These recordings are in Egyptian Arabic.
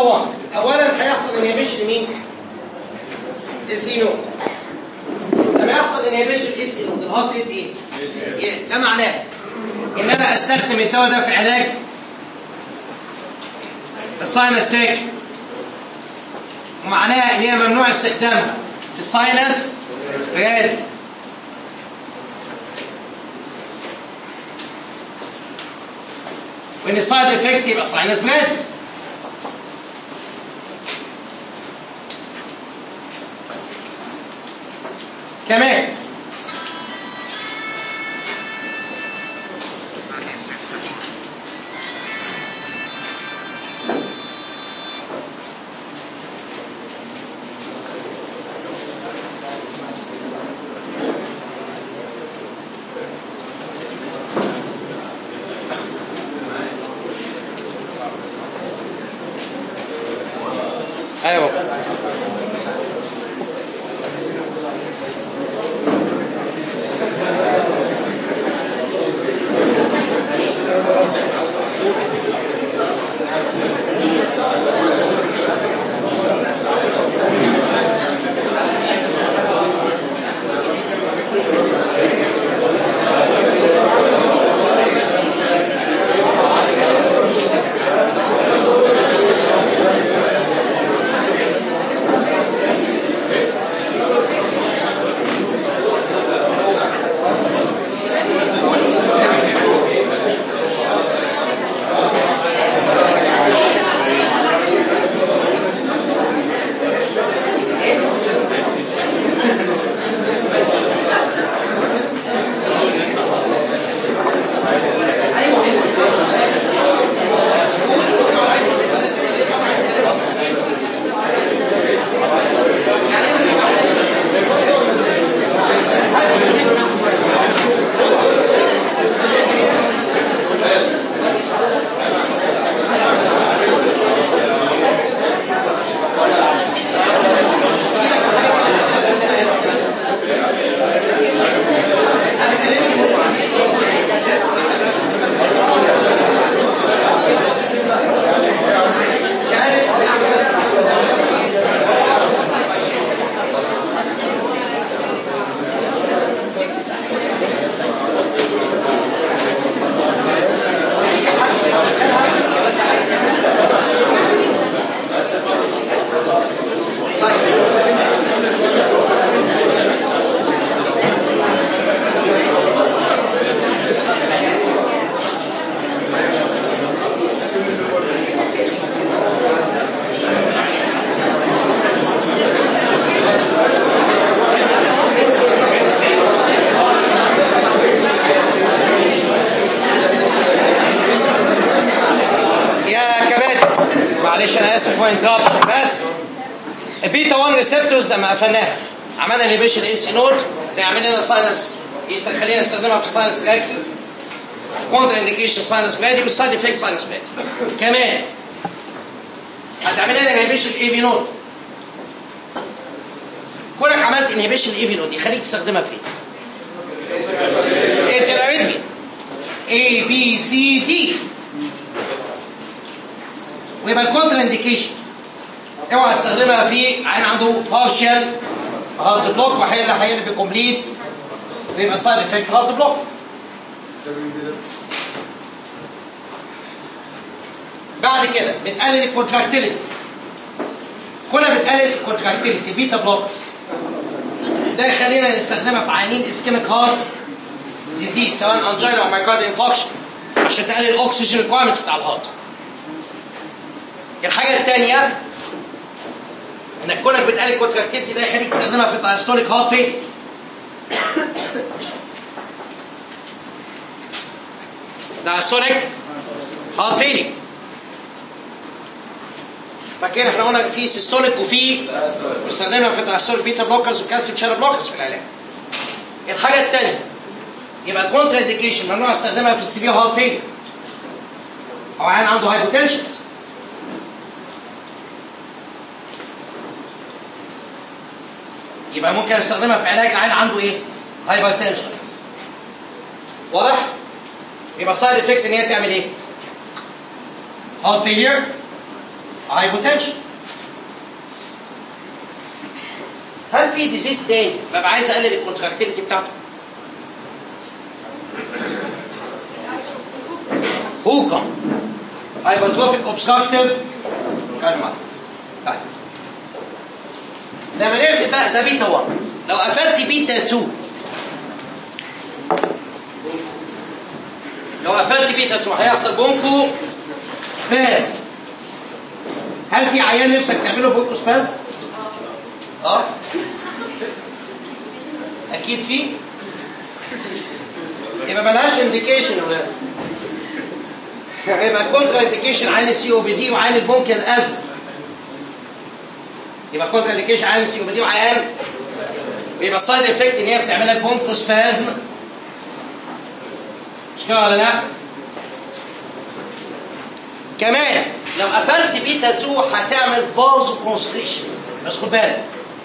1 اولا هيحصل انهبيشن لمين؟ الاس نود لما يحصل انهبيشن الاس نود الهارت ريت ايه؟ إيه؟ ده معناه ان انا استخدم الدواء ده في علاج الساينس تاك ومعناها ان هي ممنوع استخدامها في الساينس رياتي وان السايد افكت يبقى ساينس ماتي كمان ايوه بابا. يا كباتن معلش انا اسف وانتربشن بس البيتا 1 ريسبتورز لما قفلناها عملنا ليبيشن اس نوت ده يعمل لنا ساينس خلينا نستخدمها في الساينس تراكي كونتر انديكيشن ساينس بادي والسايد افكت ساينس بادي كمان هتعمل لنا انهبيشن اي في نوت كونك عملت انهبيشن اي في نوت يخليك تستخدمها فين؟ انت الاريثمي A B C D ويبقى الكونتر انديكيشن اوعى تستخدمها في عين عنده بارشال هارت بلوك وهي هيقلب بكومبليت ويبقى سايد افكت هارت بلوك بعد كده بتقلل الكونتراكتيليتي كنا بتقلل الكونتراكتيليتي بيتا بلوكرز ده يخلينا نستخدمها في عيانين اسكيميك هارت ديزيز سواء انجينا او مايكارد انفكشن عشان تقلل الاكسجين ريكوايرمنتس بتاع الهارت الحاجه الثانيه انك كونك بتقلل الكونتراكتيليتي ده يخليك تستخدمها في الدايستوليك هارت فين دايستوليك هارت فيلينج فاكرين احنا قلنا في سيستوليك وفي بنستخدمها في الدايستوليك بيتا بلوكرز وكالسيوم شانل بلوكرز في العلاج الحاجه الثانيه يبقى الكونترا انديكيشن ممنوع استخدامها في السيفير هارت فيلير او عيان عنده هايبوتنشن يبقى ممكن استخدمها في علاج العيان عنده ايه؟ هايبرتنشن واضح؟ يبقى سايد افكت ان هي تعمل ايه؟ هارت فيلير هايبوتنشن هل في ديزيز تاني ببقى عايز اقلل الكونتراكتيفيتي بتاعته هوكم هايبرتروفيك اوبستراكتيف كلمة طيب لما نقفل بقى ده بيتا 1 لو قفلت بيتا 2 لو قفلت بيتا 2 هيحصل بونكو سباز هل في عيان نفسك تعمله بونكو سباز؟ اه اكيد في يبقى ملهاش انديكيشن ولا يبقى كونترا انديكيشن عين السي او بي دي وعين البونكن ازمه يبقى كونترا انديكيشن عين السي او بي دي وعين بيبقى السايد افكت ان هي بتعمل لك بونكوسبازم مش كده ولا لا؟ كمان لو قفلت بيتا 2 هتعمل فازو كونستريكشن بس خد بالك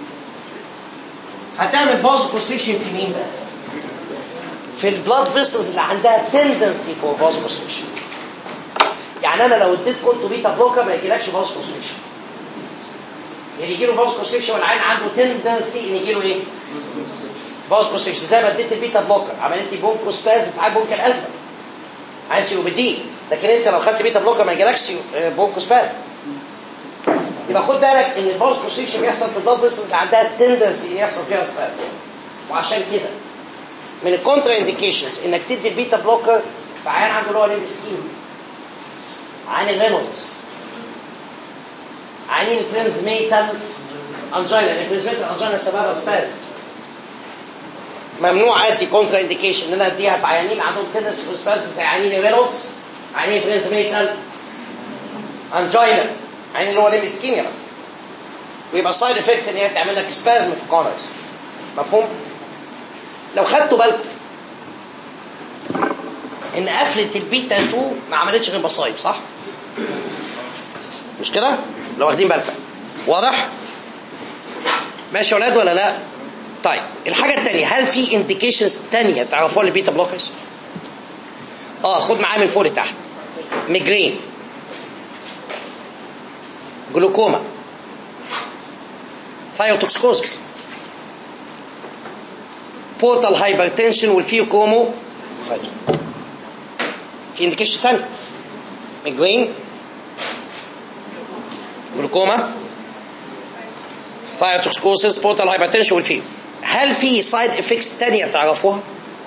هتعمل فازو كونستريكشن في مين بقى؟ في البلاد فيسلز اللي عندها تندنسي فور فازو كونستريكشن يعني انا لو اديت كنت بيتا بلوكر ما يجيلكش فازو كونستريكشن يعني يجي له فازو كونستريكشن والعين عنده تندنسي ان يجي له ايه؟ فازو كونستريكشن زي ما اديت البيتا بلوكر عملت لي بونكو سباز بتاع بونك الازمه عايز سي او بي دي لكن انت لو خدت بيتا بلوكر ما يجيلكش بونكو سباز يبقى خد بالك ان الفاز كونستريكشن بيحصل في البلاد فيسلز اللي عندها تندنسي ان يحصل فيها سباز وعشان كده من الكونترا انديكيشنز انك تدي البيتا بلوكر في عيان عنده اللي هو ليب سكيم عين الرينولدز عينين البرنزميتال انجينا البرنزميتال انجينا سببها سباز ممنوع ادي كونترا انديكيشن ان انا اديها في عيانين عندهم تندنسي فور سباز زي عيانين الرينولدز عينين البرنزميتال انجينا عين اللي هو ليب اسكيميا بس ويبقى سايد افكتس ان هي تعمل لك سبازم في الكورنرز مفهوم؟ لو خدتوا بالكم ان قفله البيتا 2 ما عملتش غير مصايب صح؟ مش كده؟ لو واخدين بالكم واضح؟ ماشي يا ولاد ولا لا؟ طيب الحاجه الثانيه هل في انديكيشنز ثانيه تعرفوها للبيتا بلوكرز؟ اه خد معايا من فوق لتحت ميجرين جلوكوما ثايوتوكسكوزكس بورتال هايبرتنشن والفيوكومو سايتو في انديكيشن ثاني ميجرين جلوكوما ثايوتوكسكوسيس بورتال هايبرتنشن والفيو هل في سايد افكتس ثانيه تعرفوها؟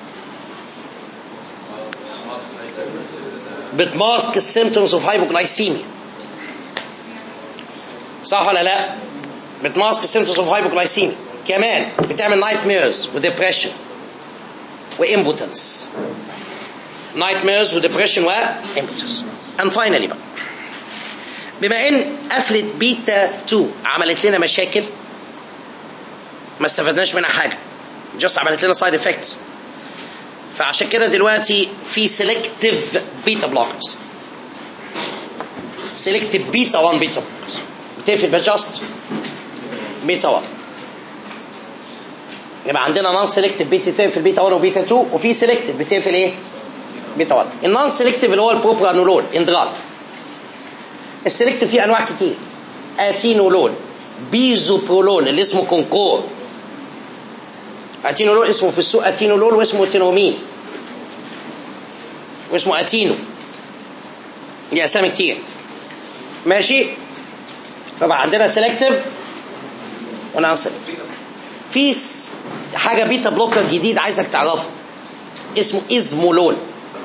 بتماسك السيمتومز اوف هايبوجلايسيميا صح ولا لا؟ بتماسك السيمتومز اوف هايبوجلايسيميا كمان بتعمل نايت ميرز وديبريشن وامبوتنس نايت ميرز وديبريشن وامبوتنس and finally بقى بما ان قفله بيتا 2 عملت لنا مشاكل ما استفدناش منها حاجه جاست عملت لنا سايد افكتس فعشان كده دلوقتي في سيلكتيف بيتا بلوكرز سيلكتيف بيتا 1 بيتا بلوكرز بتقفل بجاست بيتا 1 يبقى عندنا نون سيلكتيف بيتا بتقفل بيتا 1 وبيتا 2 وفي سيلكتيف بتقفل ايه؟ بيتا 1 النون سيلكتيف اللي هو البروبرانولول اندرال السيلكتيف فيه انواع كتير اتينولول بيزوبرولول اللي اسمه كونكور اتينولول اسمه في السوق اتينولول واسمه تينومين واسمه اتينو دي اسامي كتير ماشي طبعا عندنا سيلكتيف ونون سيلكتيف في حاجه بيتا بلوكر جديد عايزك تعرفه اسمه ازمولول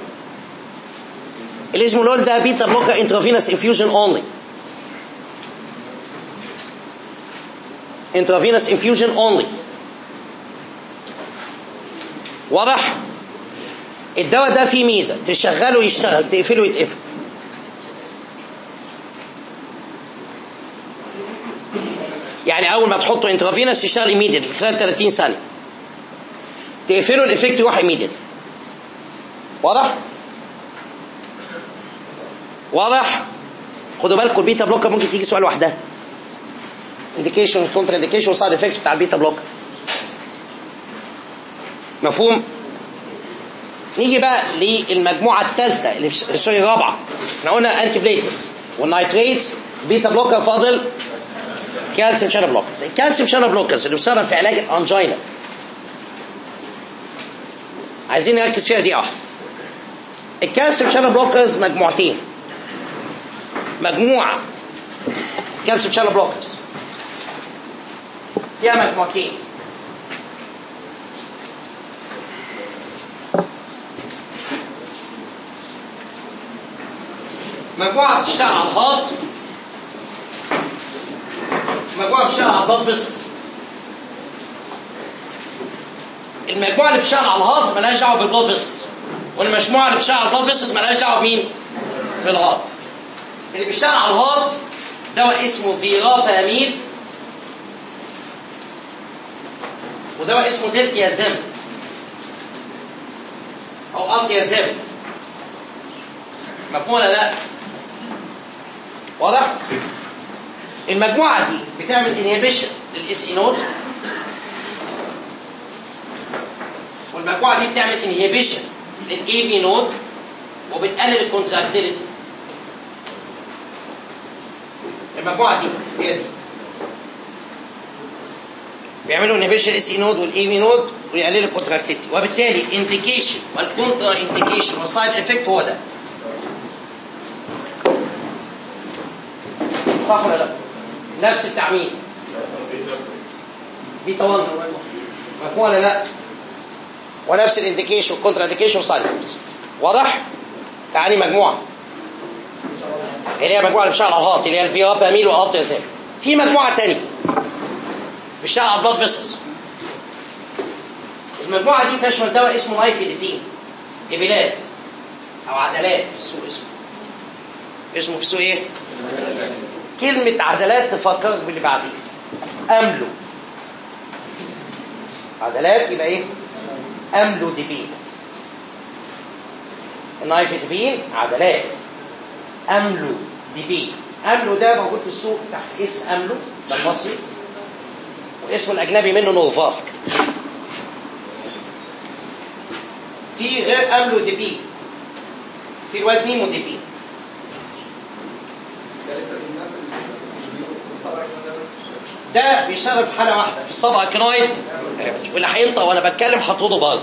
الازمولول ده بيتا بلوكر انترافينوس انفيوجن اونلي intravenous infusion only واضح الدواء ده فيه ميزه تشغله يشتغل تقفله يتقفل يعني اول ما تحطه انترافينوس يشتغل ايميديت في خلال 30 ثانيه تقفله الايفكت يروح ايميديت واضح واضح خدوا بالكم البيتا بلوكر ممكن تيجي سؤال لوحدها انديكيشن كونتر انديكيشن وسايد افكتس بتاع البيتا بلوكر مفهوم نيجي بقى للمجموعه الثالثه اللي في سوري الرابعه احنا قلنا انتي بليتس والنايتريتس بيتا بلوكر فاضل كالسيوم شانل بلوكرز الكالسيوم شانل بلوكرز اللي بيستخدم في علاج الانجينا عايزين نركز فيها دي واحده الكالسيوم شانل بلوكرز مجموعتين مجموعه كالسيوم شانل بلوكرز فيها مجموعتين مجموعه بتشتغل على الهارت مجموعه بتشتغل على البلاد فيسلز المجموعه اللي بتشتغل على الهارت مالهاش دعوه بالبلاد فيسلز والمجموعه اللي بتشتغل على البلاد فيسلز مالهاش دعوه بمين؟ بالهارت اللي بيشتغل على الهارت دواء اسمه فيراباميل ودواء اسمه دلتيازيم او انتيازيم مفهوم ولا لا؟ واضح؟ المجموعه دي بتعمل انهبيشن للاس اي نوت والمجموعه دي بتعمل انهبيشن للاي في نوت وبتقلل الكونتراكتيليتي المجموعه دي هي دي بيعملوا انهبيشن اس اي نود والاي في نود ويقللوا الكونتراكتيليتي وبالتالي الانديكيشن والكونترا انديكيشن والسايد افكت هو ده صح ولا لا؟ نفس التعميم بيتا 1 مفهوم ولا لا؟ ونفس الانديكيشن والكونترا انديكيشن والسايد افكت واضح؟ تعالي مجموعه اللي هي مجموعه اللي بتشتغل على الهارت اللي هي الفيراباميل والارتيازيم في مجموعه ثانيه بتشتغل على البلاد فيسلز المجموعه دي تشمل دواء اسمه نايفيديبين ابيلات او عدلات في السوق اسمه اسمه في السوق ايه؟ كلمة عدلات تفكرك باللي بعديه أملو عدلات يبقى ايه؟ أملو ديبين النايفيديبين عدلات أملو ديبين أملو ده موجود في السوق تحت اسم أملو ده المصري واسمه الأجنبي منه نوفاسك في غير أملو ديبين في الواد نيمو ديبين ده بيشتغل في حاله واحده في الصبع كنايت واللي هينطق وانا بتكلم هطرده بره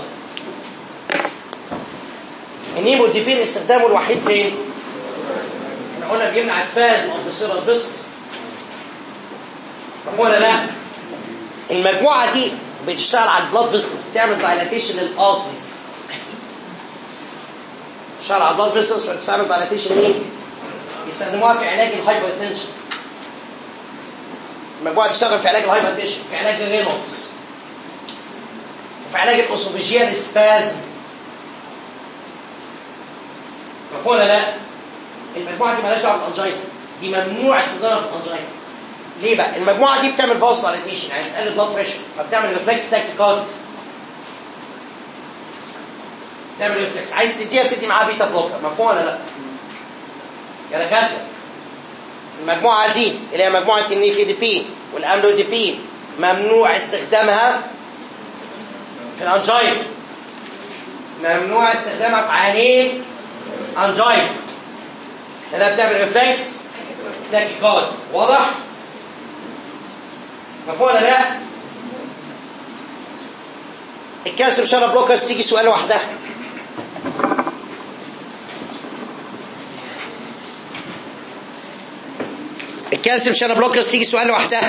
النيمو ديبين استخدامه الوحيد فين؟ احنا قلنا بيمنع سبازم او بيصير البسط ولا لا؟ المجموعه دي بتشتغل على البلاد فيسلز بتعمل دايلاتيشن للارتريز بتشتغل على البلاد فيسلز وبتعمل دايلاتيشن مين؟ بيستخدموها في علاج الهايبر تنشن المجموعه تشتغل في علاج الهايبر تنشن في علاج الرينولدز وفي علاج الاوسوفيجيال سبازم مفهوم ولا لا؟ المجموعه دي مالهاش دعوه بالانجينا دي ممنوع استخدامها في الانجينا ليه بقى؟ المجموعه دي بتعمل باوس دايليتيشن يعني بتقلل بلاد بريشر فبتعمل ريفلكس تاكيكارد تعمل ريفلكس عايز تديها تدي معاها بيتا بلوكر مفهوم ولا لا؟ يا دكاتره المجموعه دي اللي هي مجموعه النيفيديبين والاملوديبين ممنوع استخدامها في الانجينا ممنوع استخدامها في عيانين انجينا لانها بتعمل ريفلكس تاكيكارد واضح؟ مفهوم ولا لا؟ الكالسيوم شانل بلوكرز تيجي سؤال لوحدها الكالسيوم شانل بلوكرز تيجي سؤال لوحدها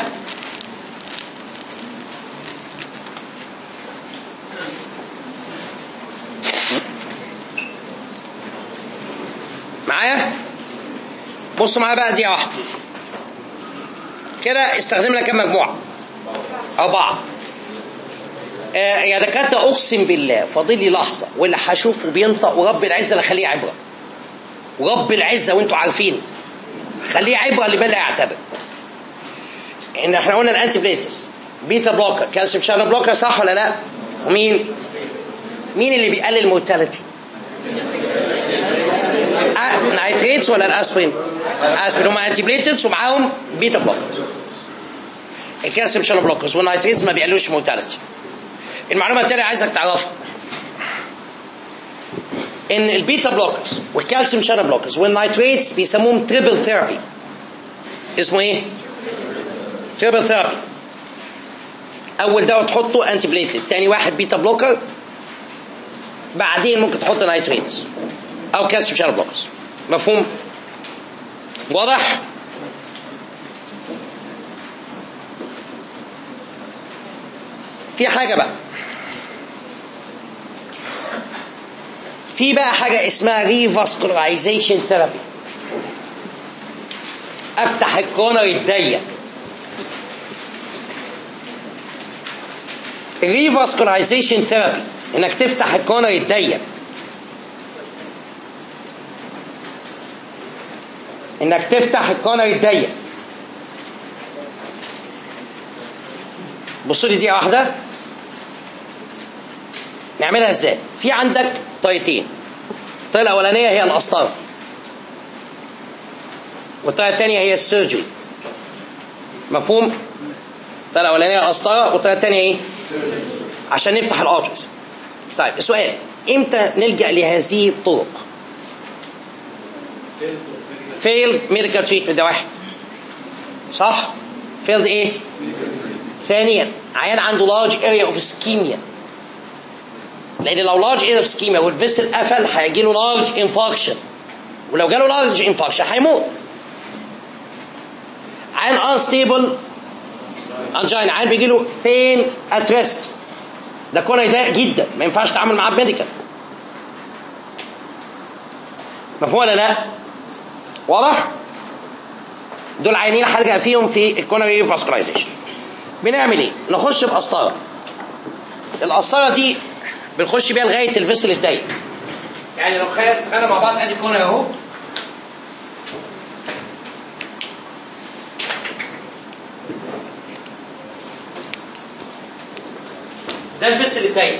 معايا بصوا معايا بقى دقيقه واحده كده استخدمنا كام مجموعه أربعة آه يا دكاترة أقسم بالله فاضل لي لحظة واللي هشوفه بينطق ورب العزة اللي خليه عبرة ورب العزة وأنتوا عارفين خليه عبرة لمن لا يعتبر إن إحنا قلنا الأنتي بليتس بيتا بلوكر كالسيوم شانل بلوكر صح ولا لا؟ ومين؟ مين اللي بيقلل المورتاليتي؟ آه نايتريتس ولا الاسبرين؟ الاسبرين هم انتي بليتس ومعاهم بيتا بلوكر الكالسيوم شانل بلوكرز والنايتريتس ما بيقللوش مورتاليتي المعلومه الثانيه عايزك تعرفها ان البيتا بلوكرز والكالسيوم شانل بلوكرز والنايتريتس بيسموهم تريبل ثيرابي اسمه ايه تريبل ثيرابي اول دواء تحطه انتي بليتلت تاني واحد بيتا بلوكر بعدين ممكن تحط نايتريتس او كالسيوم شانل بلوكرز مفهوم واضح في حاجه بقى في بقى حاجه اسمها ريفاسكولايزيشن ثيرابي افتح الكورنر الضيق ريفاسكولايزيشن ثيرابي انك تفتح الكورنر الضيق انك تفتح الكورنر الضيق بصوا لي دي واحده نعملها ازاي في عندك طريقتين الطريقه الاولانيه هي القسطره والطريقه الثانيه هي السيرجري مفهوم الطريقه الاولانيه القسطره والطريقه الثانيه ايه عشان نفتح الارترز طيب السؤال امتى نلجا لهذه الطرق فيل ميديكال تريتمنت ده واحد صح فيلد ايه ثانيا عيان عنده لارج اريا اوف اسكيميا لان لو لارج اريا اوف اسكيميا والفيسل قفل هيجي له لارج انفاركشن ولو جاله لارج انفاركشن هيموت عيان انستيبل انجينا عيان بيجي له بين ات ريست ده كون يضايق جدا ما ينفعش تتعامل معاه بميديكال مفهوم ولا لا؟ واضح؟ دول عينين هرجع فيهم في الكونري فاسكولايزيشن بنعمل ايه؟ نخش بقسطره القسطره دي بنخش بيها لغايه الفيسل الضيق يعني لو خلينا مع بعض ادي كونر اهو ده الفيسل الضيق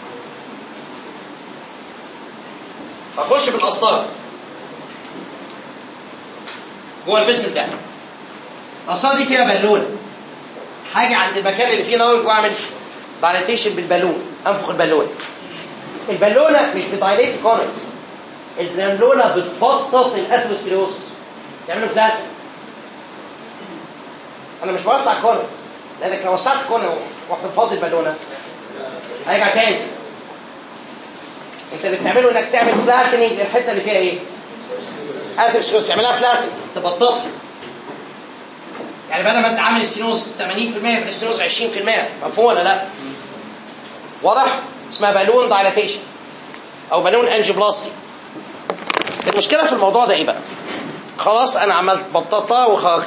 هخش بالقسطره جوه الفيسل ده القسطره دي فيها بالونه حاجه عند المكان اللي فيه نار واعمل دايليتيشن بالبالون انفخ البالونه البالونه مش بتايليت كونرز البالونه بتبطط الاثروسكليروسس تعمله فلات انا مش بوسع كونر لانك لو وسعت كونر ورحت فاضي البالونه هيرجع تاني انت اللي بتعمله انك تعمل فلاتنينج للحته اللي فيها ايه؟ اثروسكليروسس تعملها فلاتنينج تبططها يعني بدل ما انت عامل السينوس 80% يبقى السينوس 20% مفهوم ولا لا؟ واضح؟ اسمها بالون دايلاتيشن او بالون انجيوبلاستي المشكله في الموضوع ده ايه بقى؟ خلاص انا عملت بططها وخرجت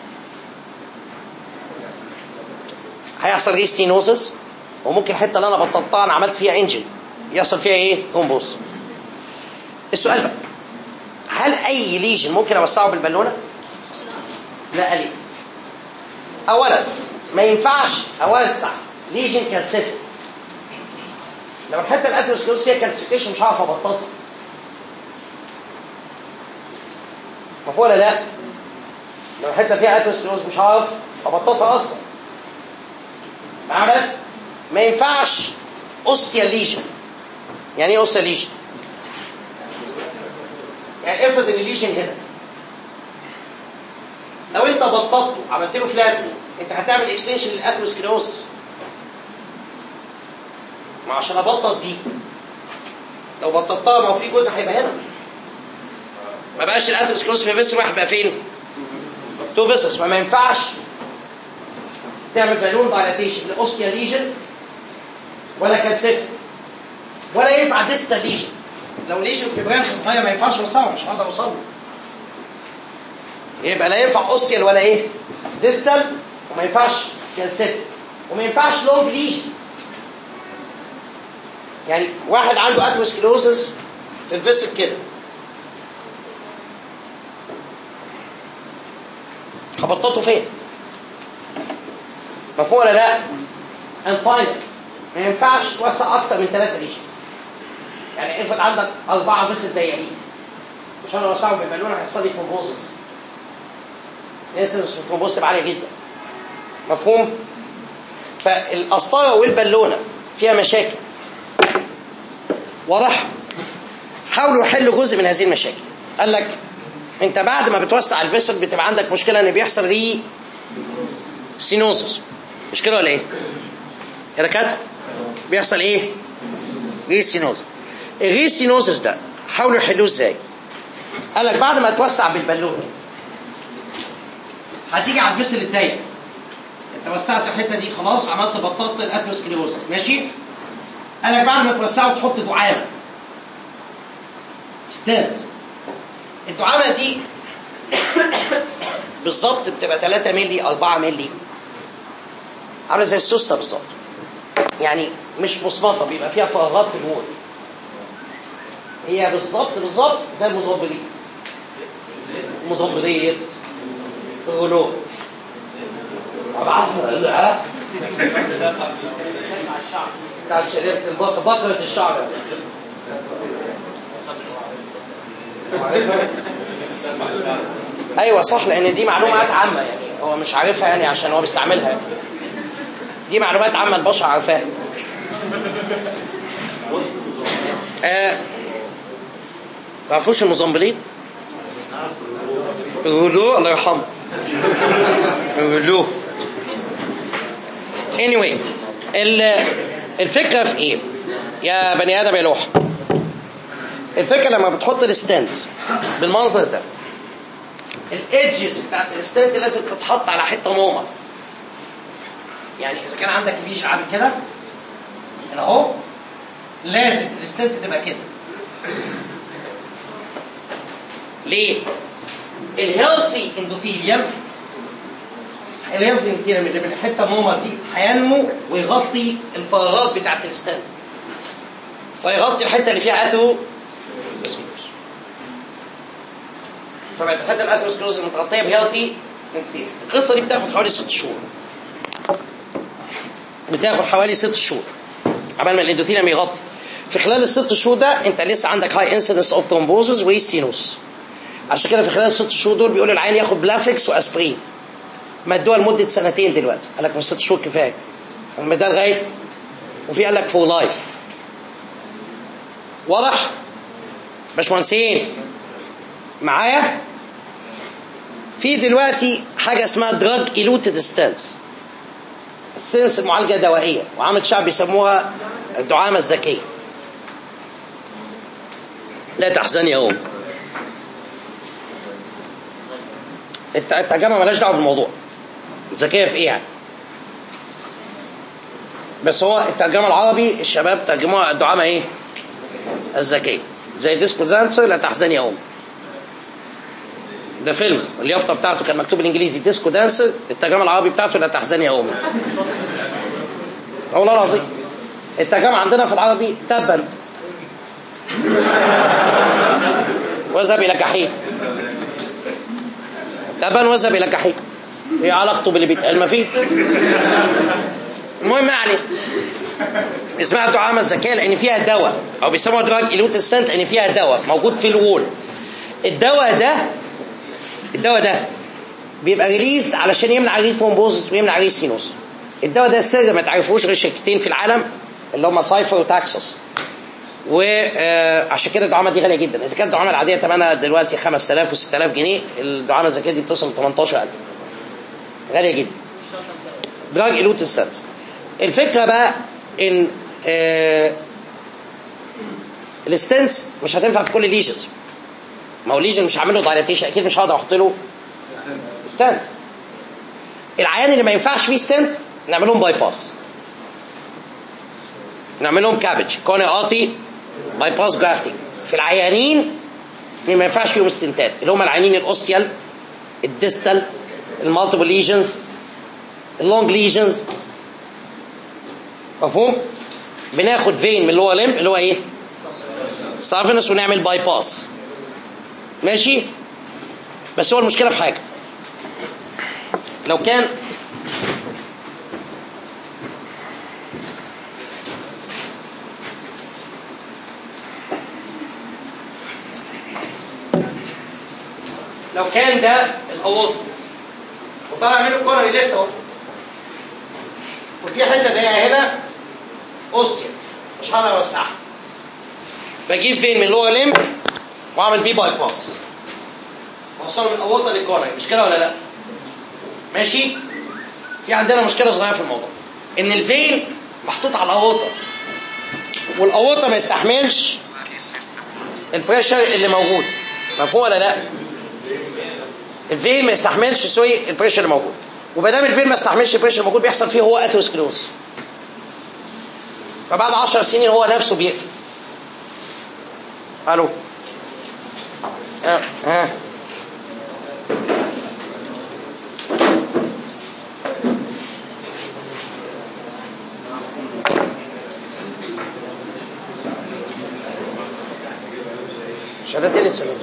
هيحصل ايه ستينوزس وممكن الحته اللي انا بططتها انا عملت فيها انجن يحصل فيها ايه؟ ثرومبوس السؤال بقى هل اي ليجن ممكن اوسعه بالبالونه؟ لا ليه؟ اولا ما ينفعش اوسع ليجن كالسيفيك لو الحته الاثروسكلوز فيها كالسيفيكيشن مش هعرف ابططها مفهوم ولا لا؟ لو الحته فيها اثروسكلوز مش هعرف ابططها اصلا عمل ما ينفعش اوستيا ليجن يعني ايه اوستيا ليجن؟ يعني افرض ان الليجن هنا لو انت بططته عملت له فلاتني انت هتعمل اكستنشن للاثروسكلوز ما عشان ابطط دي لو بططتها ما هو في جزء هيبقى هنا ما بقاش الاثروسكلوز في فيسل واحد بقى فين؟ تو فيسلز فما ينفعش تعمل بالون دايلاتيشن لاوستيا ليجن ولا كالسيف ولا ينفع ديستا ليجن لو ليجن في برانش صغير ما ينفعش اوصله مش هقدر اوصله يبقى لا ينفع اوستيال ولا ايه؟ ديستال وما ينفعش كالسيف وما ينفعش لونج ليجن يعني واحد عنده اثروسكلوزس في الفيسل كده هبططه فين؟ مفهوم ولا لا؟ and finally ما ينفعش توسع اكتر من ثلاثة ليشنز يعني افرض عندك أربعة فيسل ضيقين عشان اوسعهم بالبالونه هيحصل لي ثرومبوزس الانسنس الثرومبوز تبقى عاليه جدا مفهوم؟ فالقسطره والبالونه فيها مشاكل واضح؟ حاولوا يحلوا جزء من هذه المشاكل قال لك انت بعد ما بتوسع الفيسل بتبقى عندك مشكله ان بيحصل ري سينوزس مش كده ولا ايه؟ يا دكاتره بيحصل ايه؟ ري سينوزس الري سينوزس ده حاولوا يحلوه ازاي؟ قال لك بعد ما توسع بالبالون هتيجي على الفيسل الضيق انت وسعت الحته دي خلاص عملت بطلت الاثروسكليروز ماشي؟ قال لك بعد ما توسعه تحط دعامه ستاند الدعامه دي بالظبط بتبقى 3 مللي 4 مللي عامله زي السوسته بالظبط يعني مش مصمطه بيبقى فيها فراغات في الوول هي بالظبط بالظبط زي المظبليت مظبليت غلو بتاع شريرة البق- بقرة الشعر ايوه صح لان دي معلومات عامه يعني هو مش عارفها يعني عشان هو بيستعملها يعني. دي معلومات عامه البشر عارفاها آه تعرفوش الموزمبلين؟ غلو الله يرحمه غلو anyway ال- الفكره في ايه؟ يا بني ادم يا لوح الفكره لما بتحط الستاند بالمنظر ده الايدجز بتاعت الستاند لازم تتحط على حته نومه يعني اذا كان عندك ليش عامل كده هنا اهو لازم الستاند تبقى كده ليه؟ الهيلثي اندوثيليوم الهيلثي اندوثيليوم اللي من الحته النومه دي هينمو ويغطي الفراغات بتاعت الستاند فيغطي الحته اللي فيها اثرو فبقت الحته الاثروسكلوز متغطيه بهيلثي اندوثيليوم القصه دي بتاخد حوالي ست شهور بتاخد حوالي ست شهور عبال ما الاندوثيليوم يغطي في خلال الست شهور ده انت لسه عندك هاي انسيدنس اوف ثرومبوزز وستينوس عشان كده في خلال الست شهور دول بيقول العيان ياخد بلافكس واسبرين مدوها لمده سنتين دلوقتي قال لك من ست شهور كفايه المدى لغايه وفي قال لك فور لايف واضح باشمهندسين معايا في دلوقتي حاجه اسمها دراج ايلوتد ستانس السنس معالجه دوائيه وعامل شعب بيسموها الدعامه الذكيه لا تحزني يا ام الت- الترجمه مالهاش دعوه بالموضوع ذكيه في ايه يعني بس هو الترجمه العربي الشباب ترجموها الدعامه ايه الذكيه زي ديسكو دانسر لا تحزني يا ام ده فيلم اليافطه بتاعته كان مكتوب بالانجليزي ديسكو دانسر الترجمه العربي بتاعته لا تحزني يا امي والله العظيم الترجمه عندنا في العربي تبا واذهب الى جحيم تبا واذهب الى جحيم ايه علاقته باللي بيتقال فيه المهم ما عليه اسمها دعامة الذكية لأن فيها دواء أو بيسموها دراج إلوت السنت لأن فيها دواء موجود في الوول الدواء ده الدواء ده بيبقى ريليزد علشان يمنع الريثرومبوزس ويمنع الريسينوس الدواء ده سر ما تعرفوش غير شركتين في العالم اللي هم سايفر وتاكسس وعشان كده الدعامه دي غاليه جدا اذا كانت الدعامه العاديه ثمنها دلوقتي 5000 و6000 جنيه الدعامه الذكيه دي بتوصل ل 18000 غاليه جدا دراج الوت السادس الفكره بقى ان آه الستنس مش هتنفع في كل ليجنز ما هو ليجن مش هعمل له دايلاتيشن اكيد مش هقدر احط له ستنت العيان اللي ما ينفعش فيه ستنت نعمل لهم باي باس نعمل لهم كابج كوني ارتي باي باس جرافتنج في العيانين اللي ما ينفعش فيهم ستنتات اللي هم العيانين الاوستيال الديستال المالتيبل ليجنز اللونج ليجنز مفهوم بناخد فين من اللي هو لمب اللي هو ايه سافنس ونعمل باي باس ماشي بس هو المشكله في حاجه لو كان لو كان ده الاوض وطالع منه كورنر ليفت اهو وفي حته ضيقه هنا اوستيا مش هقدر اوسعها بجيب فين من اللور ليمب واعمل بيه باي باس وصلوا من الاورطه للكورنيا مش كده ولا لا ماشي في عندنا مشكله صغيره في الموضوع ان الفين محطوط على الاورطه والاورطه ما يستحملش البريشر اللي موجود مفهوم ولا لا الفين ما يستحملش سوري البريشر اللي موجود وما دام الفين ما يستحملش البريشر الموجود بيحصل فيه هو اثيروسكلوز فبعد 10 سنين هو نفسه بيقفل الو ها ها شهادات ايه لسه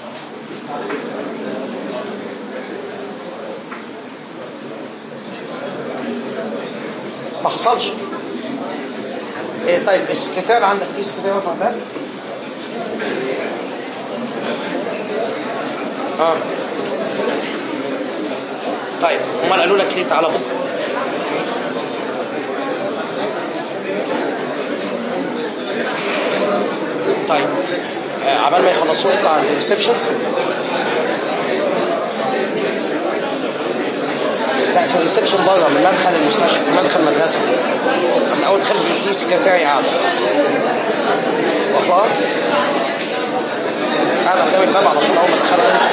ما حصلش إيه طيب السكرتير عندك في سكرتير واقف على الباب؟ اه طيب امال قالوا لك ليه تعالى بكره طيب آه، عبال ما يخلصوا اطلع عند الريسبشن لا في الريسبشن بره من مدخل المستشفى من مدخل المدرسه من اول دخل في سكرتاري قاعده واخبار قاعده قدام الباب على طول اول ما دخلها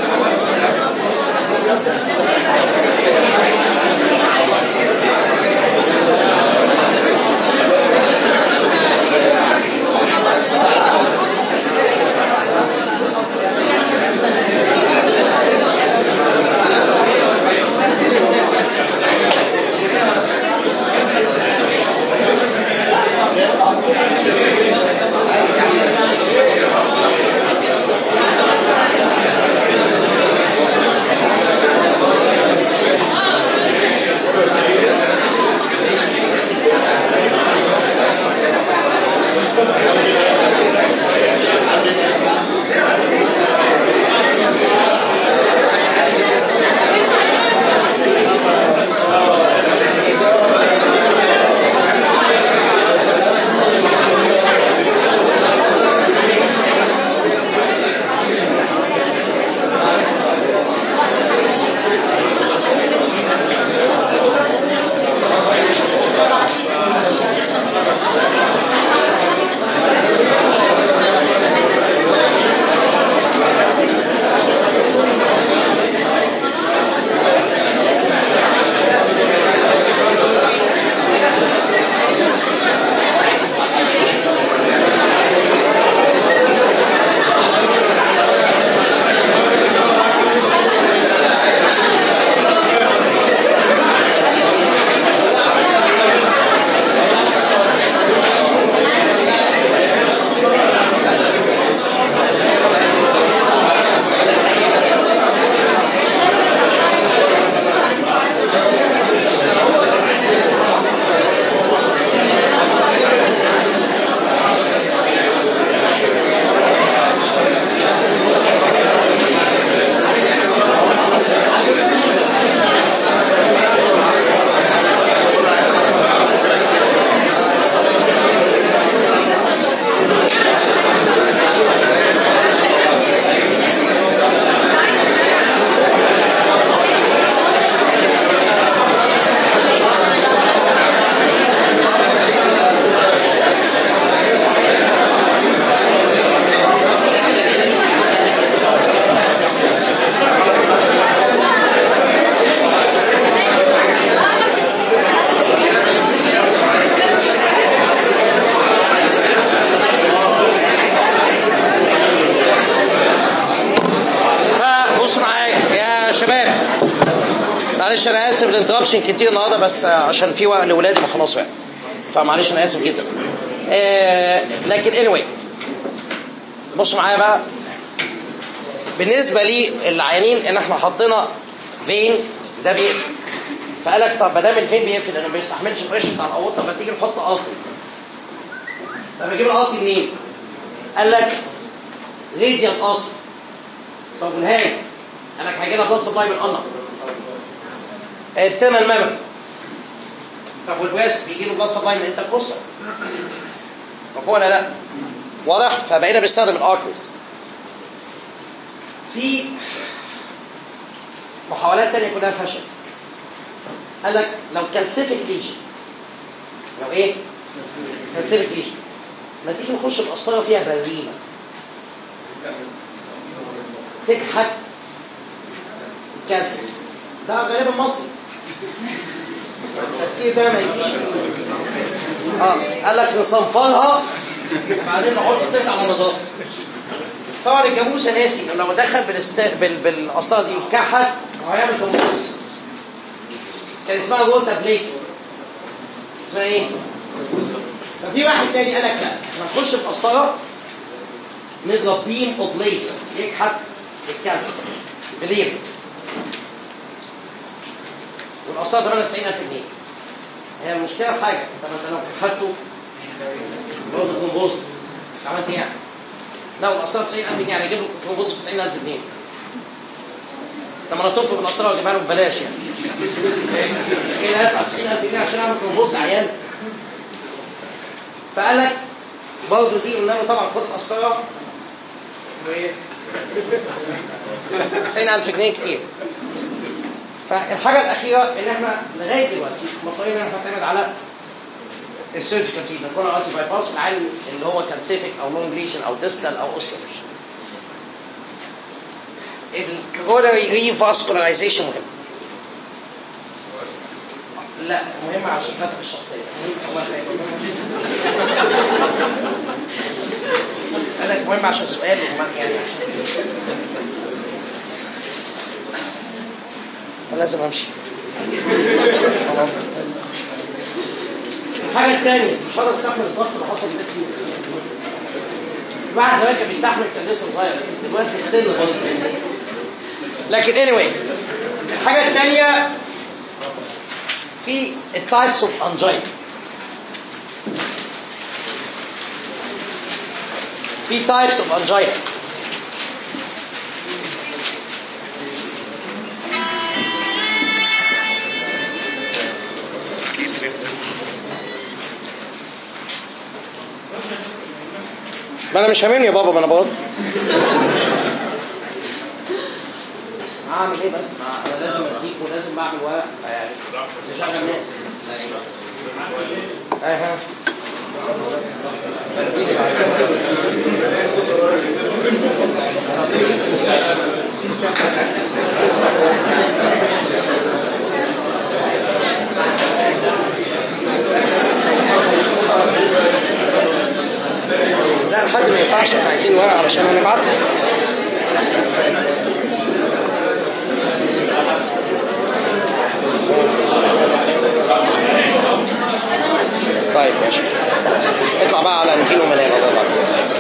فبص معايا يا شباب معلش انا اسف الانتربشن كتير النهارده بس عشان في وقت لاولادي ما خلاص بقى فمعلش انا اسف جدا آه لكن anyway بص معايا بقى بالنسبه للعيانين ان احنا حطينا فين ده بيقفل فقال لك طب ما دام الفين بيقفل انا ما بيستحملش البريشر بتاع الاوضه طب ما تيجي نحط قاطي طب اجيب القاطي منين؟ قال لك راديال قاطي طب والهاي قال لك هيجي لها بلاد سبلاي من القمر الترمال ميموري طب والويست بيجي له بلاد سبلاي من الانتركوستال مفهوم ولا لا؟ واضح؟ فبقينا بنستخدم الارتريز في محاولات تانية كلها فشل قال لك لو كالسيفيك ليجن لو ايه؟ كالسيفيك ليجن ما تيجي نخش بقسطره فيها بريمه تكحت كالسيوم ده غالبا مصري التفكير ده ما يجيش اه قال لك نصنفرها بعدين نحط ستيك على نظافه طبعا الجاموسه ناسي لو دخل بالست... بال... بالقسطره دي كحت وهيعمل تنبوس كان اسمها جولتا بليك اسمها ايه؟ ففي واحد تاني قال لك لا احنا نخش بقسطره نضرب بيم اوف ليزر يكحت الكالسيوم بليزر والقسطره 98000 جنيه هي المشكله في حاجه انت مثلا لو كحته برضه تنبوظ عملت ايه يعني؟ لو القسطره 90000 جنيه يعني اجيب له تنبوظ ب 90000 جنيه طب ما انا اطف بالقسطره واجيبها له ببلاش يعني ايه اللي هدفع 90000 جنيه عشان اعمل تنبوظ لعيال فقال لك برضه دي قلنا له طبعا خد قسطره 90000 جنيه كتير فالحاجه الاخيره ان احنا لغايه دلوقتي مضطرين ان احنا نعتمد على السيرجيكال تريتمنت كنا دلوقتي باي باس العين اللي هو كان سيفيك او لونج ليشن او ديستال او اوستروفيشن الكورونري ريفاسكولارايزيشن مهم لا مهم عشان خاطر الشخصيه مهم هو زي قال لك مهم عشان سؤال وما- يعني عشان أنا لازم امشي خلاص. الحاجه الثانيه مش هقدر استحمل الضغط اللي حصل ده كتير الواحد زمان كان بيستحمل كان لسه صغير لكن دلوقتي السن غلط لكن anyway الحاجه الثانيه في التايبس اوف انجينا في تايبس اوف انجينا ما انا مش هاممني يا بابا ما انا بقول هعمل ايه بس ما انا لازم اديك ولازم بعمل ورق يعني تشغل ناس ايوه لا لحد ما ينفعش احنا عايزين ورق علشان هنبعت طيب ماشي اطلع بقى على نتين وملايين الله بعد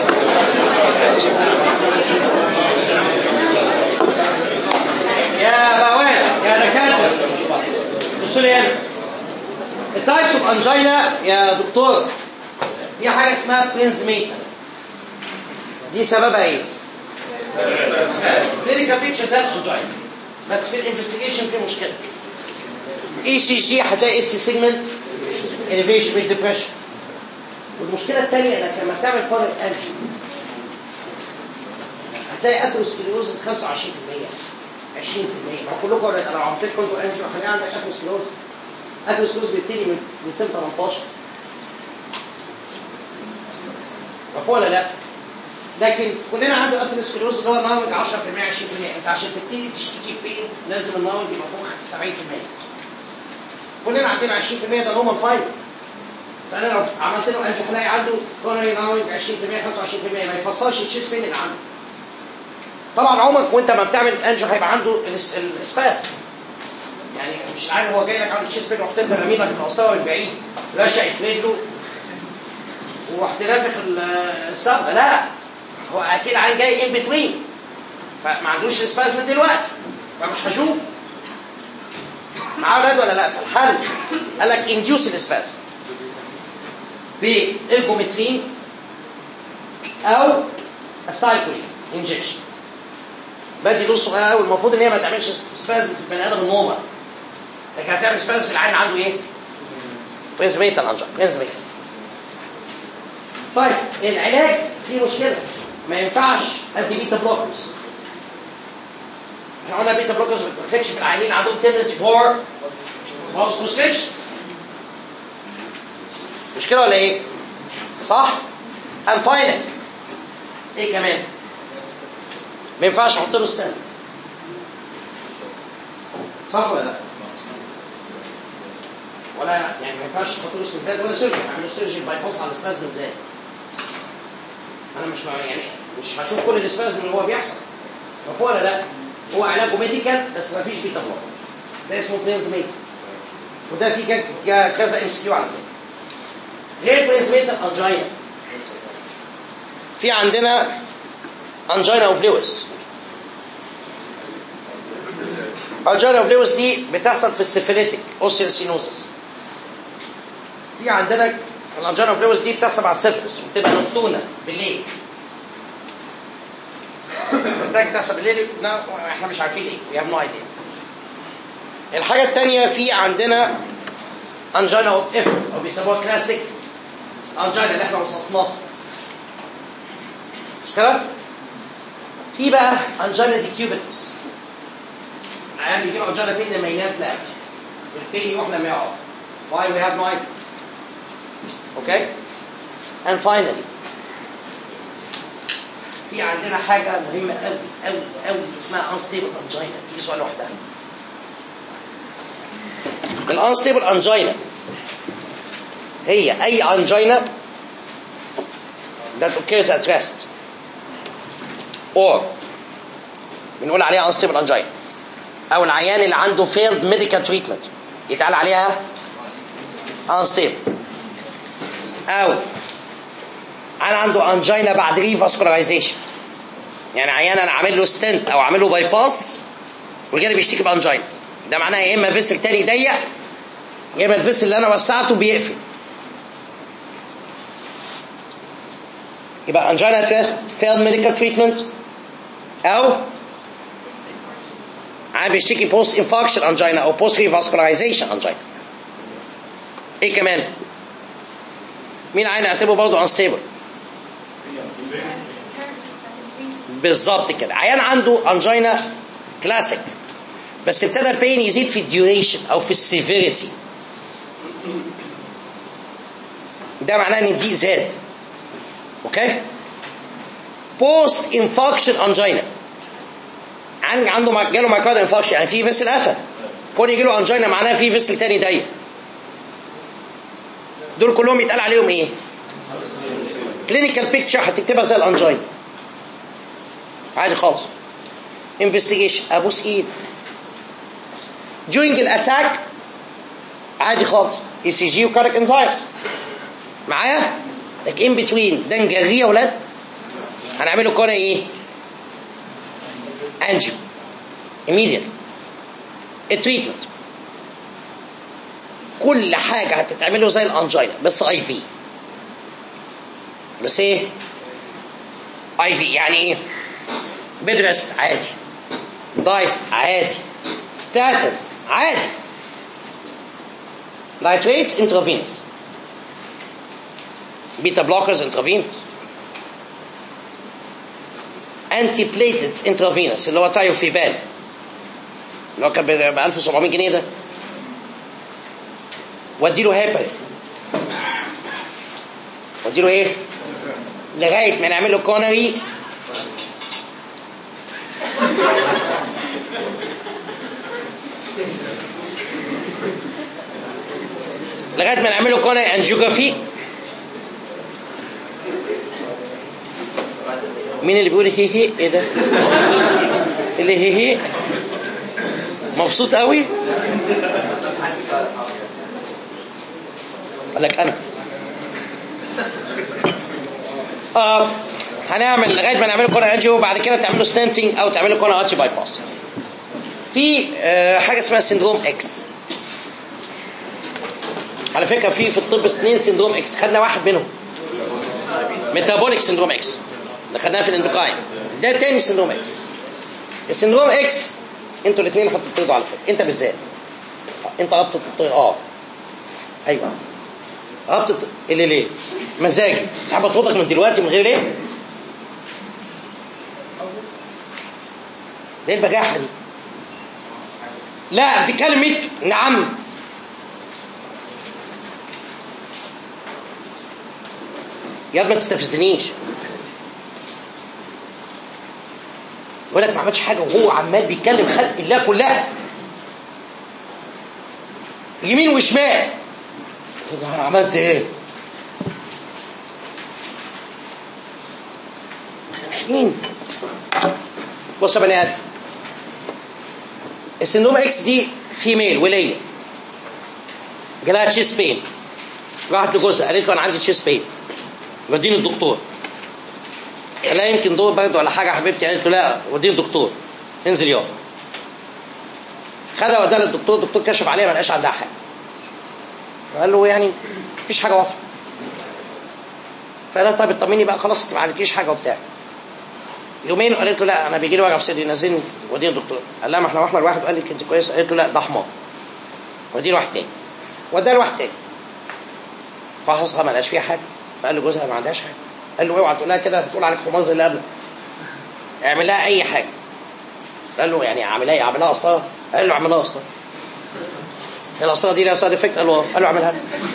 يا بوان يا دكاتره بصوا لي هنا التايبس اوف انجينا يا دكتور دي حاجه اسمها برينزميتا دي سببها ايه؟ كلينيكال بيكتشر زي الانجينا بس في الانفستيجيشن في مشكله اي سي جي هتلاقي اي سي سيجمنت elevation مش depression والمشكله الثانيه انك لما تعمل فارق انجي هتلاقي اثروسكليروزس 25% 20% ما كلكم انا لو عملت لكم انجي هتلاقي عندك اثروسكليروز اثروسكليروز بيبتدي من من سن 18 مفهوم ولا لا؟ لكن كلنا عنده اثروسكليروز اللي هو نارمج 10% 20% انت عشان تبتدي تشتكي بين لازم النارمج يبقى فوق 70% كلنا عندنا 20% ده نورمال فاين فانا لو عملت له انجو هلاقي عنده كورونري نارمج 20% 25% ما يفصلش التشيست بين اللي عنده طبعا عمرك وانت ما بتعمل انجو هيبقى عنده الاس- الاسباز يعني مش عارف هو جاي لك عنده تشيست بين رحت انت رامي لك القسطره من بعيد رشقت رجله ورحت نافخ ال- الصبغه لا هو اكيد عين جاي ان بتوين فما عندوش اسبازم دلوقتي فمش هشوف معاه اولاد ولا لا فالحل قال لك انديوس الاسبازم بالجومترين او السايكولين انجكشن بدي دوز صغيره قوي المفروض ان هي ما تعملش سبازم في البني ادم النورمال لكن هتعمل سبازم في العين اللي عنده ايه؟ برينزميتال انجا برينزميتال طيب العلاج فيه مشكله ما ينفعش انتي بيتا بلوكرز احنا قلنا بيتا بلوكرز ما بتتاخدش في العيانين عندهم تندنسي فور باوز كونستريكشن مش كده ولا ايه؟ صح؟ and finally ايه كمان؟ ما ينفعش احط له ستاند صح ولا لا؟ ولا يعني ما ينفعش احط له ستاند ولا سيرجن اعمل له سيرجن باي باس على السبازم ازاي؟ انا مش يعني مش هشوف كل السبازم اللي هو بيحصل طب ولا لا؟ هو علاجه ميديكال بس ما فيش بيتا بلوك ده اسمه برينزميت وده في ك- ك- كذا ام اس كيو على فكره غير برينزميت الانجينا في عندنا انجينا اوف لويس انجينا اوف لويس دي بتحصل في السيفيليتيك اوسيلسينوزس في عندنا الانجينا اوف لويس دي بتحصل على السيفلس وبتبقى نكتونه بالليل محتاج تحصل بالليل لا احنا مش عارفين ايه we have no idea الحاجة التانية في عندنا انجينا اوف اف او بيسموها كلاسيك انجينا اللي احنا وصفناها مش كده؟ في بقى انجينا ديكيوبيتس عيان بيجيله انجينا بين لما ينام فلات والبين يروح لما يقعد why we have no idea okay and finally في عندنا حاجة مهمة قوي قوي قوي اسمها unstable angina دي سؤال لوحدها الانستيبل انجينا هي اي انجينا that occurs at rest or بنقول عليها unstable angina او العيان اللي عنده failed medical treatment يتقال عليها unstable او انا عنده انجينا بعد ريفاسكولارايزيشن يعني عيان انا عامل له ستنت او عامل له باي باس والجانب بيشتكي بانجينا ده معناه يا اما فيسل تاني ضيق يا اما الفيسل اللي انا وسعته بيقفل يبقى انجينا تريست failed medical treatment او عيان بيشتكي بوست انفاركشن انجينا او بوست ريفاسكولارايزيشن انجينا ايه كمان مين عين اعتبره برضه انستيبل بالظبط كده عيان عنده انجينا كلاسيك بس ابتدى البين يزيد في الديوريشن او في السيفيريتي ده معناه ان الضيق زاد اوكي بوست انفاركشن انجينا عنده مع- جاله مايكارد انفاركشن يعني في فيسل قفل كون يجي له انجينا معناه في فيسل تاني ضيق دول كلهم يتقال عليهم ايه؟ كلينيكال بيكتشر هتكتبها زي الانجينا عادي خالص انفستيجيشن ابوس ايد during الاتاك عادي خالص اي سي جي وكارك انزايمز معايا لك ان بتوين ده نجريه يا ولاد هنعمله كونه ايه انجيو immediately التريتمنت كل حاجه هتتعمله زي الانجينا بس اي في بس ايه اي في يعني ايه بيد ريست عادي دايت عادي ستاتنز عادي نايتريتس انترافينوس بيتا بلوكرز انترافينوس انتي بليتلتس انترافينوس اللي هو تايوفيبان اللي هو كان ب 1700 جنيه ده واديله هيبرين واديله ايه؟ لغايه ما نعمل له كونري لغايه ما نعمل له كونري انجيوجرافي مين اللي بيقول هي هي ايه ده؟ اللي هي هي مبسوط قوي قال لك انا آه هنعمل لغايه ما نعمل كونا انجيو وبعد كده تعملوا ستنتنج او تعملوا كونا ارتي باي باس في آه حاجه اسمها سندروم اكس على فكره في في الطب اثنين سندروم اكس خدنا واحد منهم ميتابوليك سندروم اكس اللي خدناها في الاندقاين ده تاني سندروم اكس السندروم اكس انتوا الاثنين هتطردوا على فكره انت بالذات انت ربطة الطير اه ايوه ربطة اللي ليه مزاجي تحب اطردك من دلوقتي من غير ليه ليه البجاحه دي لا بتتكلم 100 نعم يا ما تستفزنيش يقول لك ما عملش حاجه وهو عمال بيتكلم خلق الله كلها يمين وشمال عملت ايه؟ سامحين بص يا بني ادم السندروم اكس دي فيميل وليه جالها تشيست بين راحت لجوزها قالت له انا عندي تشيست بين وديني الدكتور قال لها يمكن دور برد ولا حاجه يا حبيبتي قالت له لا وديني الدكتور انزل يابا خدها وداها للدكتور الدكتور كشف عليها ما لقاش عندها حاجه قال له يعني مفيش حاجه واضحه فقال لها طيب اطمني بقى خلاص انت ما عندكيش حاجه وبتاع يومين قالت له لا انا بيجي لي وجع في صدري نزلني وديني الدكتور قال لها ما احنا رحنا لواحد وقال لك انت كويس قالت له لا ده حمار وديني واحد تاني وداها لواحد تاني فحصها ما لقاش فيها حاجه فقال له جوزها ما عندهاش حاجه قال له اوعى تقول لها كده هتقول عليك حمار زي اللي قبلك اعمل لها اي حاجه قال له يعني اعمل ايه اعمل لها قسطره قال له اعمل لها قسطره هي القسطره دي ليها سايد افكت قال له اه قال له اعملها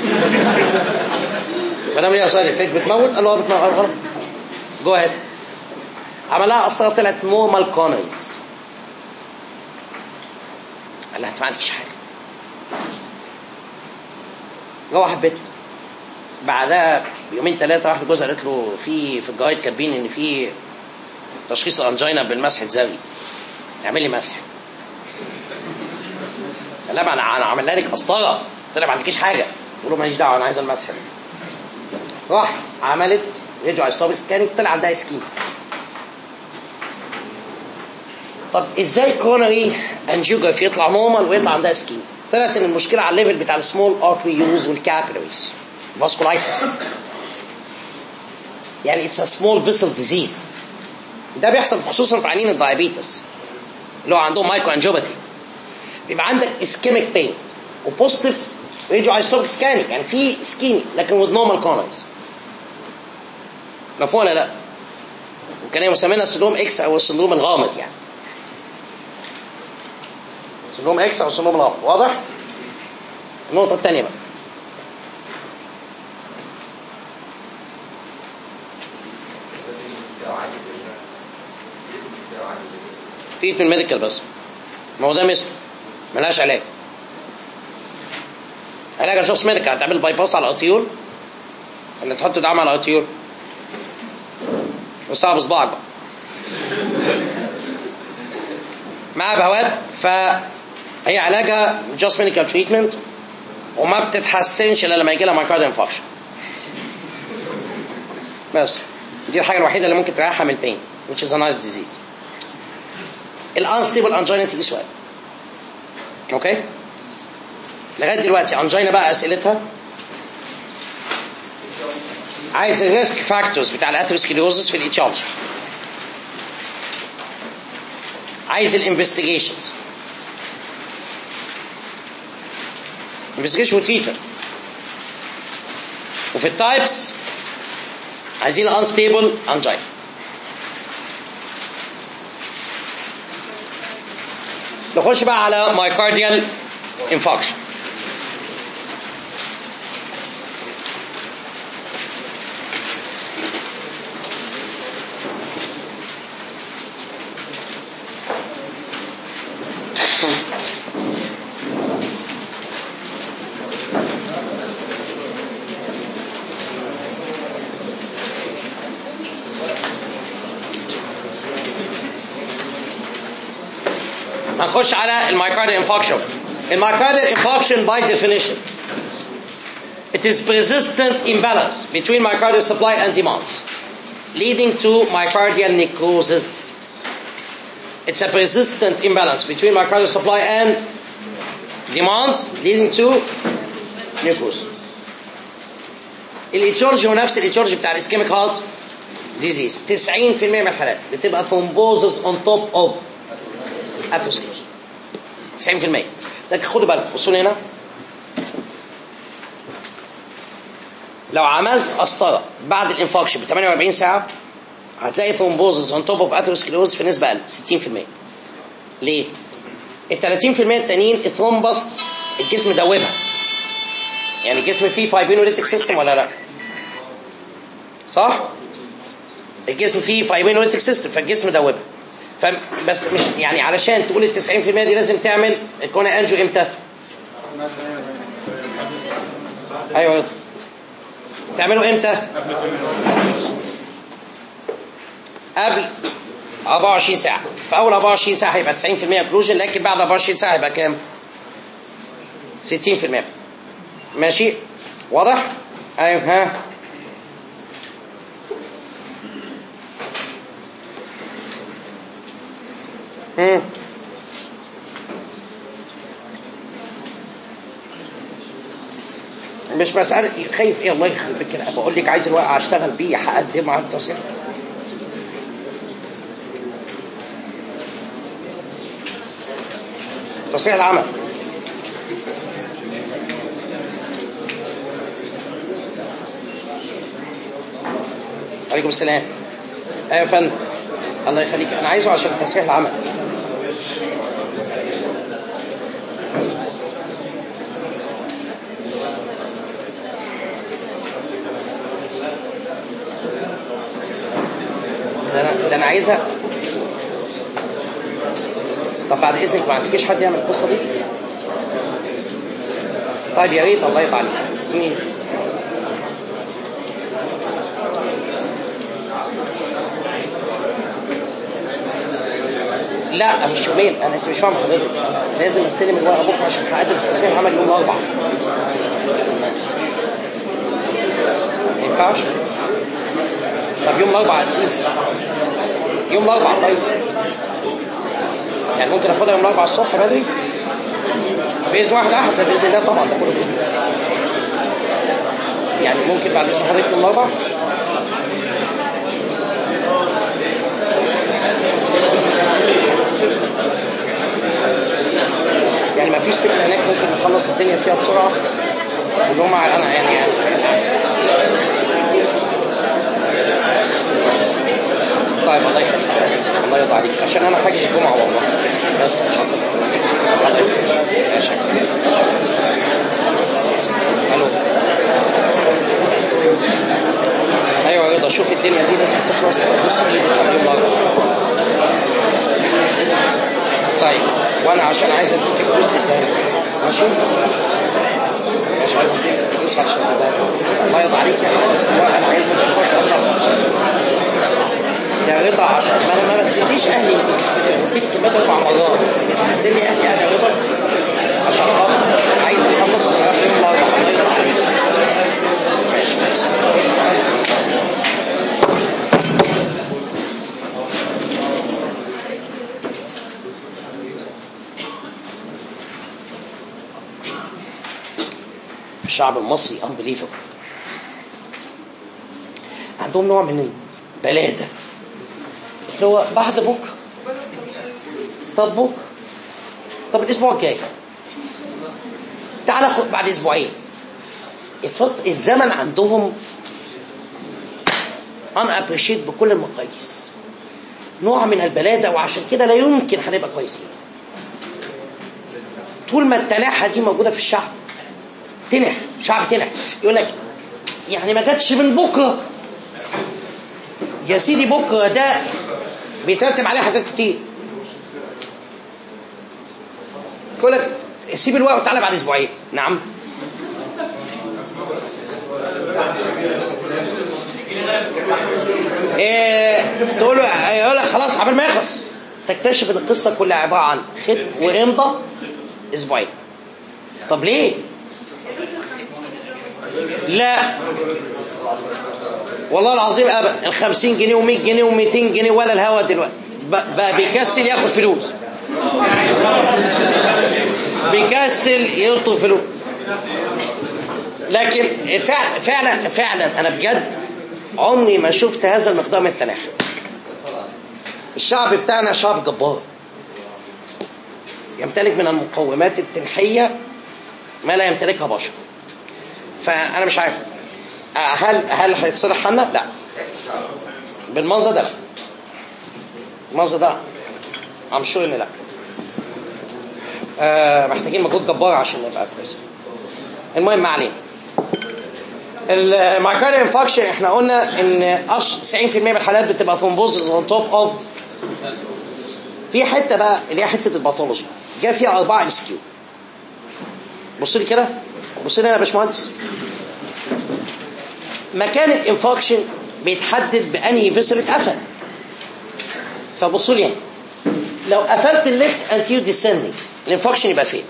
ما دام ليها سايد افكت بتموت قال له اه بتموت قال له خلاص جو اهيد عمل لها قسطره طلعت نورمال كونريز قال لها انت ما عندكش حاجه روح بيته بعدها بيومين ثلاثه راح لجوزها قالت له في في الجايد كاتبين ان في تشخيص الانجينا بالمسح الزاوي اعمل لي مسح لا ما انا انا عملنا لك قسطره طلع ما عندكيش حاجه تقول له ماليش دعوه انا عايز المسح راح عملت راديو ايستوبيك سكاننج طلع عندها سكين طب ازاي كورونري انجيوجرافي يطلع نورمال ويطلع عندها سكين طلعت ان المشكله على الليفل بتاع السمول ارتريوز والكابيلاريز فاسكولايتس يعني اتس ا سمول فيسل ديزيز ده بيحصل خصوصا في عيانين الدايابيتس اللي هو عندهم مايكرو انجيوباثي بيبقى عندك اسكيميك بين وبوزيتيف راديو ايستوبيك سكاننج يعني في سكيمي لكن with normal كونرز مفهوم ولا لا؟ وكان مسمينها السندروم اكس او السندروم الغامض يعني سندروم اكس او السندروم الغامض واضح؟ النقطة الثانية بقى تريتمنت ميديكال بس ما هو ده مثل ملهاش علاج علاج شخص ميديكال هتعمل باي باس على الارتيول اللي تحط دعم على الارتيول وصعب صباعك بقى معاها بهوات فهي علاجها جاست ميديكال تريتمنت وما بتتحسنش الا لما يجي لها مايكارد انفاركشن بس دي الحاجه الوحيده اللي ممكن تريحها من البين which is a nice disease الانستيبل انجينا تيجي سؤال اوكي لغايه دلوقتي انجينا بقى اسئلتها عايز الريسك فاكتورز بتاع الاثيروسكليروزس في الايتشولوجي عايز الانفستيجيشنز انفستيجيشن وتريتمنت وفي التايبس عايزين انستيبل انجينا نخش بقى على مايكارديال انفاكشن هنخش على المايكارديال انفاكشن المايكارديال انفاكشن by definition it is persistent imbalance between myocardial supply and demand leading to myocardial necrosis it's a persistent imbalance between myocardial supply and demand leading to necrosis الايتيولوجي هو نفس الايتيولوجي بتاع الاسكيميك هارت ديزيز 90% من الحالات بتبقى ثرومبوزس اون توب اوف اثروسكليروز 90% لكن خدوا بالكم بصوا لي هنا لو عملت قسطره بعد الانفاكشن ب 48 ساعه هتلاقي ثرومبوزس اون توب اوف اثروسكليروز في نسبه اقل 60% ليه؟ ال 30% التانيين الثرومبس الجسم دوبها يعني الجسم فيه فايبينوليتيك سيستم ولا لا؟ صح؟ الجسم فيه فايبينوليتيك سيستم فالجسم دوبها فبس مش يعني علشان تقول ال 90% دي لازم تعمل الكونا انجو امتى؟ ايوه تعملوا امتى؟ قبل 24 ساعة في أول 24 ساعة هيبقى 90% كلوجن لكن بعد 24 ساعة هيبقى كام؟ 60% ماشي؟ واضح؟ أيوه ها مم. مش مسألة خايف ايه الله يخرب كده بقول لك عايز الورقة اشتغل بيه هقدم على التصريح تصريح العمل عليكم السلام ايوه يا فندم الله يخليك انا عايزه عشان تصريح العمل ده انا ده انا عايزها طب بعد اذنك ما عندكيش حد يعمل القصه دي طيب يا ريت الله يرضى عليك مين لا مش يومين انا انت مش فاهم حضرتك لازم استلم الورقه بكره عشان هقدم في تصريح العمل يوم الاربعاء ما ينفعش طب يوم الاربعاء اتليست يوم الاربعاء طيب يعني ممكن اخدها يوم الاربعاء الصبح بدري باذن واحد احد ده باذن الله طبعا ده كله باذن الله يعني ممكن بعد اذن حضرتك يوم الاربعاء يعني ما فيش سكه هناك ممكن نخلص الدنيا فيها بسرعه اللي هم انا يعني, يعني طيب الله يخليك الله يرضى عليك عشان انا حاجز الجمعه والله بس مش اكتر ماشي الو ايوه يا رضا شوف الدنيا دي لازم تخلص بص ايدك قبل يوم الاربعاء طيب وانا عشان عايز اديك فلوس تديها ماشي مش عايز اديك فلوس عشان ده الله يرضى عليك يعني بس هو انا عايز اديك فلوس يا رضا عشان ما انا ما بتزليش اهلي اديك كميات اربع مرات لازم تنزلي اهلي انا رضا عشان خاطر عايز اخلص في يوم الاربعاء الله يرضى عليك ماشي ماشي الشعب المصري unbelievable عندهم نوع من البلادة اللي هو بعد بكرة طب بكرة طب الأسبوع الجاي تعالى خد بعد أسبوعين الفط... الزمن عندهم unappreciated بكل المقاييس نوع من البلادة وعشان كده لا يمكن هنبقى كويسين طول ما التلاحة دي موجودة في الشعب تنح شعب تنح يقول لك يعني ما جاتش من بكره يا سيدي بكره ده بيترتب عليه حاجات كتير يقول لك سيب الورق وتعالى بعد اسبوعين نعم إيه تقول له يقول لك خلاص قبل ما يخلص تكتشف ان القصه كلها عباره عن ختم وامضه اسبوعين طب ليه؟ لا والله العظيم ابدا ال 50 جنيه و100 جنيه و200 جنيه ولا الهوا دلوقتي بقى بيكسل ياخد فلوس بيكسل يطلب فلوس لكن فعلا فعلا انا بجد عمري ما شفت هذا المقدار من التناحي الشعب بتاعنا شعب جبار يمتلك من المقومات التنحيه ما لا يمتلكها بشر فانا مش عارف هل هل هيتصلح حالنا؟ لا بالمنظر ده لا المنظر ده ام شور ان لا آه محتاجين مجهود جبار عشان نبقى كويس المهم ما علينا المايكارديال انفاكشن احنا قلنا ان أش- 90% من الحالات بتبقى ثرومبوزز اون توب اوف في حته بقى اللي هي حته الباثولوجي جاء فيها اربعه ام كيو بص لي كده بص لي انا يا باشمهندس مكان الانفاكشن بيتحدد بانهي فيسل اتقفل فبصوا لي هنا لو قفلت الليفت انتيو ديسندنج الانفاكشن يبقى فين؟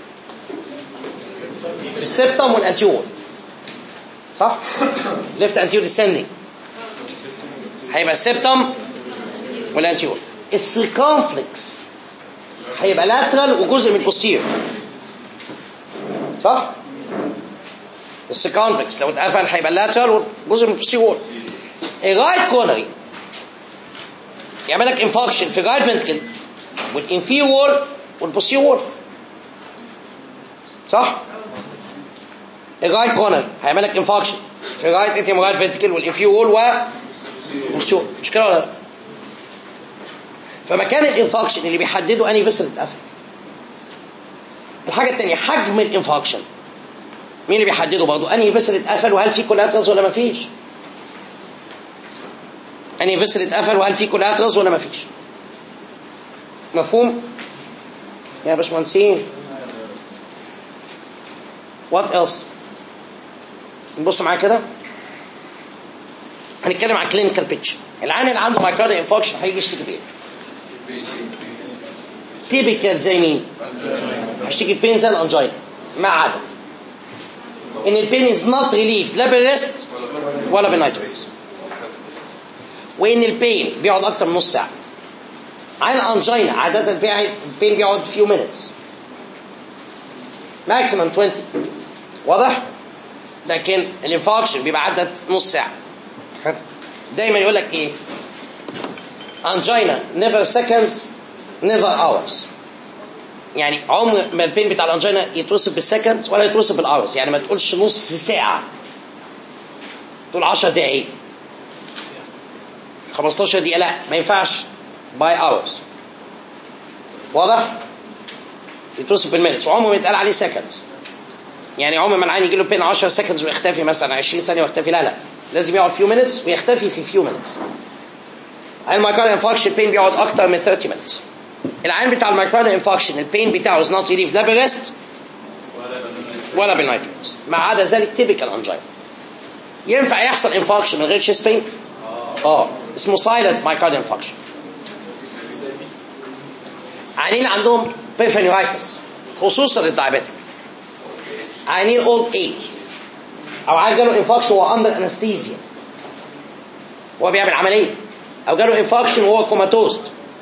في السبتم والانتيور صح؟ ليفت انتيو ديسندنج هيبقى السبتم والانتيور السيركمفلكس هيبقى لاترال وجزء من البوستير صح؟ السيركمفلكس لو اتقفل هيبقى لاترال وجزء من البوستير وول الرايت كورنري يعمل لك انفاكشن في الرايت فنتكل والانفير وول والبوستير وول صح؟ الرايت كورنر هيعمل لك انفاكشن في الرايت اتيم رايت فنتكل والانفير وول والبوستير وول مش كده ولا لا؟ فمكان الانفاكشن اللي بيحدده انهي فيسل اتقفل الحاجه الثانيه حجم الانفاكشن مين اللي بيحدده برضه انهي فيسل اتقفل وهل في كولاترز ولا ما فيش انهي فيسل اتقفل وهل في كولاترز ولا ما فيش مفهوم يا باشمهندسين وات ايلس نبص معايا كده هنتكلم عن كلينيكال بيتش العيان اللي عنده مايكارديال انفاكشن هيجي يشتكي بايه تيبيكال زي مين هيشتكي بين زي الانجينا ما عدا ان البين از نوت ريليفد لا بالريست ولا بالنايتروكس وان البين بيقعد اكتر من نص ساعه عين الانجينا عاده البين بيقعد فيو مينتس ماكسيمم 20 واضح لكن الانفاكشن بيبقى عدد نص ساعه دايما يقول لك ايه انجينا نيفر سكندز نيفر اورز يعني عمر ما البين بتاع الانجينا يتوصف بالسكندز ولا يتوصف بالاورز يعني ما تقولش نص ساعه تقول 10 دقايق 15 دقيقه لا ما ينفعش باي اورز واضح يتوصف بالمينتس وعمره ما يتقال عليه سكندز يعني عمر ما العين يجي له بين 10 سكندز ويختفي مثلا 20 ثانيه ويختفي لا لا لازم يقعد فيو مينتس ويختفي في فيو مينتس المايكارد انفاكشن بين بيقعد اكتر من 30 مينتس العين بتاع المايكارد انفاكشن البين بتاعه از نوت ريليف لا بالريست ولا بالنايتروكس ما عدا ذلك تيبيكال انجينا ينفع يحصل انفاكشن من غير تشيست بين اه اسمه سايلنت مايكارد انفاكشن عيانين عندهم بيرفينيرايتس خصوصا الدايابيتيك عيانين اولد ايج او عيان جاله انفاكشن وهو اندر انستيزيا وهو بيعمل عمليه او جاله انفاكشن وهو كوماتوست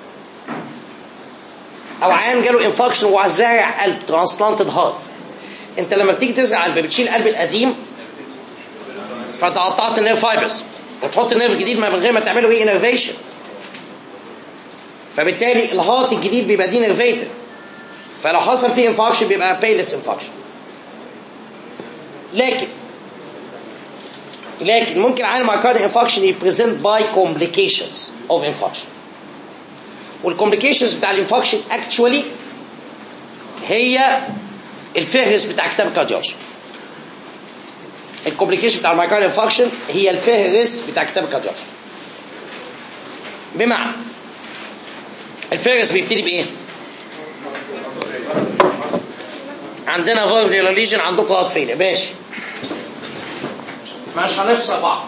او عيان جاله انفاكشن وهو زارع قلب ترانسبلانتد هارت انت لما بتيجي تزرع قلب بتشيل القلب القديم فانت قطعت النيرف فايبرز وتحط نيرف جديد من غير ما تعمله ايه انرفيشن فبالتالي الهارت الجديد بيبقى دي نيرفيتد فلو حصل فيه انفاكشن بيبقى بيلس انفاكشن لكن لكن ممكن عين مايكارد انفاكشن يبريزنت باي كومبليكيشنز اوف انفاكشن والكومبليكيشنز بتاع الانفاكشن اكشولي هي الفهرس بتاع كتاب الكارديولوجي الكومبليكيشن بتاع المايكارد انفاكشن هي الفهرس بتاع كتاب الكارديولوجي بمعنى الفهرس بيبتدي بايه؟ عندنا فالفيولا ليجن عندكم هارت فيلر ماشي مش هنفصل بعض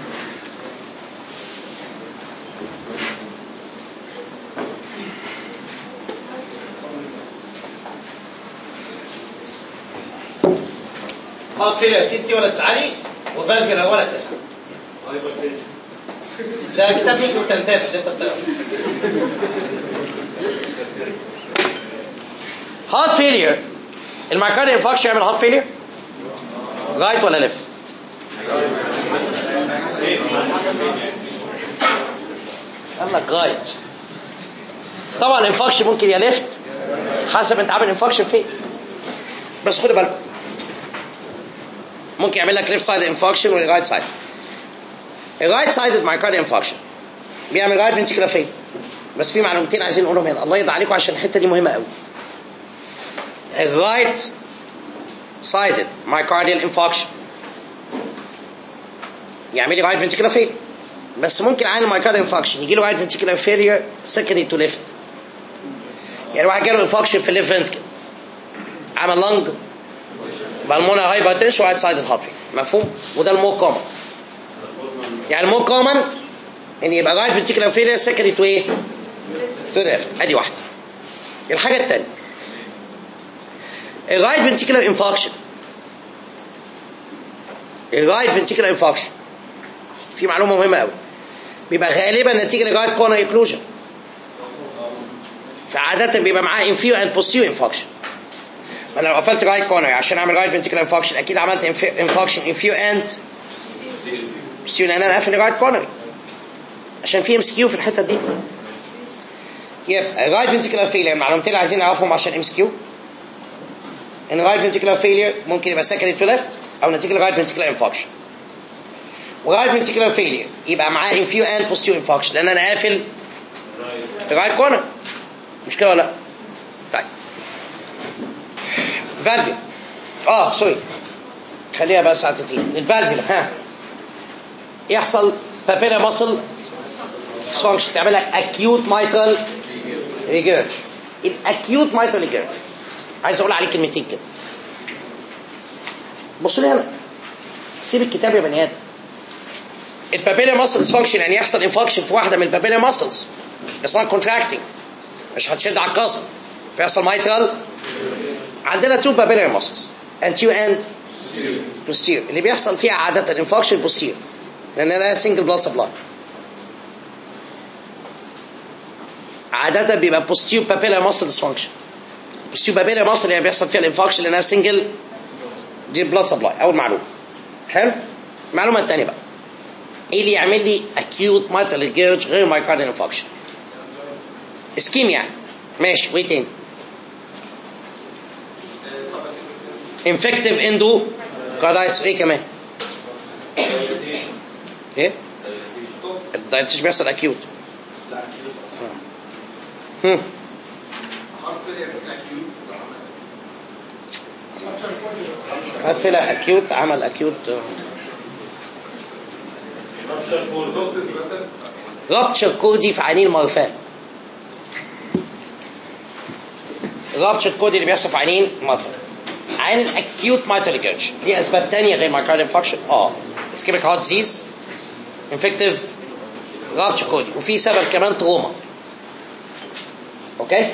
هارت فيلر يا ستي ولا تسعلي وفالفيولا ولا تسعلي ده كتاب ليك وتنتات اللي انت بتقرا هارت فيلير المايكارد انفاكشن يعمل هارت فيلير رايت ولا ليفت قال لك رايت طبعا الانفاكشن ممكن يا ليفت حسب انت عامل انفاكشن فين بس خد بالك ممكن يعمل لك ليفت سايد انفاكشن ورايت سايد الرايت سايد مايكارد انفاكشن بيعمل رايت فنتيكولا فين بس في معلومتين عايزين نقولهم هنا الله يرضى عليكم عشان الحته دي مهمه قوي الرايت سايدد مايكارديال انفاكشن يعمل لي رايت فنتيكولار فيل بس ممكن عين المايكارديال انفاكشن يجي له رايت فنتيكولار فيلير سكندري تو ليفت يعني واحد جاله انفاكشن في الليفت فنتكل عمل لنج بالمونر هايبرتنشن ورايت سايدد هارت فيل مفهوم وده المور كومن يعني المور كومن ان يبقى رايت فنتيكولار فيلير سكندري تو ايه؟ تو ليفت ادي واحده الحاجه الثانيه الرايت فنتيكولار انفاكشن الرايت فنتيكولار انفاكشن في معلومه مهمه قوي بيبقى غالبا نتيجه لرايت كورنر ايكلوجن فعاده بيبقى معاه انفيو اند بوستيريو انفاكشن ما لو قفلت رايت كورنر عشان اعمل رايت فنتيكولار انفاكشن اكيد عملت انفاكشن انفيو اند بوستيريو لان انا قافل رايت كورنر عشان في ام اس كيو في الحته دي يبقى الرايت فنتيكولار فيلير المعلومتين اللي عايزين نعرفهم عشان ام اس كيو ان رايت فنتيكولار فيلير ممكن يبقى سكندري تو ليفت او نتيجه لرايت فنتيكولار انفاكشن ورايت فنتيكولار فيلير يبقى معاه انفيو اند بوستيريو انفاكشن لان انا قافل الرايت كورنر مش كده ولا لا؟ طيب فالفي اه سوري خليها بقى ساعتين الفالفي ها يحصل بابيلا ماسل ديسفانكشن تعمل لك اكيوت مايترال ريجيرج الاكيوت مايترال ريجيرج عايز اقول عليه كلمتين كده بص لي هنا سيب الكتاب يا بني ادم البابيلا ماسل ديسفانكشن يعني يحصل انفاكشن في واحده من البابيلا ماسلز يحصل كونتراكتنج مش هتشد على الكسر فيحصل مايترال عندنا تو بابيلا ماسلز انتيو اند بوستير اللي بيحصل فيها عاده انفاكشن بوستير لان لها سنجل بلاد سبلاي عادة بيبقى بوستيو بابيلا ماسل ديسفانكشن بوستيو بابيلا ماسل يعني بيحصل فيها الانفاكشن لانها سنجل دي بلاد سبلاي اول معلومه حلو المعلومه الثانيه بقى ايه اللي يعمل لي اكيوت مايتال جيرج غير مايكارديال انفاكشن اسكيم يعني ماشي وايه تاني انفكتيف اندو كاردايتس ايه كمان ايه الدايتش بيحصل اكيوت هم. هات فيلا اكيوت عمل اكيوت رابتشر كودي في عينين المرفان رابتشر كودي اللي بيحصل في عينين المرفان عين الاكيوت مايتال جيرج ليه اسباب تانية غير مايكارديال انفكشن اه اسكيميك هارت ديزيز انفكتيف رابتشر كودي وفي سبب كمان تروما اوكي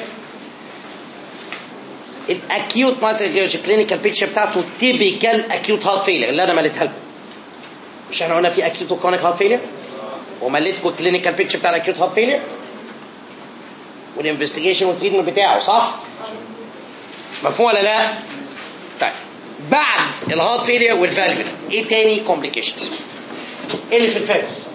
الاكيوت مايتال جيرج كلينيكال بيكتشر بتاعته تيبيكال اكيوت هارت فيلر اللي انا مليتها لكم مش احنا قلنا في اكيوت وكرونيك هارت فيلر ومليتكم الكلينيكال بيكتشر بتاع الاكيوت هارت فيلر والانفستيجيشن والتريتمنت بتاعه صح؟ مفهوم ولا لا؟ طيب بعد الهارت فيلير والفالفل ايه تاني كومبليكيشنز؟ ايه اللي في الفارس؟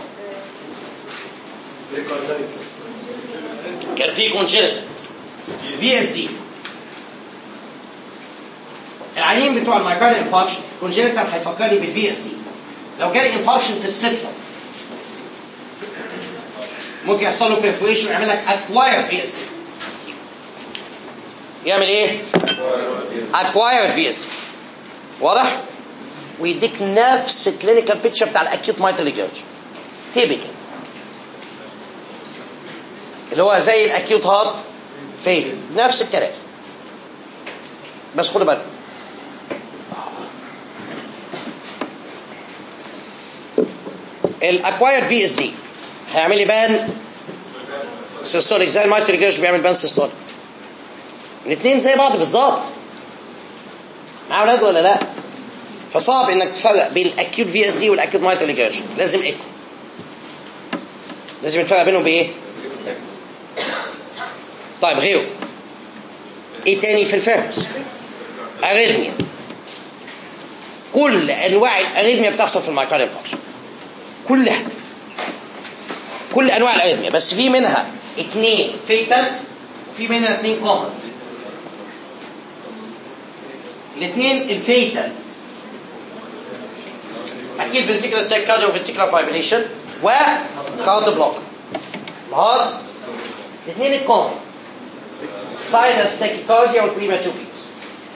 كان في كونجنتال في اس دي العيانين بتوع المايكارد انفاكشن كونجنتال هيفكرني بالفي اس دي لو جالي انفاكشن في السبتم ممكن يحصل له بريفوريشن ويعمل لك اكواير في اس دي يعمل ايه؟ اكواير في اس دي واضح؟ ويديك نفس الكلينيكال بيكتشر بتاع الاكيوت مايتال جيرج تيبيكال اللي هو زي الاكيوت هارت فيل نفس الكلام بس خدوا بالك الاكوايرد في اس دي هيعمل لي بان سيستوليك زي المايتري جيرش بيعمل بان سيستوليك الاثنين زي بعض بالظبط مع اولاد ولا لا فصعب انك تفرق بين الاكيوت في اس دي والاكيوت مايتري جيرش لازم ايكو لازم نفرق بينهم بايه طيب غيره ايه تاني في الفيرمز اريثميا كل انواع الاريثميا بتحصل في المايكارد انفكشن كلها كل انواع الاريثميا بس في منها اثنين فيتال وفي منها اثنين كومن الاثنين الفيتال اكيد فنتيكولار تاكيكارديا وفنتيكولار فايبريشن وكارد بلوك الهارت الاثنين الكومن سايلنس تاكيكارديا والبريماتور بيتس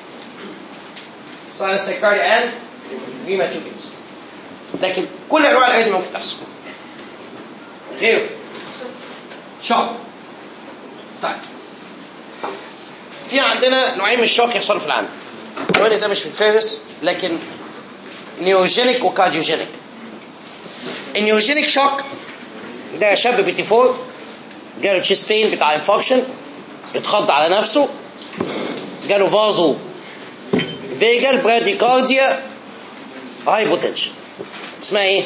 ساينس سيكاردي اند ريماتوكيتس لكن كل انواع الايدي ممكن تحصل غيره شوك طيب في عندنا نوعين من الشوك يحصلوا في العالم النوع ده مش في الفهرس لكن نيوجينيك وكارديوجينيك النيوجينيك شوك ده شاب بي تي 4 جاله تشيست بين بتاع انفكشن اتخض على نفسه جاله فازو فيجل براديكارديا هايبوتنشن اسمها ايه؟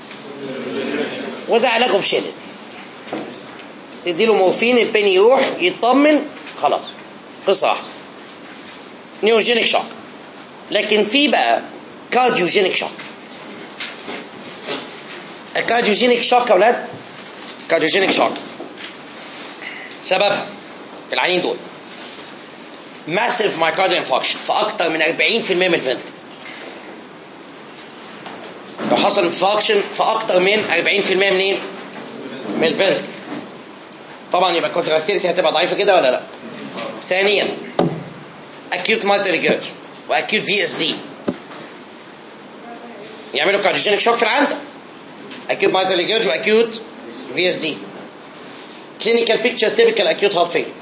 وده علاجه بشلل تديله مورفين البين يروح يطمن خلاص قصه واحده نيوجينيك شوك لكن في بقى كارديوجينيك شوك الكارديوجينيك شوك يا اولاد كارديوجينيك شوك سببها في العينين دول ماسيف مايكارديال انفكشن في اكتر من 40% من الفنتركل لو حصل انفكشن في اكتر من 40% منين؟ من الفنتركل طبعا يبقى الكونتراكتيليتي هتبقى ضعيفه كده ولا لا؟ ثانيا acute mitral regurg واكيوت في اس دي يعملوا كارديوجينيك شوك في العنده acute mitral regurg واكيوت في اس دي clinical picture typical acute heart failure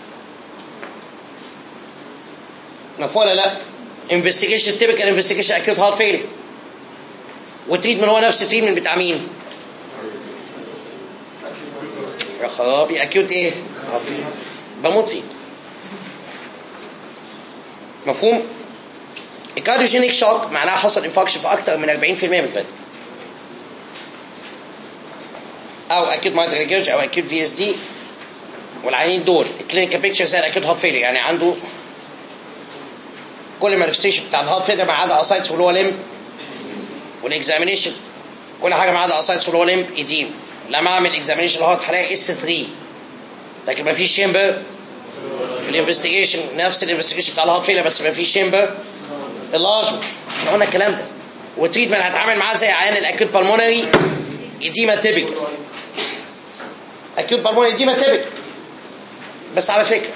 مفهوم ولا لا؟ investigation typical investigation acute heart failure والتريتمنت هو نفس التريتمنت بتاع مين؟ يا خرابي اكيوت ايه؟ heart failure. بموت فيه مفهوم؟ الكارديوجينيك شوك معناها حصل انفكشن في اكتر من 40% من الفتره او اكيد مايترال جيرج او اكيد في اس دي والعيانين دول الكلينيكال بيكتشر زي الاكيد هارت فيلير يعني عنده كل المانيفستيشن بتاع الهارت فيلير ما عدا اسايتس واللي هو لمب والاكزامينيشن كل حاجه ما عدا اسايتس واللي هو لمب ايديم لما اعمل اكزامينيشن الهارت هلاقي اس 3 لكن ما فيش شيمبر الانفستيجيشن نفس الانفستيجيشن بتاع الهارت فيلير بس ما فيش شيمبر اللارج احنا قلنا الكلام ده والتريتمنت هتعامل معاه زي عيان الاكيوت بالمونري ايديما تيبيكال اكيوت بالمونري ايديما تيبيكال بس على فكره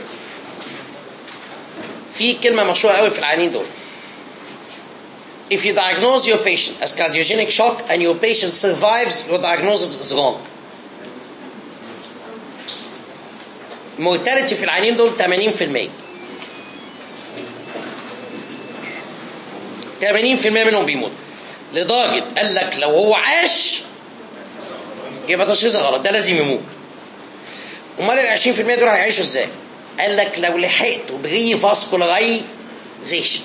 في كلمه مشهوره قوي في العيانين دول If you diagnose your patient as cardiogenic shock and your patient survives, your diagnosis is wrong. mortality في العيانين دول 80% 80% منهم بيموت لدرجة قال لك لو هو عاش يبقى تشخيصه غلط ده لازم يموت امال ال 20% دول هيعيشوا ازاي؟ قال لك لو لحقته بري فاسكولارايزيشن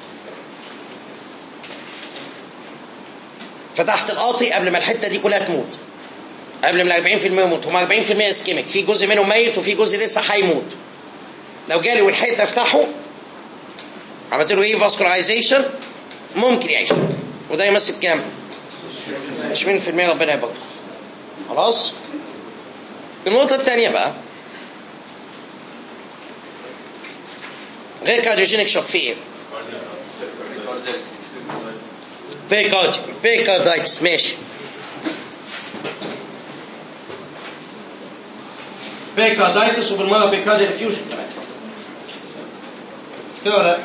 فتحت القاطي قبل ما الحته دي كلها تموت قبل ما ال 40% يموت هم 40% اسكيميك في جزء منهم ميت وفي جزء لسه هيموت لو جالي ولحقت افتحه عملت له ايه فاسكولارايزيشن ممكن يعيش وده يمثل كام؟ 20% ربنا يبارك خلاص؟ النقطة الثانية بقى غير كارديوجينيك شوك في ايه؟ بيكارد بيكاردايتس ماشي بيكاردايتس وبالمرة بيكارد انفيوجن كمان مش كده ولا لا؟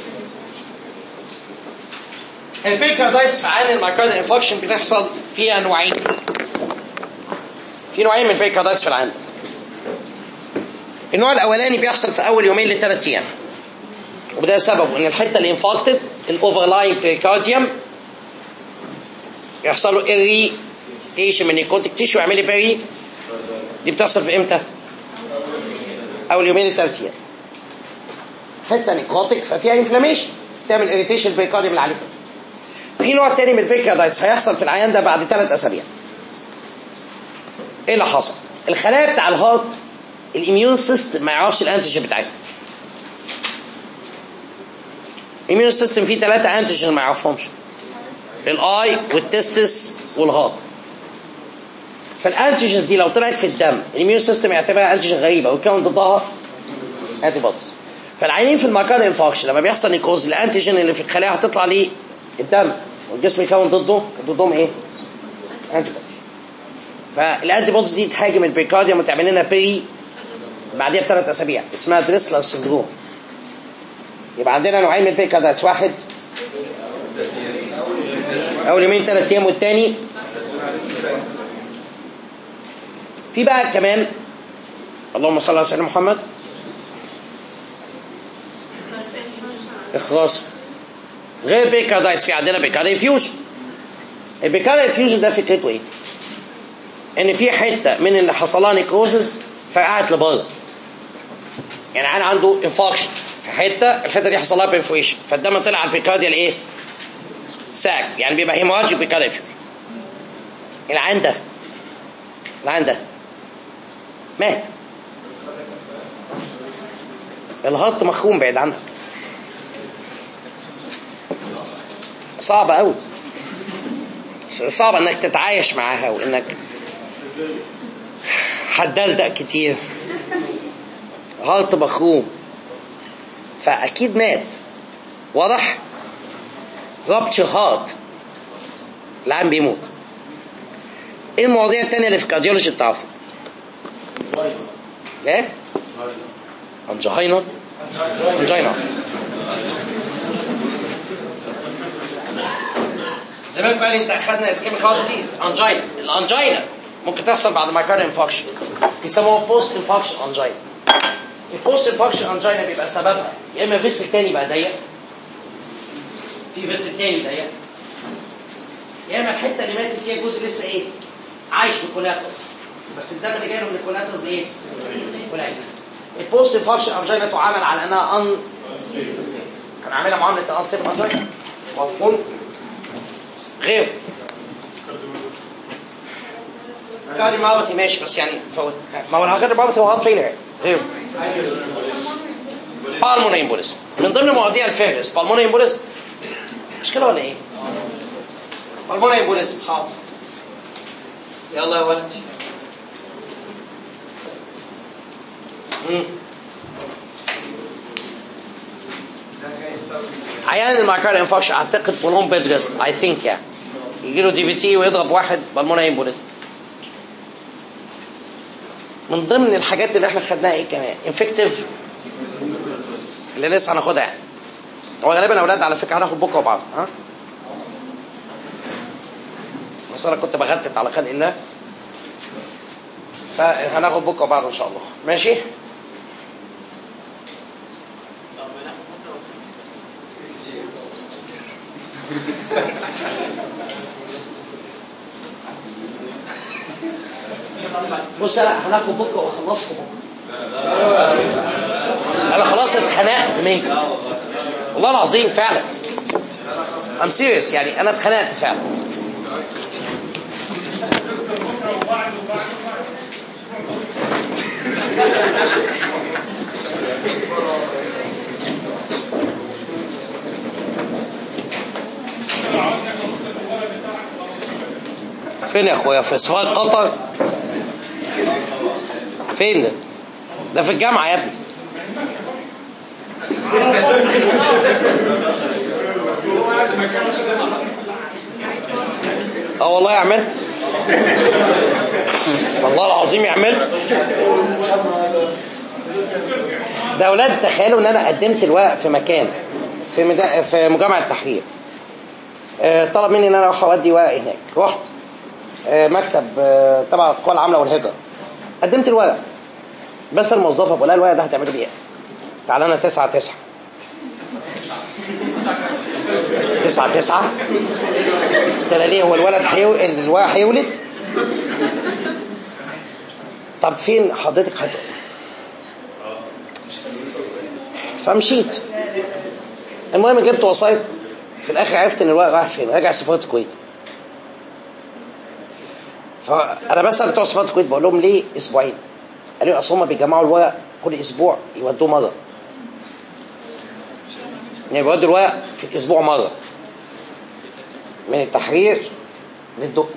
البيكاردايتس في عين المايكارد انفكشن بتحصل فيها نوعين في نوعين من البيكاردايتس في العين النوع الاولاني بيحصل في اول يومين لثلاث ايام وده سببه ان الحته اللي انفكتد الاوفرلاين بيريكارديوم يحصل له اريتيشن من نيكوتيك تيشو يعمل لي بيري دي بتحصل في امتى؟ اول يومين لثلاث ايام حته نيكوتيك ففيها انفلاميشن تعمل اريتيشن البيريكارديوم اللي عليه في نوع تاني من البيكاردايتس هيحصل في العيان ده بعد ثلاث اسابيع ايه اللي حصل؟ الخلايا بتاع الهارت الاميون سيستم ما يعرفش الانتيجين بتاعتها الاميون سيستم فيه ثلاثة انتيجين ما يعرفهمش الاي والتستس والهارت فالانتيجينز دي لو طلعت في الدم الاميون سيستم يعتبرها انتيجين غريبه ويكون ضدها انتي بوديز فالعينين في الماكار انفاكشن لما بيحصل نيكوز الانتيجين اللي في الخلايا هتطلع ليه الدم والجسم يكون ضده ضدهم ايه؟ انتي بوديز فالانتي بوديز دي تهاجم البريكارديوم وتعمل لنا بيري بعديها بثلاث اسابيع اسمها دريسلر سندروم يبقى عندنا نوعين من البيكاردايتس واحد اول يومين ثلاث ايام والتاني في بقى كمان اللهم صل على سيدنا محمد اخلاص غير بيكاردايتس في عندنا بيكارد فيوجن البيكارد فيوجن ده فكرته ايه؟ ان في حته من اللي حصل لها نيكروزز فرقعت لبره يعني انا عنده انفاركشن في حته الحته دي حصل لها بيرفوريشن فالدم طلع على البيكارديال ايه؟ ساك يعني بيبقى هيموراجيك بيكارديال فيوجن العين ده العين ده مات الهارت مخروم بعيد عنك صعب قوي صعب انك تتعايش معاها وانك هتدلدق كتير هارت مخروم فاكيد مات واضح ربط هارت العام بيموت ايه المواضيع التانية اللي في الكارديولوجي بتعرفوا ايه انجهاينا انجينا زمان قال انت اخذنا اسكيميك هارت ديزيز انجينا الانجينا ممكن تحصل بعد ما كان انفكشن يسموها بوست انفكشن انجينا البوست انفكشن انجينا بيبقى سببها يا اما فيس تاني بقى ضيق في فيس تاني ضيق يا اما الحته اللي ماتت فيها جزء لسه ايه عايش بالكولاترز بس الدم اللي جاي له من الكولاترز ايه قليل البوست انفكشن انجينا تعامل على انها ان هنعملها معامله الانستيبل انجينا مفهوم غير كاري ماوثي ماشي بس يعني فوت ما هو الهاجر ماوثي هو هارت فيلر غير بالموني امبوليزم من ضمن مواضيع الفهرس بالموني امبوليزم مش كده ولا ايه؟ بالموني امبوليزم حاضر يلا يا ولد مم. عيان المايكارد انفكشن اعتقد بولون بيد ريست اي ثينك يعني يجي له دي في تي ويضرب واحد بالموني امبوليزم من ضمن الحاجات اللي احنا خدناها ايه كمان انفكتيف اللي لسه هناخدها يعني هو غالبا اولاد على فكره هناخد بكره وبعض ها بس انا كنت بغتت على خلق الله فهناخد بكره وبعض ان شاء الله ماشي بص انا هناخد بكره واخلصكم بكره انا خلاص اتخنقت منكم والله العظيم فعلا ام سيريس يعني انا اتخنقت فعلا فين يا اخويا في سفاره قطر فين ده؟ ده في الجامعه يا ابني اه والله يعمل والله العظيم يعمل ده اولاد تخيلوا ان انا قدمت الورق في مكان في مدا... في مجمع التحرير آه، طلب مني ان انا اروح اودي ورق هناك رحت آه، مكتب آه، تبع القوى العامله والهجره قدمت الورق بس الموظفه بقول لها الورق ده هتعملوا بيه ايه؟ تعالى انا 9 9 9 9 قلت لها ليه هو الولد حيو... الورق هيولد؟ طب فين حضرتك هت... فمشيت المهم جبت وسايط في الاخر عرفت ان الورق رايح فين راجع سفاره الكويت فانا بسال بتوع سفاره الكويت بقول لهم ليه اسبوعين قالوا لي اصل هم بيجمعوا الورق كل اسبوع يودوه مره يعني بيودوا الورق في الاسبوع مره من التحرير للدق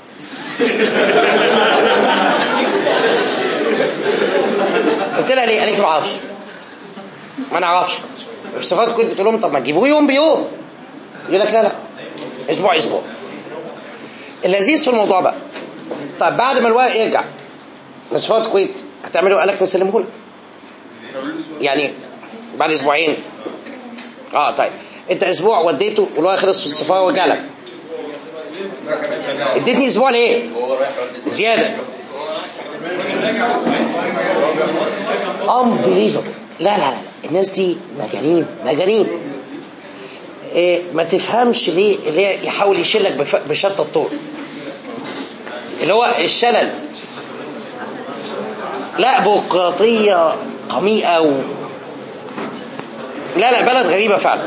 قلت لها ليه؟ قالت لي ما اعرفش ما نعرفش في صفات كنت بتقول لهم طب ما تجيبوه يوم بيوم يقول لك لا لا اسبوع اسبوع اللذيذ في الموضوع بقى طب بعد ما الورق يرجع لصفات كويت هتعملوا قال لك نسلمه لك يعني بعد اسبوعين اه طيب انت اسبوع وديته والوقت خلص في السفاره وجالك اديتني اسبوع ليه؟ زياده unbelievable لا لا لا الناس دي مجانين مجانين إيه ما تفهمش ليه اللي هي يحاول يشيلك بف- بشتى الطرق اللي هو الشلل لا بيروقراطيه قميئه و... لا لا بلد غريبه فعلا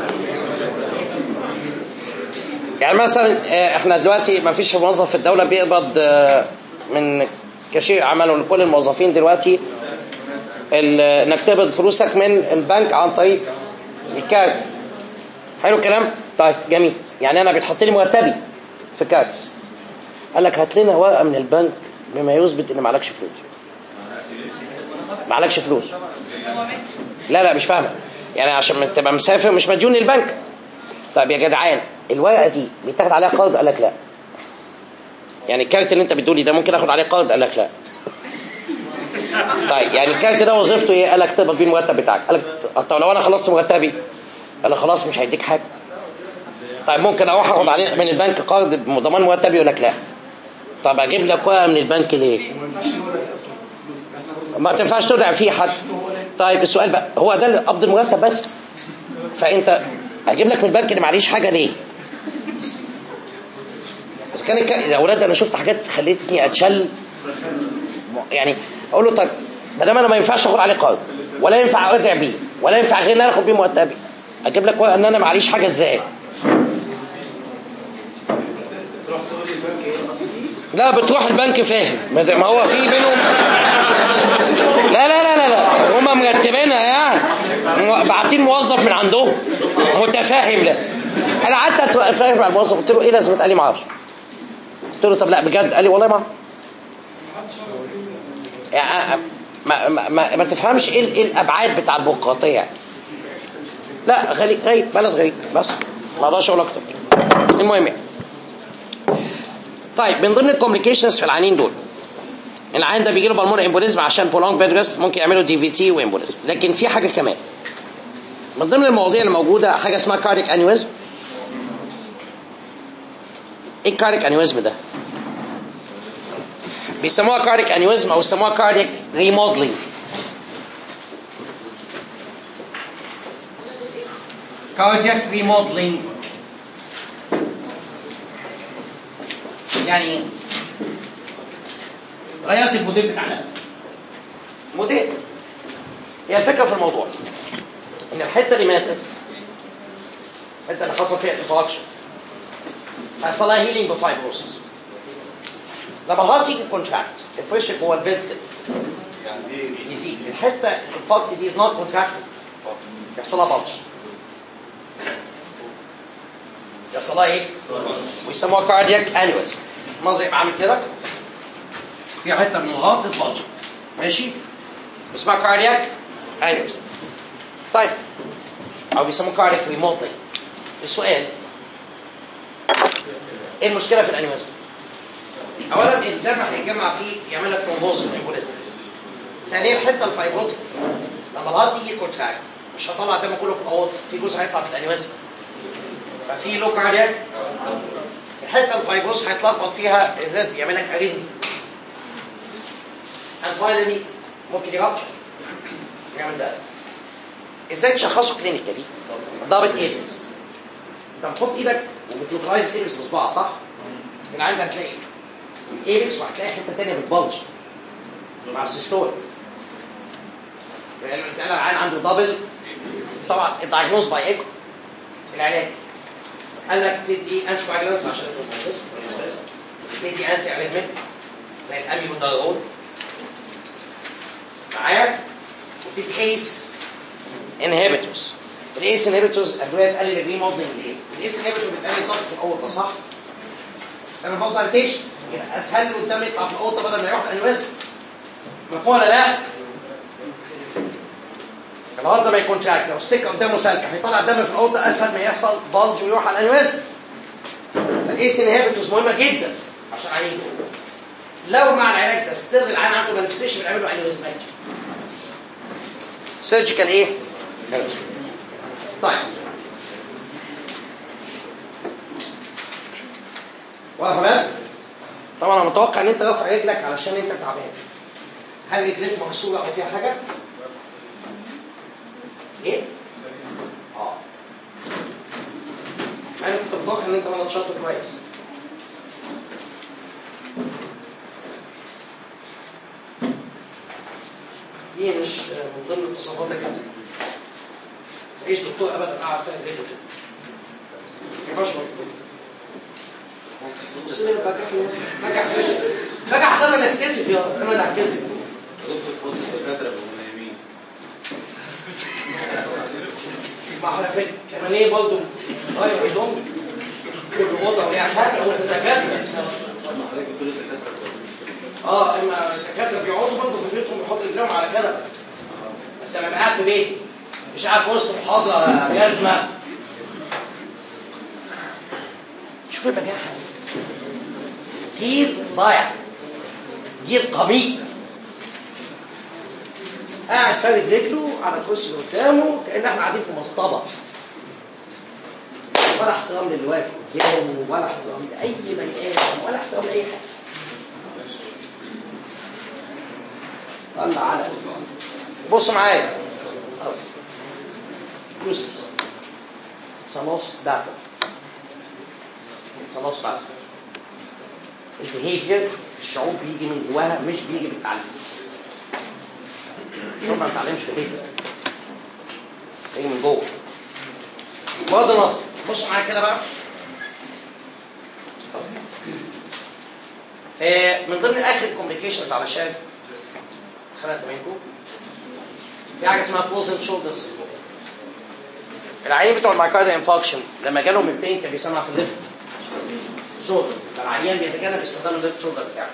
يعني مثلا آه، احنا دلوقتي ما فيش موظف في الدوله بيقبض آه، من كشيء عمله لكل الموظفين دلوقتي ال- انك تقبض فلوسك من البنك عن طريق الكارت حلو الكلام طيب جميل يعني انا بيتحط لي مرتبي في كارت قال لك هات لنا ورقه من البنك بما يثبت ان معلكش فلوس معلكش فلوس لا لا مش فاهمه يعني عشان تبقى مسافر مش مديون للبنك طيب يا جدعان الورقه دي بيتاخد عليها قرض قال لك لا يعني الكارت اللي انت بتقولي ده ممكن اخد عليه قرض قال لك لا طيب يعني الكارت ده وظيفته ايه قال لك تقبض بيه المرتب بتاعك قال لك طب لو انا خلصت مرتبي قال لك خلاص مش هيديك حاجه طيب ممكن اروح اخد عليه من البنك قرض بضمان مرتبي يقول لك لا طب اجيب لك ورقه من البنك ليه ما تنفعش تودع فيه حد طيب السؤال بقى هو ده قبض المرتب بس فانت اجيب لك من البنك اللي معليش حاجه ليه بس كان الك... يا اولاد انا شفت حاجات خلتني اتشل يعني اقول له طيب ما دام انا ما ينفعش اخد عليه قرض ولا ينفع ارجع بيه ولا ينفع غير ان انا اخد بيه مرتبي اجيب لك ورقه ان انا معليش حاجه ازاي لا بتروح البنك فاهم ما ده- ما هو في بينهم لا لا لا لا لا هم مرتبينها يعني مو- باعتين موظف من عندهم متفاهم له انا قعدت اتفاهم مع الموظف قلت له ايه لازمه قال لي ما اعرفش قلت له طب لا بجد قال لي والله ما أعرف. يعني ما, ما, ما, ما تفهمش ايه ال- إيه الابعاد بتاع البيروقراطيه يعني. لا غريب غريب بلد غريب بس ما اقدرش اقول اكتر المهم يعني. طيب من ضمن الكوميونيكيشنز في العيانين دول العيان ده بيجي له بالمون امبوليزم عشان بولونج بيد ريست ممكن يعملوا دي في تي وامبوليزم لكن في حاجه كمان من ضمن المواضيع اللي موجوده حاجه اسمها كارديك انيويزم ايه الكارديك انيويزم ده؟ بيسموها كارديك انيويزم او يسموها كارديك ريموديلنج كاردياك ريموديلنج يعني ايه؟ غيرت الموديل بتاع القلب موديل هي الفكره في الموضوع ان الحته اللي ماتت الحته اللي حصل فيها انفراكشن هيحصل لها هيلينج بفايبروسس لما الهارت يجي كونتراكت البريشر جوه الفنتكل يزيد الحته الفرق دي از نوت كونتراكتد يحصل لها بلش يحصل لها ايه؟ ويسموها كاردياك انيوزم منظر يبقى عامل كده في حته من الهارت از بلج ماشي اسمها كاردياك انيوزم طيب او بيسموه كاردياك ريموتلي السؤال ايه المشكله في الانيوزم؟ اولا الدم هيتجمع فيه يعمل لك ترومبوز وامبوليزم ثانيا الحته الفايبروتيك لما الهارت يجي كونتراكت مش هطلع الدم كله في الاوض في جزء هيطلع في الانيوزم ففي لو كاردياك الحته الفايبروس هيتلخبط فيها الريتم يعمل لك اريثمي and finally ممكن يرابشر يعمل ده ازاي تشخصه كلينيكالي ضابط ايبكس انت بتحط ايدك وبتلوكلايز ايبكس بصباعها صح؟ من عندك هتلاقي ايبكس وهتلاقي حته ثانيه بتبلج مع السيستول يعني انت انا عيان عنده دبل طبعا الدايجنوز باي ايكو العلاج قال لك تدي انتي كواجلانس عشان تدي انتي اريثميك زي الاميبودارول معايا وتدي ايس انهبيتورز الايس انهبيتورز ادويه تقلل الريموديلنج ليه؟ الايس انهبيتور بتقلل الضغط في الاوضه صح؟ لما بوصل اريتيشن يبقى اسهل له الدم يطلع في الاوضه بدل ما يروح الانوازم مفهوم ولا لا؟ النهارده ما يكون تراك لو السكه قدامه سالكه هيطلع الدم في الاوضه اسهل ما يحصل بلج ويروح على الانوازم الايس انهبيتورز مهمه جدا عشان عينيه لو مع العلاج ده ستيل العين عنده مانيفستيشن بنعمل له انوازمات سيرجيكال ايه؟ طيب واضح بقى؟ طبعا انا متوقع ان انت رافع رجلك علشان انت تعبان هل رجلك مكسوره او فيها حاجه؟ ايه؟ اه انا كنت متوقع ان انت ولد شاطر كويس دي مش من ضمن تصرفاتك انت مفيش دكتور ابدا قاعد فيها رجله كده ما ينفعش دكتور بص لي بقى بقى بقى احسن انا اتكسف يا انا اللي هتكسف دكتور في وسط الدكاتره بيبقوا نايمين ما احنا فين كمان ايه برضه ايوه عندهم كل اوضه وليها حاجه وتتكلم بس لما حضرتك بتقول الدكاتره بيبقوا اه اما الدكاتره بيقعدوا برضه في بيتهم يحطوا رجلهم على كنبه بس انا قاعد في بيتي مش قاعد في وسط محاضره جزمه شوف البجاحه جيل ضايع جيل قميء قاعد فارد رجله على الكرسي اللي قدامه كان احنا قاعدين في مصطبه ولا احترام للي واقف قدامه ولا احترام لاي بني ادم ولا احترام لاي حاجه طلع على بص معايا خلاص useless it's a lost battle it's a lost battle البيهيفير الشعور بيجي من جواها مش بيجي بالتعليم الشعور ما بيتعلمش بيهيفير بيجي من جوه بغض النظر بص معايا كده بقى آه، من ضمن اخر الكومبليكيشنز علشان خلقت منكم في حاجه اسمها فروزن شولدر سيندروم العيانين بتوع المايكارديال انفاكشن لما جالهم البين كان بيسمع في الليفت شولدر فالعيان بيتجنب استخدام الليفت شولدر بتاعه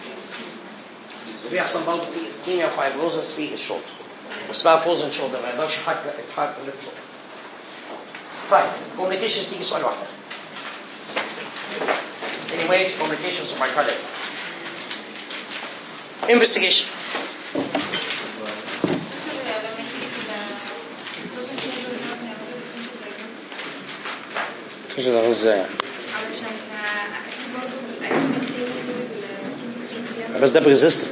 وبيحصل برضه في اسكيميا وفايبروزس في الشولدر اسمها فروزن شولدر ما يقدرش يحرك يتحرك الليفت شولدر طيب كومبليكيشنز تيجي سؤال واحد anyway complications of myocardial investigation مش ده ازاي علشان اكيد برضه الاكل بس ده بريزيستنت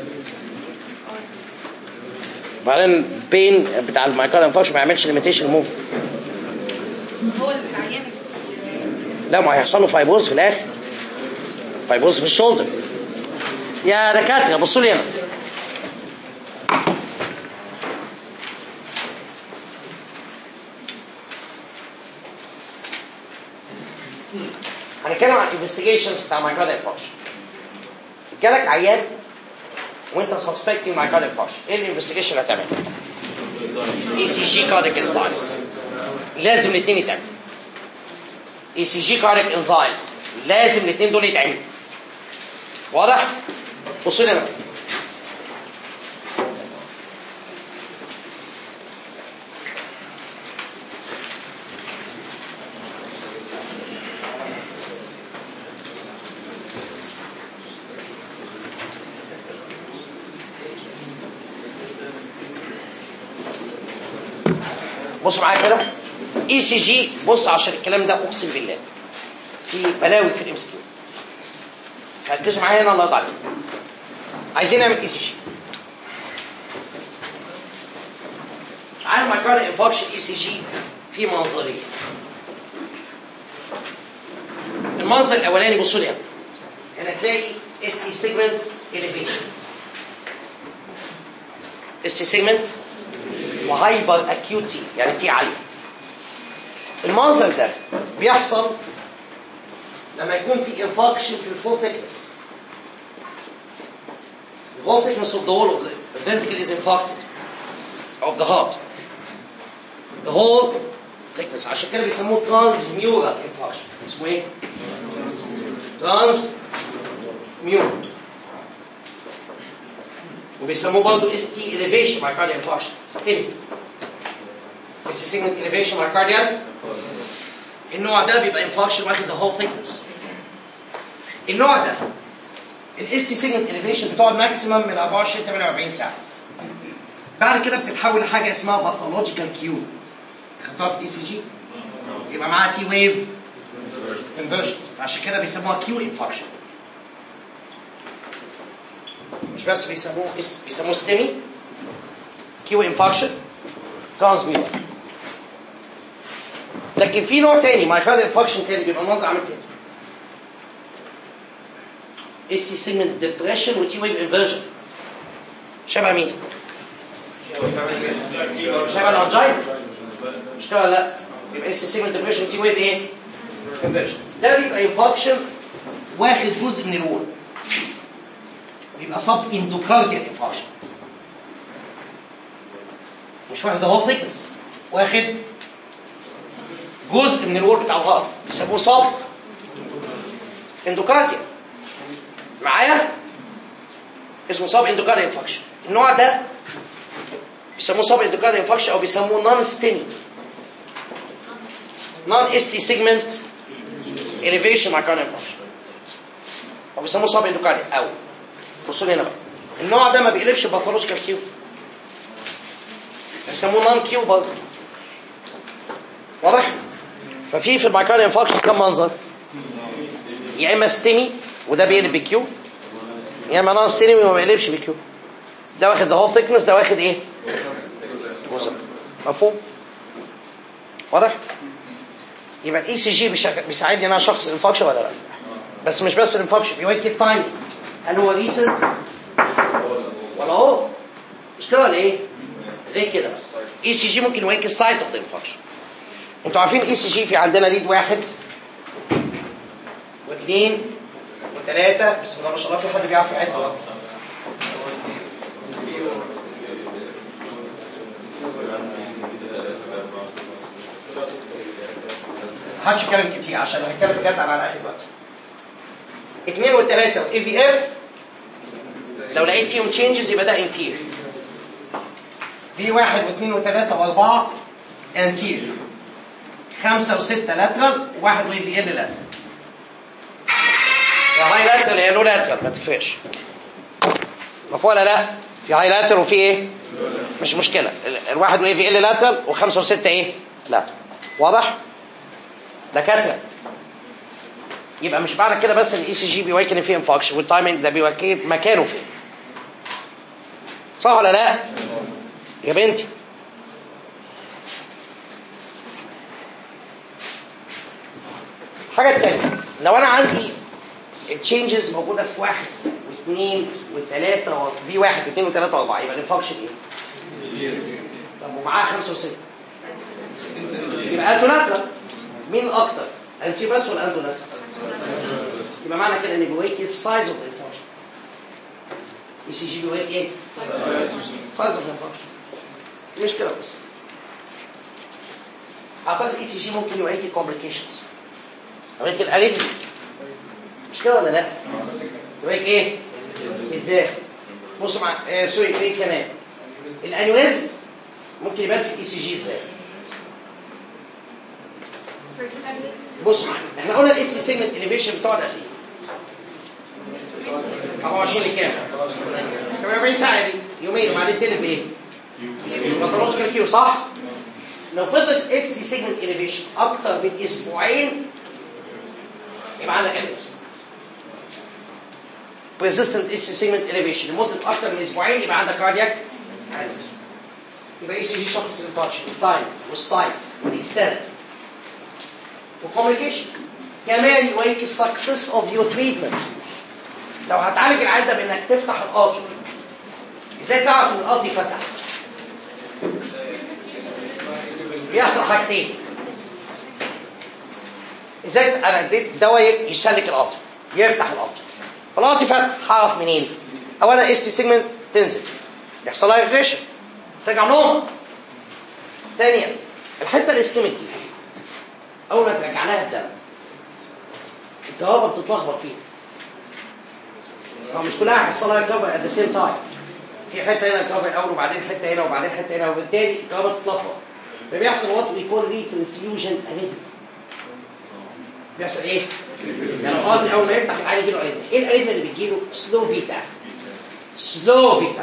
بعدين بين بتاع المايكال انفاكشن ما يعملش ليميتيشن موف هو اللي العيان لا ما هيحصل له فايبروز في الاخر فايبروز في الشولدر يا دكاتره بصوا لي هنا هنتكلم عن الانفستيجيشنز بتاع مايكارديال انفاكشن جالك عيان وانت سسبكتنج مايكارديال انفاكشن ايه الانفستيجيشن اللي هتعملها؟ اي سي جي كارديك انزايمز لازم الاثنين يتعملوا اي سي جي كارديك انزايمز لازم الاثنين دول يتعملوا واضح؟ بصوا لي هنا بص معايا كده اي سي جي بص عشان الكلام ده اقسم بالله في بلاوي في الام اس كيو فركزوا معايا هنا الله يرضى عليكم عايزين نعمل اي سي جي عارف مايكارد انفاركشن اي سي جي في منظرين المنظر الاولاني بصوا لي هنا هنا تلاقي اس تي سيجمنت اليفيشن اس تي سيجمنت وهايبر اكيوتي يعني تي عاليه المنظر ده بيحصل لما يكون في انفاكشن في الفول thickness the whole thickness of the wall of the ventricle is infarcted of the heart the whole thickness عشان كده بيسموه transmural infarction اسمه ايه؟ transmural وبيسموه برضه اس تي elevation myocardial infarction STEMI اس تي segment elevation myocardial النوع ده بيبقى infarction واخد the whole thickness النوع ده الاس تي سيجمنت elevation بتقعد ماكسيمم من 24 48 ساعه بعد كده بتتحول لحاجه اسمها باثولوجيكال كيو خدتها في الاي سي جي يبقى معاها تي ويف انفرجن عشان كده بيسموها كيو انفكشن مش بس بيسموه اس بيسموه ستيمي كيو انفكشن ترانسميتر لكن في نوع تاني مايكارد انفكشن تاني بيبقى منظر عامل كده اس سي سيجمنت ديبريشن وتي ويف انفيرجن شبه مين؟ شبه الانجين مش كده ولا لا؟ يبقى اس سيجمنت ديبريشن وتي ويف ايه؟ انفيرجن ده بيبقى انفكشن واخد جزء من الوول بيبقى سب اندوكارديال انفكشن مش واخد هو ثيكنس واخد جزء من الوول بتاع الهارت بيسموه سب اندوكارديال معايا اسمه سب اندوكارديال انفكشن النوع ده بيسموه سب اندوكارديال انفكشن او بيسموه نون ستيمي نون اس تي سيجمنت elevation مع كارنال انفكشن او بيسموه سب اندوكارديال او بصوا لي هنا بقى النوع ده ما بيقلبش باثولوجيكال كيو بيسموه نون كيو برضه واضح ففي في المايكارد انفكشن كم منظر يا اما ستيمي وده بيقلب بكيو يا اما نون ستيمي وما بيقلبش بكيو ده واخد هول ثيكنس ده واخد ايه جزء مفهوم واضح يبقى الاي سي جي بيساعدني ان انا شخص انفكشن ولا لا بس مش بس الانفكشن بيوكي التايم هل هو ريسنت ولا هو مش كده ولا ايه غير كده بس اي سي جي ممكن يوكي السايت اوف ذا انفكشن انتوا عارفين اي سي جي في عندنا ليد واحد واثنين وثلاثة بسم الله ما شاء الله في حد بيعرف يعد ولا محدش يتكلم كتير عشان هنتكلم بجد على الاخر دلوقتي اثنين والثلاثة واي في اف لو لقيت فيهم تشينجز يبقى ده انفير في واحد واثنين وثلاثة واربعة انتير خمسة وستة لاترال وواحد واي في ال لاترال يا هاي لاترال يا لو لاترال ما تفرقش مفهوم ولا لا؟ في هاي لاترال وفي ايه؟ مش مشكلة ال- الواحد واي في ال لاترال وخمسة وستة ايه؟ لا واضح؟ دكاترة يبقى مش معنى كده بس ان الاي سي جي بيواكن ان فيه انفكشن والتايمنج ده بيواكن مكانه فين صح ولا لا يا بنتي حاجة تانية لو انا عندي التشينجز موجودة في واحد واثنين وثلاثة وفي واحد واثنين وثلاثة واربعة يبقى الانفكشن ايه؟ طب ومعاه خمسة وستة يبقى انتوا نازلة مين الاكتر؟ انت بس ولا انتوا نازلة؟ يبقى معنى كده ان بيويك السايز اوف ذا انفكشن اي سي جي بيويك ايه؟ سايز اوف ذا انفكشن مش كده بس اعتقد الاي سي جي ممكن يويك كومبليكيشنز يويك الاريثمي مش كده ولا لا؟ يويك ايه؟ ازاي؟ بصوا مع آه سوري ايه كمان؟ الانيوريزم ممكن يبان في الاي سي جي ازاي؟ بص معايا احنا قلنا الاس سيجمنت انيبيشن بتقعد قد ايه 24 لكام 48 ساعه دي يومين وبعدين تقلب ايه باثولوجيكال كيو صح لو فضل اس دي سيجمنت انيبيشن اكتر من اسبوعين يبقى عندك انيبيشن persistent اس سيجمنت انيبيشن لمده اكتر من اسبوعين يبقى عندك كاردياك يبقى اي سي جي شخص الانفكشن التايم والسايت والاكستنت وكوميونيكيشن كمان يويك السكسس اوف يور تريتمنت لو هتعالج العيان ده بانك تفتح القاطر ازاي تعرف ان القاطر فتح بيحصل حاجتين ازاي انا اديت دواء يسلك القاطر يفتح القاطر فالقاطر فتح هعرف منين اولا اس سيجمنت تنزل يحصل لها ريفريشن ترجع نوم ثانيا الحته الاسكيميك دي اول ما ترجع لها الدم الكهرباء بتتلخبط فيها فمش كلها هيحصل لها ريكفري ات ذا سيم تايم في حته هنا ريكفري الاول وبعدين حته هنا وبعدين حته هنا وبالتالي الكهرباء بتتلخبط فبيحصل وات بيكون ري كونفيوجن اريثم بيحصل ايه؟ يعني القاضي اول ما يفتح العين يجي له اريثم ايه الاريثم اللي بيجي له؟ سلو فيتا سلو فيتا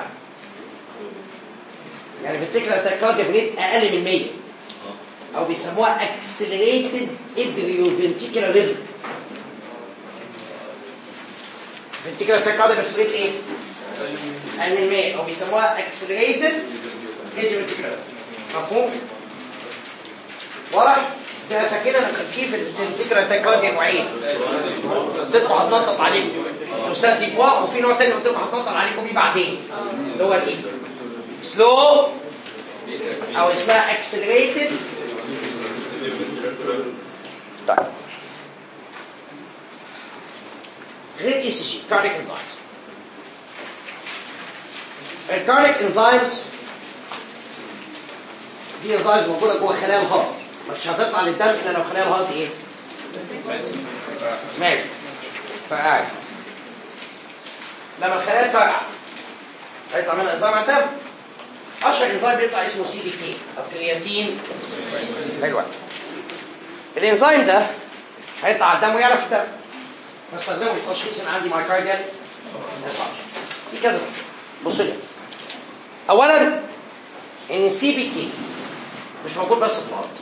يعني بتفتكر الكاردياك ريت اقل من 100 او بيسموها accelerated idioventricular rhythm فنتيكولا تاكارديا بس ريت ايه؟ انيميا او بيسموها اكسلريتد ايجمنتيكولا مفهوم؟ واضح؟ ده فاكرين انا كان في في الفنتيكولا تاكارديا نوعين قلت هتنطط عليكم لوسان تيكوا وفي نوع تاني قلت لكم هتنطط عليكم بيه بعدين اللي هو تي سلو او اسمها اكسلريتد طيب غير اي سي جي كارديك انزايمز الكارديك انزايمز دي انزايمز موجوده جوه خلايا الهارت مش هتطلع للدم الا لو خلايا الهارت ايه؟ مات فرقعت لما الخلايا تفرقع هيطلع منها انزيم على الدم اشهر انزيم بيطلع اسمه سي بي كي او كرياتين حلوه الانزيم ده هيطلع على الدم ويعرف الدم فاستخدمه في تشخيص ان عندي مايكارديال في كذا بصوا لي اولا ان السي بي كي مش موجود بس في الارض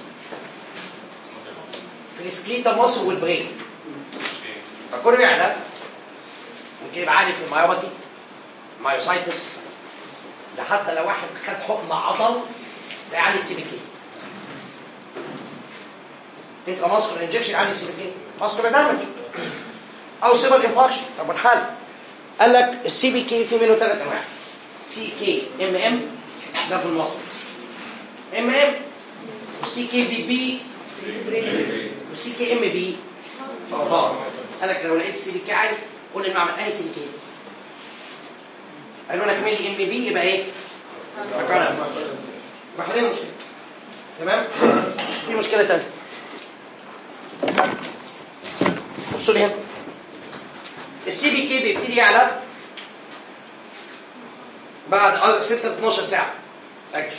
في السكليتا مصر والبرين فكل يعلى ممكن يبقى عالي في الميوباثي مايوسايتس ده حتى لو واحد خد حقن عضل ده يعلي السي بي كي انت ماسكر انجكشن يعلي السي بي كي ماسكر دامج او سيبر انفاركشن طب والحل قال لك السي بي كي في منه ثلاث انواع سي كي ام ام ده في الماسلز ام ام وسي كي بي بي وسي كي ام بي فوضى قال لك لو لقيت سي بي كي عالي قول المعمل انهي سي بي كي قالوا لك ميلي ام بي يبقى ايه؟ مكانها يبقى حلينا المشكله تمام؟ في مشكله ثانيه بصوا لي هنا السي بي كي بيبتدي يعلى بعد 6 12 ساعه اكشن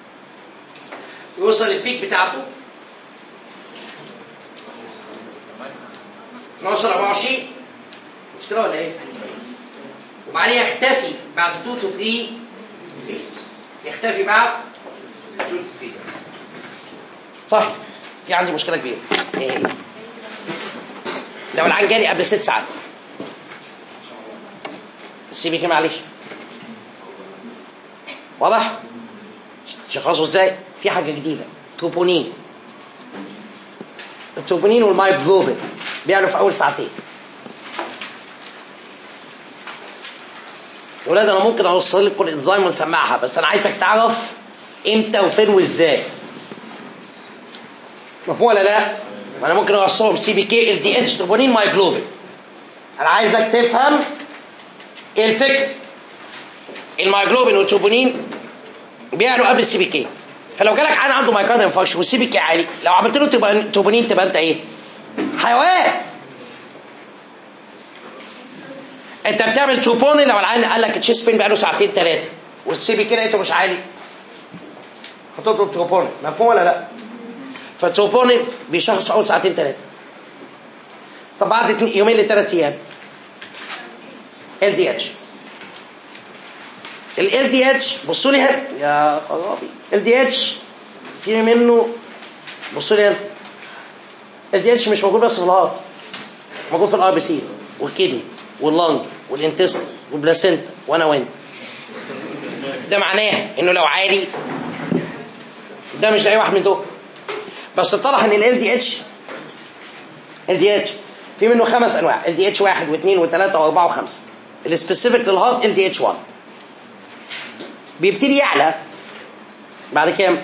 يوصل البيك بتاعته 12 24 مشكله ولا ايه؟ وبعدين يختفي بعد 2 to 3 days يختفي بعد 2 to 3 days صح في عندي مشكله كبيره ايه هي؟ لو العين جالي قبل ست ساعات السي بي كي معلش واضح تشخصوا ازاي في حاجه جديده توبونين التوبونين والمايبلوبين بيعلوا في اول ساعتين ولاد انا ممكن اوصل لكم الانزيم ونسمعها بس انا عايزك تعرف امتى وفين وازاي مفهوم ولا لا؟ ما انا ممكن اوصلهم سي بي كي ال دي اتش توبونين مايجلوبين انا عايزك تفهم ايه الفكره المايجلوبين والتوبونين بيعلوا قبل السي بي كي فلو جالك عين عنده مايكارد انفاركشن والسي بي كي عالي لو عملت له تبقى- توبونين تبقى انت ايه؟ حيوان انت بتعمل توبوني لو العين قال لك التشيست بين بقاله ساعتين ثلاثه والسي بي كي لقيته مش عالي هتطلب توبوني مفهوم ولا لا؟ فالتروبونين بيشخص في اول ساعتين ثلاثه طب بعد اتنين- يومين لثلاث ايام ال دي اتش ال دي اتش بصوا لي هنا يا خرابي ال دي اتش في منه بصوا لي هنا ال دي اتش مش موجود بس في الهارت موجود في الار بي سيز والكدني واللنج والانتست والبلاسينتا وانا وانت ده معناه انه لو عالي ده مش اي واحد من دول بس اتضح ان ال دي اتش ال دي اتش في منه خمس انواع ال دي اتش واحد واثنين وثلاثه واربعه وخمسه السبيسيفيك للهارت ال دي اتش 1 بيبتدي يعلى بعد كام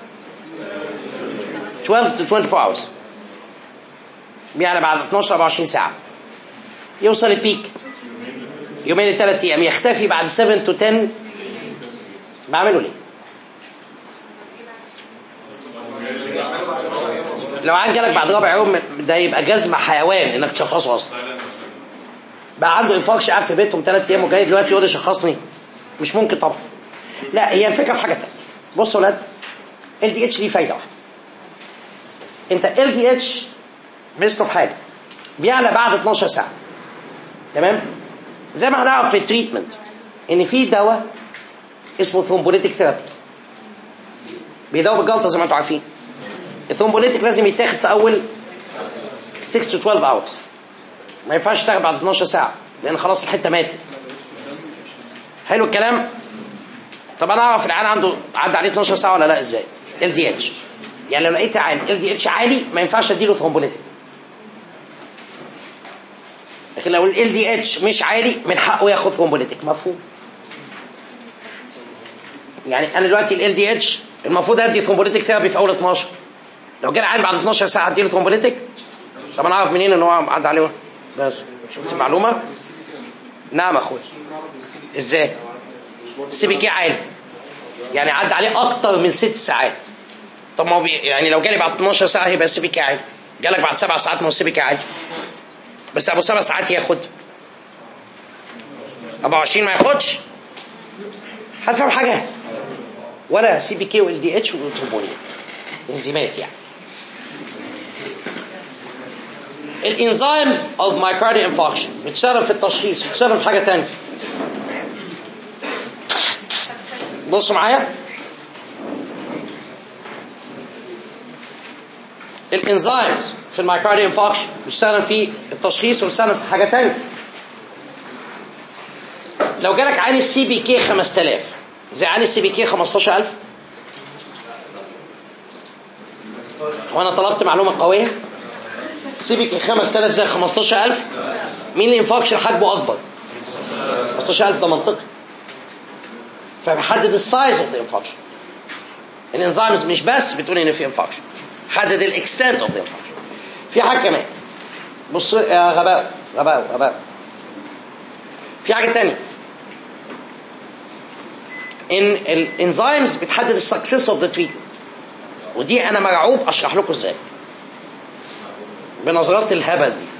12 to 24 hours بيعلى بعد 12 24 ساعه يوصل البيك يومين لثلاث ايام يختفي بعد 7 to 10 بعمله ليه؟ لو عاد جالك بعد رابع يوم ده يبقى جزمة حيوان انك تشخصه اصلا بقى عنده انفاركش قاعد في بيتهم ثلاث ايام وجاي دلوقتي يقول لي شخصني مش ممكن طبعا لا هي الفكره في حاجه ثانيه بصوا يا ولاد ال دي اتش ليه فايده واحده انت ال دي اتش ميزته في حاجه بيعلى بعد 12 ساعه تمام زي ما هنعرف في التريتمنت ان في دواء اسمه ثرومبوليتيك ثيرابي بيداوي بالجلطه زي ما انتم عارفين الثرومبوليتيك لازم يتاخد في اول 6 to 12 hours ما ينفعش تاخد بعد 12 ساعه لان خلاص الحته ماتت حلو الكلام طب انا اعرف العيان عنده عدى عليه 12 ساعه ولا لا ازاي ال دي اتش يعني لو لقيت عيان ال دي اتش عالي ما ينفعش اديله ثرومبوليتيك لكن لو ال دي اتش مش عالي من حقه ياخد ثرومبوليتيك مفهوم يعني انا دلوقتي ال دي اتش المفروض ادي ثرومبوليتيك ثيرابي في اول 12 لو جالي عيان بعد 12 ساعه اديله ثرومبوليتيك طب انا اعرف منين ان هو عدى عليه بس شفت المعلومه نعم يا اخويا ازاي السي بي كي عالي يعني عدى عليه اكتر من ست ساعات طب ما هو بي- يعني لو جالي بعد 12 ساعه هيبقى السي بي كي عالي جالك بعد سبع ساعات ما هو السي بي كي عالي بس ابو سبع ساعات ياخد 24 ما ياخدش هتفهم حاجه ولا سي بي كي وال دي اتش وتروبونين انزيمات يعني الانزيمز اوف مايكارديال انفاركشن بتشتغل في التشخيص بتشتغل في حاجه ثانيه بصوا معايا الانزيمز في المايكارديال انفاركشن بتشتغل في التشخيص وبتشتغل في حاجه ثانيه لو جالك عين السي بي كي 5000 زي عين السي بي كي 15000 وانا طلبت معلومه قويه سي بي كي 5000 زي 15000 مين الانفاكشن حجمه اكبر 15000 ده منطقي فبحدد السايز اوف ذا انفاكشن الانزيمز مش بس بتقول ان في انفاكشن حدد الاكستنت اوف ذا انفاكشن في حاجه كمان بص يا غباء غباء غباء في حاجه تانية ان الانزيمز بتحدد السكسس اوف ذا تريتمنت ودي انا مرعوب اشرح لكم ازاي بنظرات الهبل دي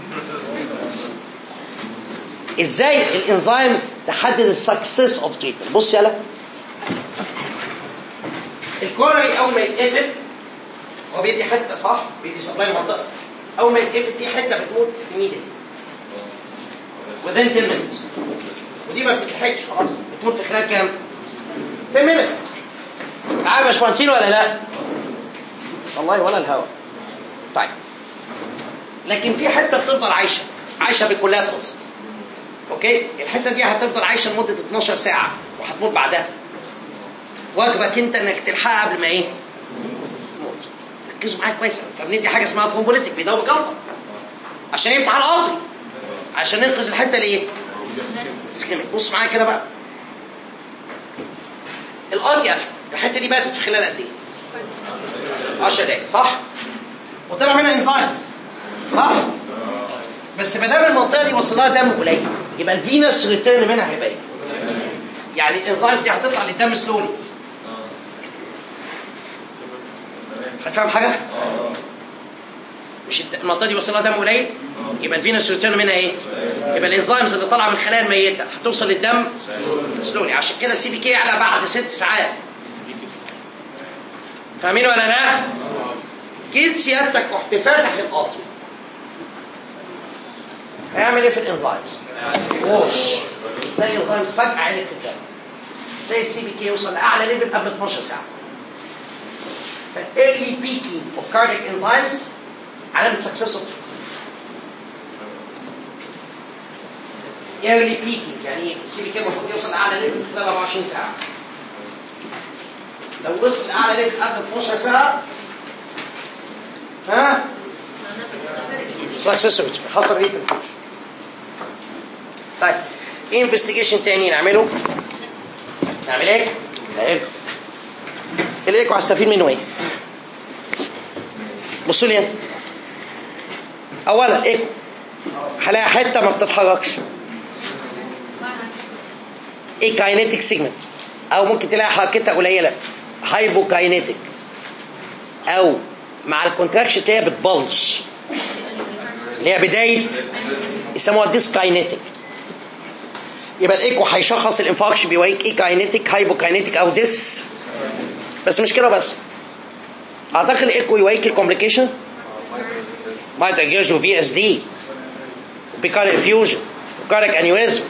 ازاي الانزيمز تحدد السكسس اوف تريتمنت بص يلا الكورنري اول ما يتقفل هو بيدي حته صح بيدي سبلاي المنطقه اول ما يتقفل دي حته بتموت immediately within 10 minutes ودي ما بتلحقش خلاص بتموت في خلال كام 10 minutes معايا يا باشمهندسين ولا لا والله ولا الهوا طيب لكن في حته بتفضل عايشه عايشه بالكولاترز اوكي الحته دي هتفضل عايشه لمده 12 ساعه وهتموت بعدها واجبك انت انك تلحقها قبل ما ايه تموت ركزوا معايا كويس فبندي حاجه اسمها ثرومبوليتيك بيدور جلطه عشان يفتح القاطري عشان ننقذ الحته اللي ايه اسكيميك بص معايا كده بقى القاطي قفل الحته دي ماتت في خلال قد ايه 10 دقايق صح وطلع منها انزيمز صح بس ما دام المنطقه دي وصل لها دم قليل يبقى الفينس ريتيرن منها هيبقى ايه؟ يعني الانزيمز دي هتطلع للدم سلولي هتفهم حاجه؟ مش الد- المنطقه دي وصل لها دم قليل يبقى الفينس ريتيرن منها ايه؟ يبقى الانزيمز اللي طالعه من الخلايا الميته هتوصل للدم سلولي عشان كده السي بي كي يعلى بعد ست ساعات فاهمين ولا لا؟ جيت سيادتك رحت فاتح القاطر هيعمل ايه في الانزيمز؟ ووش تلاقي الانزيمز فجأة عالية في الدم تلاقي السي بي كي يوصل لأعلى ليفل قبل 12 ساعة فالايرلي بيكينج اوف كاردياك انزيمز علامة سكسس اوف ايرلي بيكينج يعني السي بي كي المفروض يوصل لأعلى ليفل في خلال 24 ساعة لو وصل لأعلى ليفل قبل 12 ساعة ها سكسسوري حصل ايه في الحوش طيب ايه انفستيجيشن تاني نعمله نعمل ايه الايكو الايكو هستفيد منه ايه بصوا لي هنا. اولا ايكو هلاقي حته ما بتتحركش ايه كاينيتيك سيجمنت او ممكن تلاقي حركتها قليله هايبو كاينيتيك او مع الكونتراكشن تلاقيها بتبلج اللي هي بدايه يسموها ديسكاينيتيك يبقى الايكو هيشخص الانفاركشن بيوريك ايه كاينيتيك هايبو كاينيتيك او ديس بس مش كده بس اعتقد الايكو يوريك الكومبليكيشن مايت انجيجو في اس دي بيكار انفيوجن وكارك انيوريزم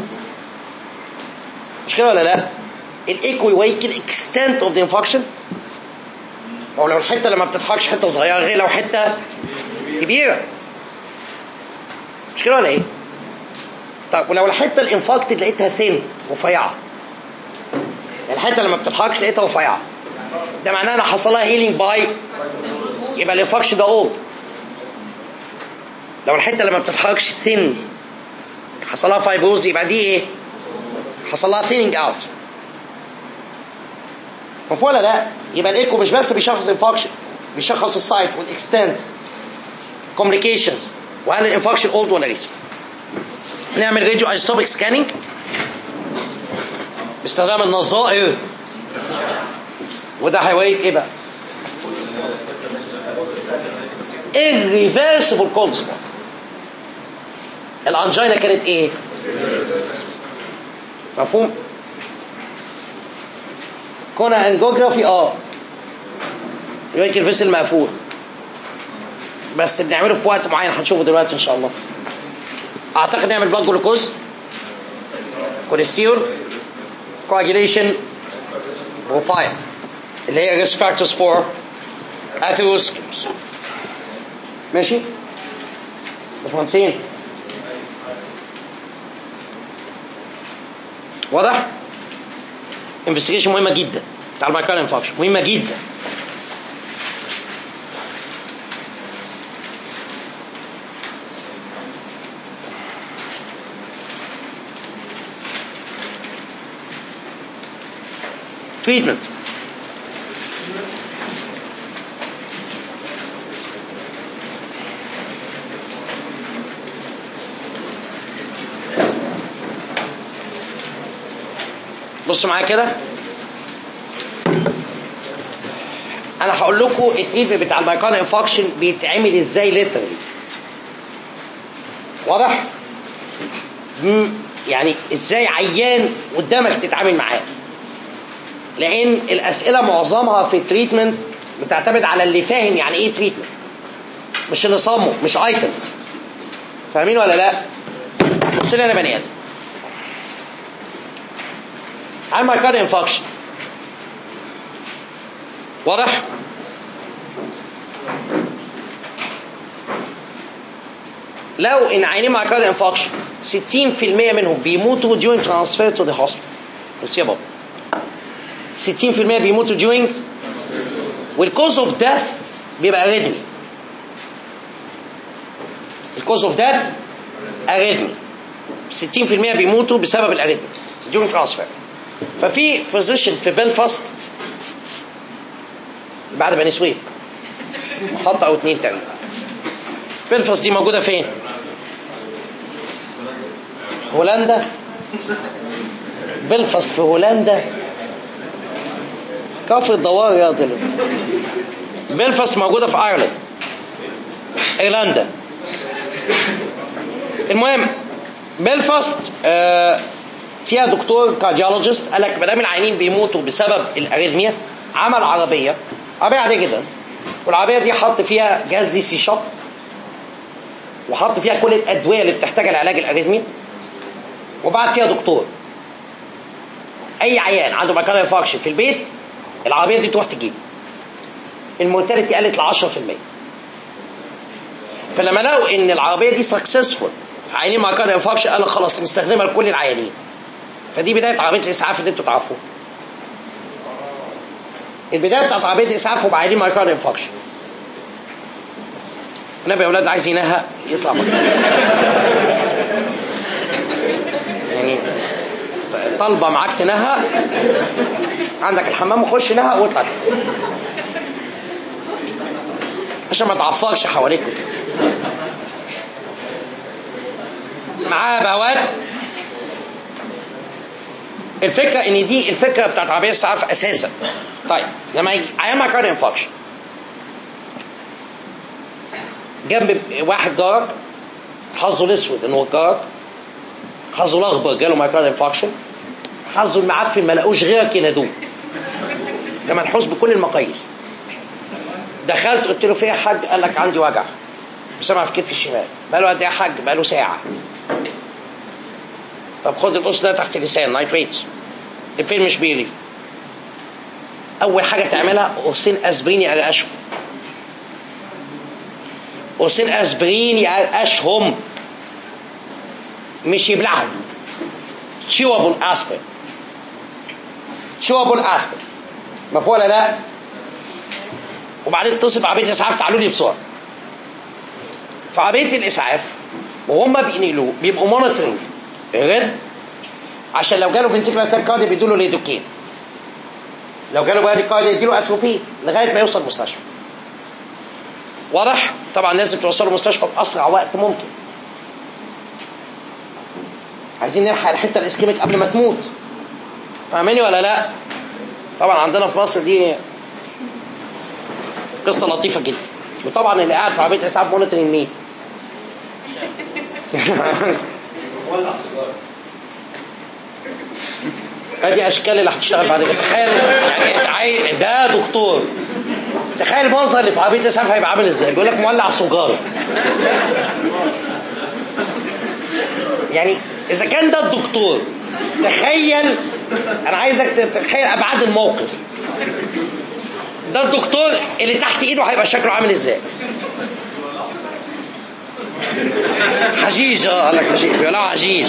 مش كده ولا لا؟ الايكو يوريك الاكستنت اوف ذا انفاركشن هو لو الحته لما بتتحركش حته صغيره غير لو حته كبيره مش كده ولا ايه؟ طب ولو الحته الانفاكتد لقيتها ثين رفيعه الحته اللي ما بتتحركش لقيتها رفيعه ده معناه ان حصل لها هيلينج باي يبقى الانفاكشن ده اولد لو الحته اللي ما بتتحركش ثين حصل لها فايبروز يبقى دي ايه؟ حصل لها ثيننج اوت مفهوم ولا لا؟ يبقى الايكو مش بس بيشخص انفاكشن بيشخص السايت والاكستنت كومبليكيشنز وهل الانفاكشن اولد ولا ريسك نعمل راديو ايزوتوبيك سكاننج باستخدام النظائر وده هيوريك ايه بقى؟ irreversible cold spot الانجينا كانت ايه؟ مفهوم؟ كونها انجوجرافي اه يمكن الفيسل مقفول بس بنعمله في وقت معين هنشوفه دلوقتي ان شاء الله اعتقد نعمل بلاد جلوكوز كوليسترول coagulation وفاير اللي هي risk factors for atherosclerosis ماشي باشمهندسين واضح انفستيجيشن مهمه جدا بتاع المايكال انفاكشن مهمه جدا treatment بصوا معايا كده انا هقول لكم التريتمنت بتاع المايكارد انفاكشن بيتعمل ازاي ليترالي واضح مم، يعني ازاي عيان قدامك تتعامل معاه لان الاسئله معظمها في التريتمنت بتعتمد على اللي فاهم يعني ايه تريتمنت مش اللي صمه مش ايتمز فاهمين ولا لا بص لي انا بني ادم عن مايكارد انفاكشن واضح لو ان عينين مايكارد انفاكشن 60% منهم بيموتوا during transfer to the hospital بس يا بابا 60% بيموتوا during والكوز اوف ديث بيبقى اريثمي الكوز اوف ديث اريثمي 60% بيموتوا بسبب الاريثمي during transfer ففي فيزيشن في بلفاست بعد بني سويف محطة أو اتنين تقريبا بلفاست دي موجودة فين؟ هولندا بلفاست في هولندا كفر الدوار يا ضلع بلفاست موجودة في ايرلند ايرلندا المهم بلفاست آه فيها دكتور كارديولوجيست قال لك ما دام العيانين بيموتوا بسبب الاريثميا عمل عربيه عربيه عاديه جدا والعربيه دي حط فيها جهاز دي سي شوك وحط فيها كل الادويه اللي بتحتاجها لعلاج الاريثميا وبعت فيها دكتور اي عيان عنده مكان انفاكشن في البيت العربيه دي تروح تجيب المورتاليتي قلت ل 10% فلما لقوا ان العربيه دي سكسسفول في عيانين مايكارد انفاكشن قالوا خلاص نستخدمها لكل العيانين فدي بدايه عربيه الاسعاف اللي انتوا تعرفوها البدايه بتاعت عربيه الاسعاف هم عيانين مايكارد انفاكشن النبي يا اولاد عايز ينهى يطلع بره يعني طالبه معاك تنهى عندك الحمام وخش نهى واطلع عشان ما تعفرش حواليك معاه بواب الفكره ان دي الفكره بتاعت عربيه الاسعاف اساسا طيب لما يجي عيان مايكارد انفاكشن جنب واحد جارك حظه الاسود ان هو جارك حظه الاخضر جاله مايكارد انفاكشن حظه المعفن ما لقوش غيرك ينادوه ده منحوس بكل المقاييس دخلت قلت له في إيه يا حاج قال لك عندي وجع بسمع في كتفي الشمال بقاله قد ايه يا حاج بقاله ساعه طب خد القص ده تحت اللسان نايتريتس البين مش بيلي اول حاجه تعملها قرصين اسبرين يقرقشهم قرصين اسبرين يقرقشهم مش يبلعهم chewable aspirin chewable aspirin مفهوم ولا لا وبعدين اتصل بعربيه الاسعاف تعالوا لي بسرعه فعربيه الاسعاف وهم بينقلوه بيبقوا مونيتورنج غير عشان لو جاله فنتيكولار تاب كاردي بيدوا له ليدوكين لو جاله بادي كاردي يديله اتروبين لغايه ما يوصل المستشفى واضح طبعا لازم توصله المستشفى باسرع وقت ممكن عايزين نلحق الحته الاسكيميك قبل ما تموت فاهماني ولا لا طبعا عندنا في مصر دي قصه لطيفه جدا وطبعا اللي قاعد في عربيه اسعاف مونيتورنج مين ولع سيجاره ادي اشكال اللي هتشتغل بعد كده تخيل يعني انت عايز ده دكتور تخيل المنظر اللي في عربيه الاسعاف هيبقى عامل ازاي بيقول لك مولع سجاره يعني اذا كان ده الدكتور تخيل انا عايزك تتخيل ابعاد الموقف ده الدكتور اللي تحت ايده هيبقى شكله عامل ازاي حجيج اه قال لك حجيج بيقولوا حجيج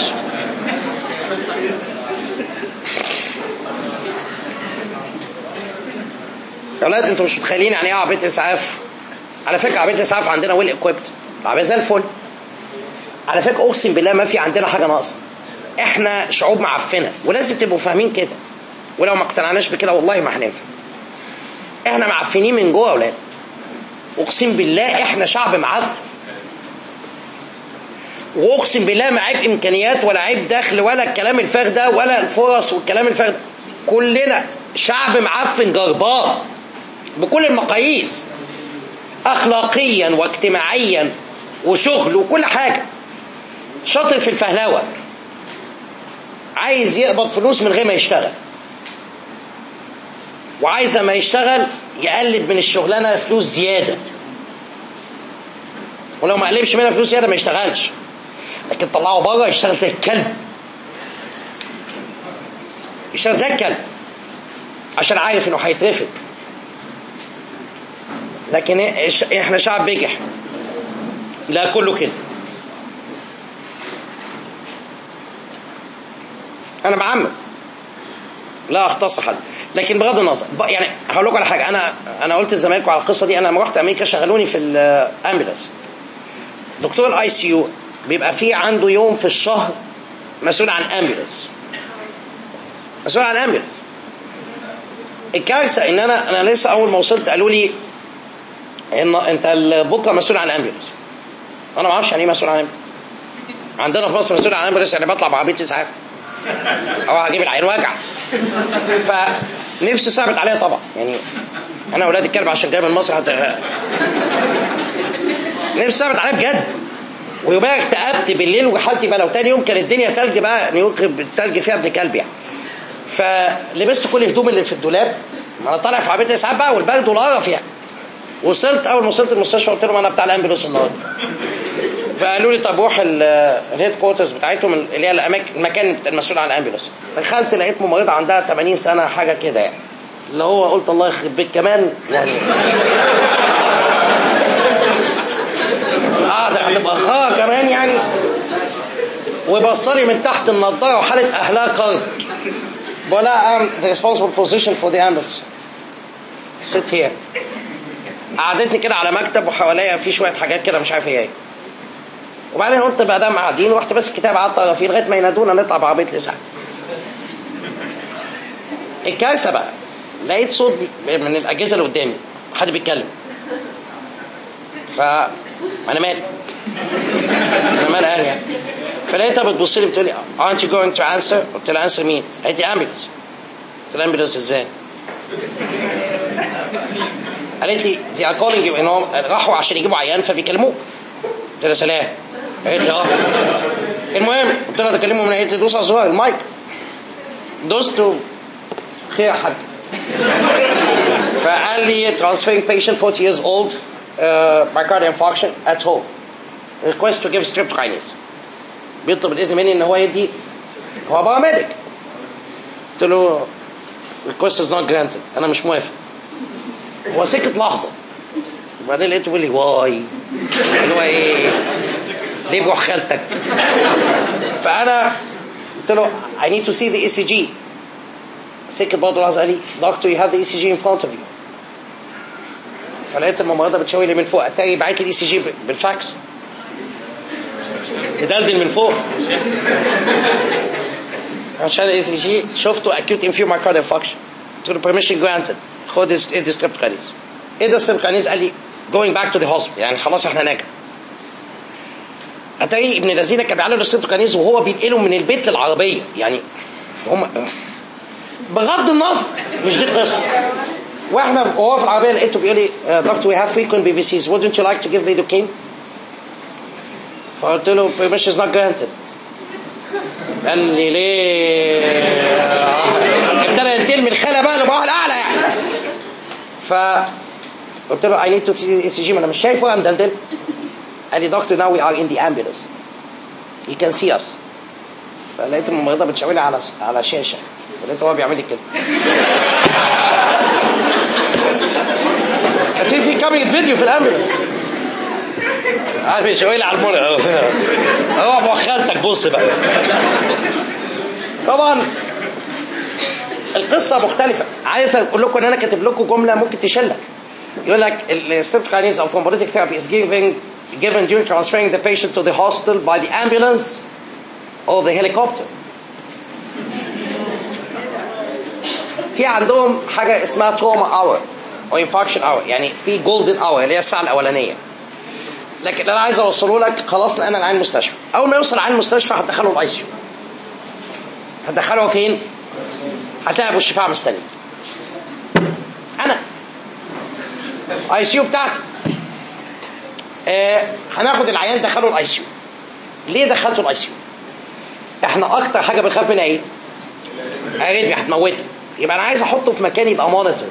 يا اولاد انتوا مش متخيلين يعني ايه عربيه اسعاف على فكره عربيه الاسعاف عندنا ويل اكويبت عربيه زي الفل على فكره اقسم بالله ما في عندنا حاجه ناقصه احنا شعوب معفنه ولازم تبقوا فاهمين كده ولو ما اقتنعناش بكده والله ما هننفع احنا معفنين من جوه يا اولاد اقسم بالله احنا شعب معفن واقسم بالله ما عيب امكانيات ولا عيب دخل ولا الكلام الفارغ ده ولا الفرص والكلام الفارغ ده كلنا شعب معفن جربان بكل المقاييس اخلاقيا واجتماعيا وشغل وكل حاجه شاطر في الفهلوه عايز يقبض فلوس من غير ما يشتغل وعايز ما يشتغل يقلب من الشغلانه فلوس زياده ولو ما قلبش منها فلوس زياده ما يشتغلش لكن طلعه بره يشتغل زي الكلب يشتغل زي الكلب عشان عارف انه هيترفض لكن إيش- احنا شعب بجح لا كله كده انا بعمم لا اختص حد لكن بغض النظر ب- يعني هقول لكم على حاجه انا انا قلت لزمايلكم على القصه دي انا لما رحت امريكا شغلوني في الامبولانس دكتور الاي سي يو بيبقى فيه عنده يوم في الشهر مسؤول عن امبولانس مسؤول عن امبولانس الكارثه ان انا انا لسه اول ما وصلت قالوا لي ان انت ال- بكره مسؤول عن امبولانس انا ما اعرفش يعني ايه مسؤول عن امبولانس عندنا في مصر مسؤول عن امبولانس يعني بطلع بعربيه اسعاف او هجيب العين وجع فنفسي صعبت عليا طبعا يعني انا اولاد الكلب عشان جاي من مصر هت... نفسي صعبت عليا بجد ويبقى اكتئبت بالليل وحالتي بقى لو تاني يوم كانت الدنيا تلج بقى نيويورك التلج فيها ابن كلب يعني فلبست كل الهدوم اللي في الدولاب ما انا طالع في عربيه اسعاف بقى والبرد والقرف يعني وصلت اول ما وصلت المستشفى قلت لهم انا بتاع الامبولانس النهارده فقالوا لي طب روح الهيد كوارترز بتاعتهم اللي هي الاماكن المكان المسؤول عن الامبولانس دخلت لقيت ممرضه عندها 80 سنه حاجه كده يعني اللي هو قلت الله يخرب بيك كمان يعني اه ده هتبقى خا كمان يعني وبصلي من تحت النضاره وحاله اهلها قرب بقول لها I'm the responsible physician for the ambulance sit here قعدتني كده على مكتب وحواليا في شويه حاجات كده مش عارف هي ايه وبعدين قلت بقى دام قاعدين ورحت بس الكتاب قعدت اقرا فيه لغايه ما ينادونا نطلع بعربيه الاسعاف الكارثه بقى لقيت صوت من الاجهزه اللي قدامي حد بيتكلم ف انا مالي انا مالي اهلي يعني فلقيتها بتبص لي بتقول لي aren't you going to answer قلت لها answer مين قالت لي ambulance قلت لها ambulance ازاي قالت لي they are calling you انهم راحوا عشان يجيبوا عيان فبيكلموك قلت لها سلام قالت لي اه المهم قلت لها تكلموا من قالت لي دوس على الزرار المايك دوست خير يا حاج فقال لي transferring patient 40 years old uh, myocardial infarction at home request to give streptokinase بيطلب الاذن مني ان هو يدي هو باراميديك قلت له request is not granted انا مش موافق هو سكت لحظه وبعدين لقيته بيقول لي واي اللي هو ايه ليه بروح خالتك فانا قلت له I need to see the ECG سكت برضه العظ قال لي دكتور you have the ECG in front of you فلقيت الممرضه بتشاور لي من فوق اتاري بعت لي الاي سي جي بالفاكس بدلدل من فوق عشان الاي سي جي شفته اكيوت انفيو مايكارد انفكشن قلت له permission granted خد ايه ده ستريبتوكانيز ايه ده ستريبتوكانيز قال لي going back to the hospital يعني خلاص احنا هناك اتاري ابن الذين كان بيعلم الستريبتوكانيز وهو بينقله من البيت للعربيه يعني هم بغض النظر مش دي القصه واحنا وهو في العربيه لقيته بيقول لي دكتور وي هاف frequent BVCs wouldn't you like to give lidocaine فقلت له permission is not granted قال لي ليه ابتدى ينتقل من الخلا بقى لمراحل اعلى يعني ف قلت له I need to see ECG ما انا مش شايفه يا مدلدل قال لي دكتور now we are in the ambulance you can see us فلقيت الممرضه بتشاور لي على على شاشه فلقيت هو بيعمل لي كده كان في كاميرا فيديو في الامبولانس عارف بيشاور لي على المولى اهو ابو خالتك بص بقى طبعا القصه مختلفه عايز اقول لكم ان انا كاتب لكم جمله ممكن تشلك يقول لك الستريبتوكاينيز او thrombolytic therapy is giving given during transferring the patient to the hospital by the ambulance or the helicopter في عندهم حاجه اسمها تروما اور او انفاكشن اور يعني في جولدن اور اللي هي الساعه الاولانيه لكن انا عايز اوصله لك خلاص انا العين المستشفى اول ما يوصل العين المستشفى هتدخله الاي سي يو هتدخله فين هتلاقي ابو الشفاعه مستني انا اي سي يو بتاعتي آه هناخد العيان دخله الاي سي يو ليه دخلته الاي سي يو احنا اكتر حاجه بنخاف منها ايه اريتميا هتموته يبقى انا عايز احطه في مكان يبقى مونيتورد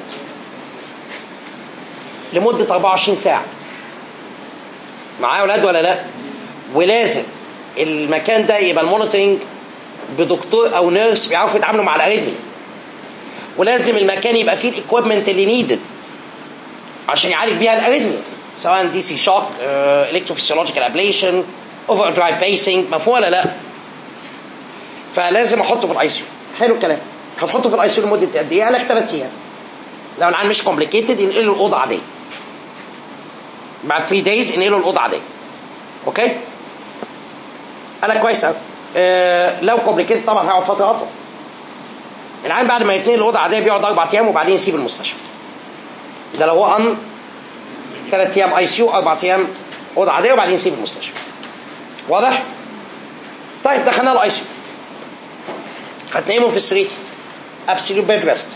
لمده 24 ساعه معايا اولاد ولا لا ولازم المكان ده يبقى المونيتورنج بدكتور او نيرس بيعرفوا يتعاملوا مع الاريتميا ولازم المكان يبقى فيه الاكويبمنت اللي نيدد عشان يعالج بيها الاريتميا سواء دي سي شوك الكتروفيسيولوجيكال ابليشن اوفر درايف بيسنج مفهوم ولا لا فلازم احطه في الاي سي حلو الكلام هتحطه في الاي سي لمده قد ايه؟ قال لك ثلاث ايام لو العيان مش كومبليكيتد ينقله الاوضه عاديه بعد 3 دايز ينقله الاوضه عاديه اوكي قال لك كويس قوي آه لو كومبليكيتد طبعا هيقعد فتره اطول العيان بعد ما يتنقل الاوضه عاديه بيقعد اربع ايام وبعدين يسيب المستشفى ده لو هو ان ثلاث ايام اي سي يو اربع ايام اوضه عاديه وبعدين يسيب المستشفى واضح؟ طيب دخلنا الاي سي يو هتنيمه في السرير ابسوليوت بيد ريست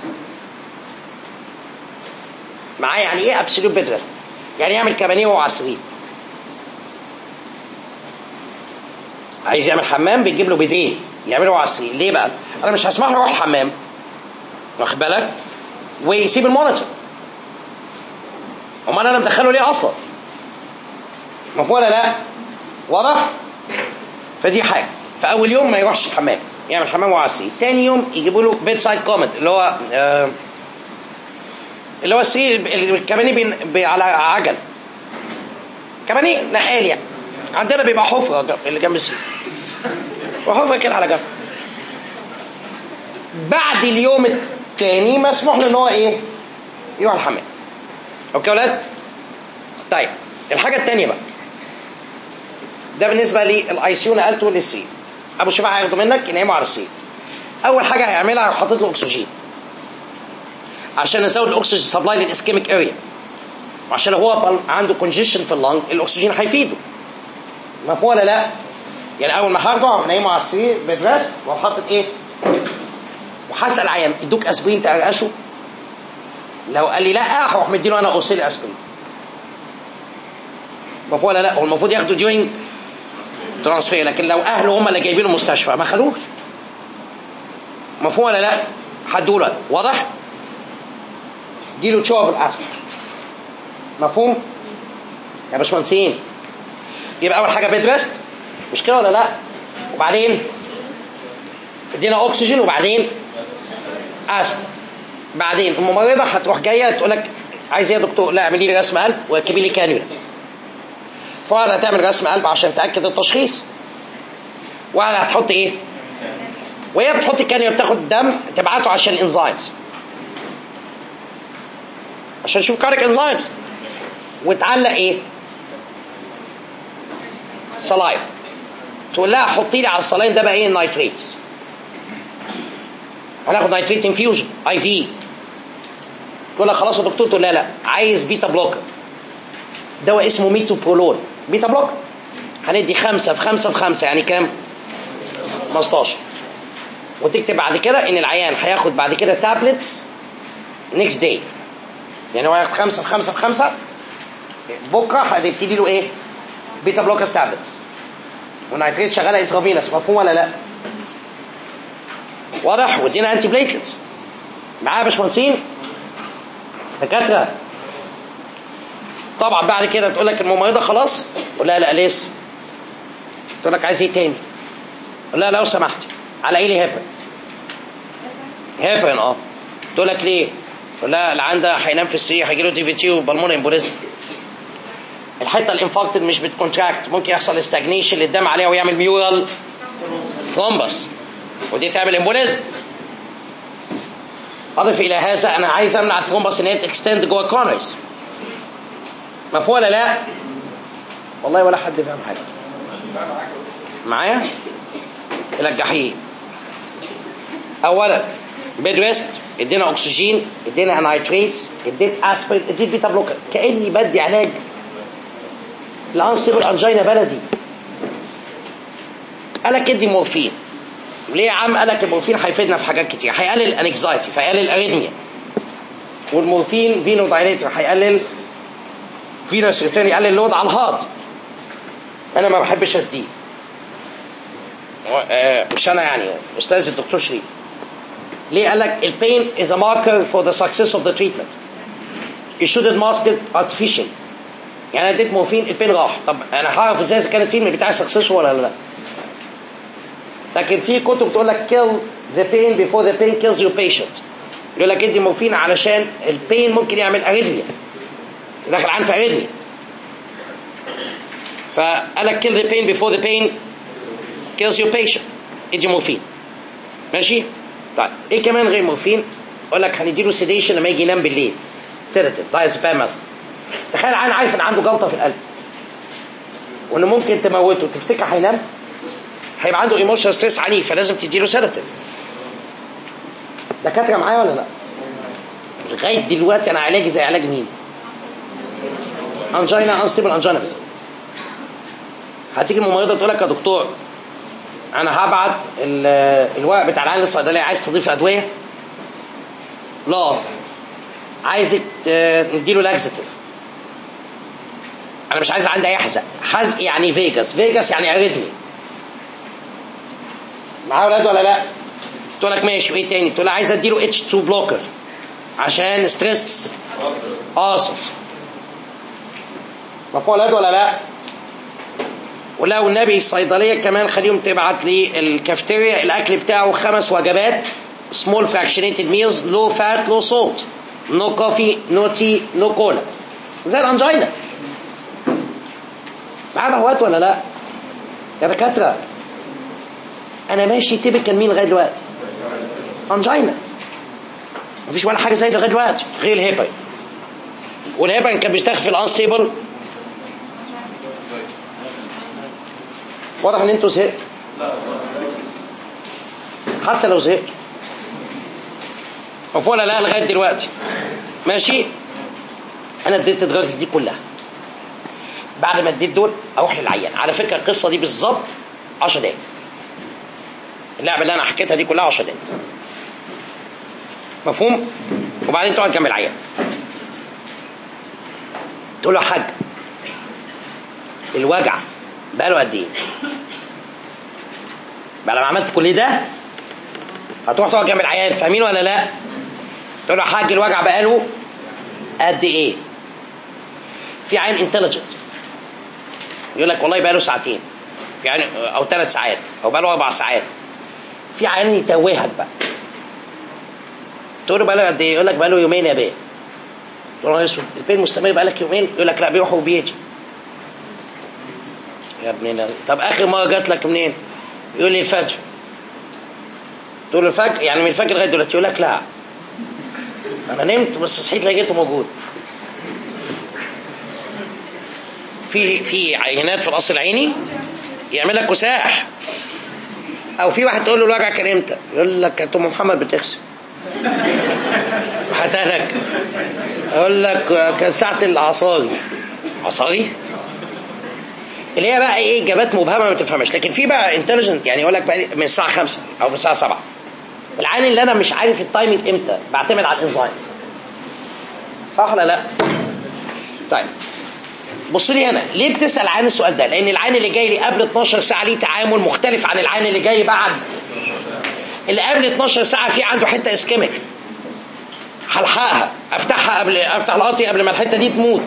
معايا يعني ايه ابسوليوت بيد ريست يعني يعمل كبانيه وهو على السرير عايز يعمل حمام بيجيب له بيديه يعمله على السرير ليه بقى انا مش هسمح له يروح الحمام واخد بالك ويسيب المونيتور امال انا مدخله ليه اصلا مفهوم ولا لا واضح فدي حاجه فاول يوم ما يروحش الحمام يعمل حمام وهو على السرير تاني يوم يجيبوا له بيد سايد كومنت اللي هو آه اللي هو السرير الكبانيه بين بي على عجل كبانيه نقال يعني عندنا بيبقى حفره اللي جنب السرير وحفره كده على جنب بعد اليوم الثاني مسموح له ان هو ايه يروح الحمام اوكي يا ولاد طيب الحاجه الثانيه بقى ده بالنسبه للاي سي يو نقلته للسي ابو شفاعه هياخده منك ينامه على السي اول حاجه هيعملها هيروح حاطط له اكسجين عشان نزود الاكسجين سبلاي للاسكيميك اريا وعشان لو هو عنده كونجيشن في اللنج الاكسجين هيفيده مفهوم ولا لا؟ يعني اول ما هاخده نايمه على السرير بدرست واروح حاطط ايه؟ وهسال عيان ادوك اسبرين تقرقشه؟ لو قال لي لا هروح مديله انا اوصيل اسبرين مفهوم ولا لا؟ هو المفروض ياخده ديورنج ترانسفير لكن لو اهله هم اللي جايبينه المستشفى ما خدوش مفهوم ولا لا؟ هدوله واضح؟ اديله تشوب بالاسبر مفهوم؟ يا باشمهندسين يبقى اول حاجه بيد ريست مش كده ولا لا؟ وبعدين ادينا اكسجين وبعدين اسبر بعدين الممرضه هتروح جايه تقول لك عايز ايه يا دكتور؟ لا اعملي لي رسم قلب وركبي لي كانيولا فورا هتعمل رسم قلب عشان تاكد التشخيص ولا هتحط ايه وهي بتحط الكانيولا بتاخد دم تبعته عشان الانزيمز عشان تشوف كارك انزيمز وتعلق ايه صلايم تقول لها حطي لي على الصلايم ده بقى ايه النايتريتس هناخد نايتريت انفيوجن اي في تقول لها خلاص يا دكتور تقول لها لا عايز بيتا بلوكر دواء اسمه ميتوبرولول بيتا بلوكر هندي خمسة في خمسة في خمسة يعني كام 15 وتكتب بعد كده ان العيان هياخد بعد كده تابلتس نيكست داي يعني هو هياخد خمسة في خمسة في خمسة بكره هتبتدي له ايه بيتا بلوكرز تابلتس والنيتريت شغاله انترافينس مفهوم ولا لا واضح ودينا انتي بليتلتس معايا يا باشمهندسين دكاتره طبعا بعد كده تقول لك الممرضه خلاص قول لها لا لسه تقول لك عايز ايه تاني قول لها لو سمحت على ايه لي هيبرين هيبرين اه تقول لك ليه تقول لها العيان ده هينام في السرير هيجي له دي في تي وبلمون امبوليزم الحته الانفاركتد مش بتكونتراكت ممكن يحصل استاجنيشن للدم عليها ويعمل ميورال ثرومبس ودي تعمل امبوليزم اضف الى هذا انا عايز امنع الثرومبس ان هي تكستند جوه الكورنرز مفهوم ولا لا؟ والله ولا حد فاهم حاجه معايا؟ الى الجحيم اولا بيد ريست ادينا اكسجين ادينا انايتريتس اديت اسبرين اديت بيتا بلوكر كاني بدي علاج الانسيبل انجينا بلدي قالك ادي مورفين ليه يا عم قالك المورفين هيفيدنا في حاجات كتير هيقلل الانكزايتي فيقلل الاريثميا والمورفين فينو دايليتر هيقلل فينوس ريتيرن يقلل اللود على الهارت انا ما بحبش اديه آه، مش انا يعني استاذ الدكتور شريف ليه قال لك البين is a marker for the success of the treatment you shouldn't mask it artificially يعني انا اديت مورفين البين راح طب انا هعرف ازاي اذا كان التريتمنت بتاعي سكسسفول ولا لا لكن في كتب تقول لك kill the pain before the pain kills your patient يقول لك ادي مورفين علشان البين ممكن يعمل اريثميا داخل عنف اريثميا فقال لك kill the pain before the pain kills your patient ادي مورفين ماشي طيب ايه كمان غير مورفين يقول لك هنديله سيديشن لما يجي ينام بالليل سيداتيف دايزبام مثلا تخيل عين عارف ان عنده جلطه في القلب وانه ممكن تموته تفتكر هينام هيبقى عنده ايموشنال ستريس عنيف فلازم تديله سيداتيف دكاتره معايا ولا لا لغايه دلوقتي انا علاجي زي علاج مين انجينا انستيبل انجينا بس هتيجي الممرضه تقول لك يا دكتور انا هبعت ال- الورق بتاع العيان للصيدليه عايز تضيف ادويه لا عايزك ت- نديله لاكزيتيف انا مش عايز عندي يحزق حزق يعني فيجاس فيجاس يعني اريثمي معايا ولاد ولا لا تقول لك ماشي وايه تاني تقول لها عايز اديله اتش 2 بلوكر عشان ستريس قاصف مفهوم ولاد ولا لا ولو النبي الصيدليه كمان خليهم تبعت لي الكافتيريا الاكل بتاعه خمس وجبات سمول فراكشنيتد ميلز لو فات لو سولت نو كوفي نو تي نو كولا زي الانجينا معاه بهوات ولا لا يا دكاتره انا ماشي تيبيكال مين لغايه دلوقتي انجينا مفيش ولا حاجه زي ده لغايه دلوقتي غير الهيبرين والهيبرين كان بيشتغل في الانستيبل واضح ان انتوا زهقتوا حتى لو زهقتوا مفهوم ولا لا لغايه دلوقتي ماشي انا اديت الدراجز دي كلها بعد ما اديت دول اروح للعيان على فكره القصه دي بالظبط 10 دقايق اللعبه اللي انا حكيتها دي كلها 10 دقايق مفهوم وبعدين تقعد جنب العيان تقول له يا حاج الوجع بقاله قد ايه؟ بعد ما عملت كل ده هتروح تقعد جنب العيان فاهمين ولا لا؟ تقول له يا حاج الوجع بقاله قد ايه؟ في عين انتليجنت يقول لك والله بقاله ساعتين في عين او ثلاث ساعات او بقاله اربع ساعات في عين يتوهك بقى تقول له بقاله قد ايه؟ يقول لك بقاله يومين يا بيه تقول له يا اسود البين مستمر بقالك يومين يقول لك لا بيروح وبيجي يا ابننا طب اخر مره جات لك منين؟ يقول لي الفجر تقول له الفجر يعني من الفجر لغايه دلوقتي يقول لك لا انا نمت بس صحيت لقيته موجود في في عينات في القصر العيني يعمل لك كساح او في واحد تقول له الوجع كان امتى يقول لك انت ام محمد بتغسل هتهلك اقول لك كان ساعه العصاري عصاري اللي هي بقى ايه اجابات مبهمه ما تفهمش لكن في بقى انتليجنت يعني يقول لك بقى من الساعه 5 او من الساعه 7 العين اللي انا مش عارف التايمنج امتى بعتمد على الانزايمز صح ولا لا طيب بصوا لي هنا ليه بتسال عن السؤال ده لان العين اللي جاي لي قبل 12 ساعه ليه تعامل مختلف عن العين اللي جاي بعد اللي قبل 12 ساعه في عنده حته اسكيميك هلحقها افتحها قبل افتح القطي قبل ما الحته دي تموت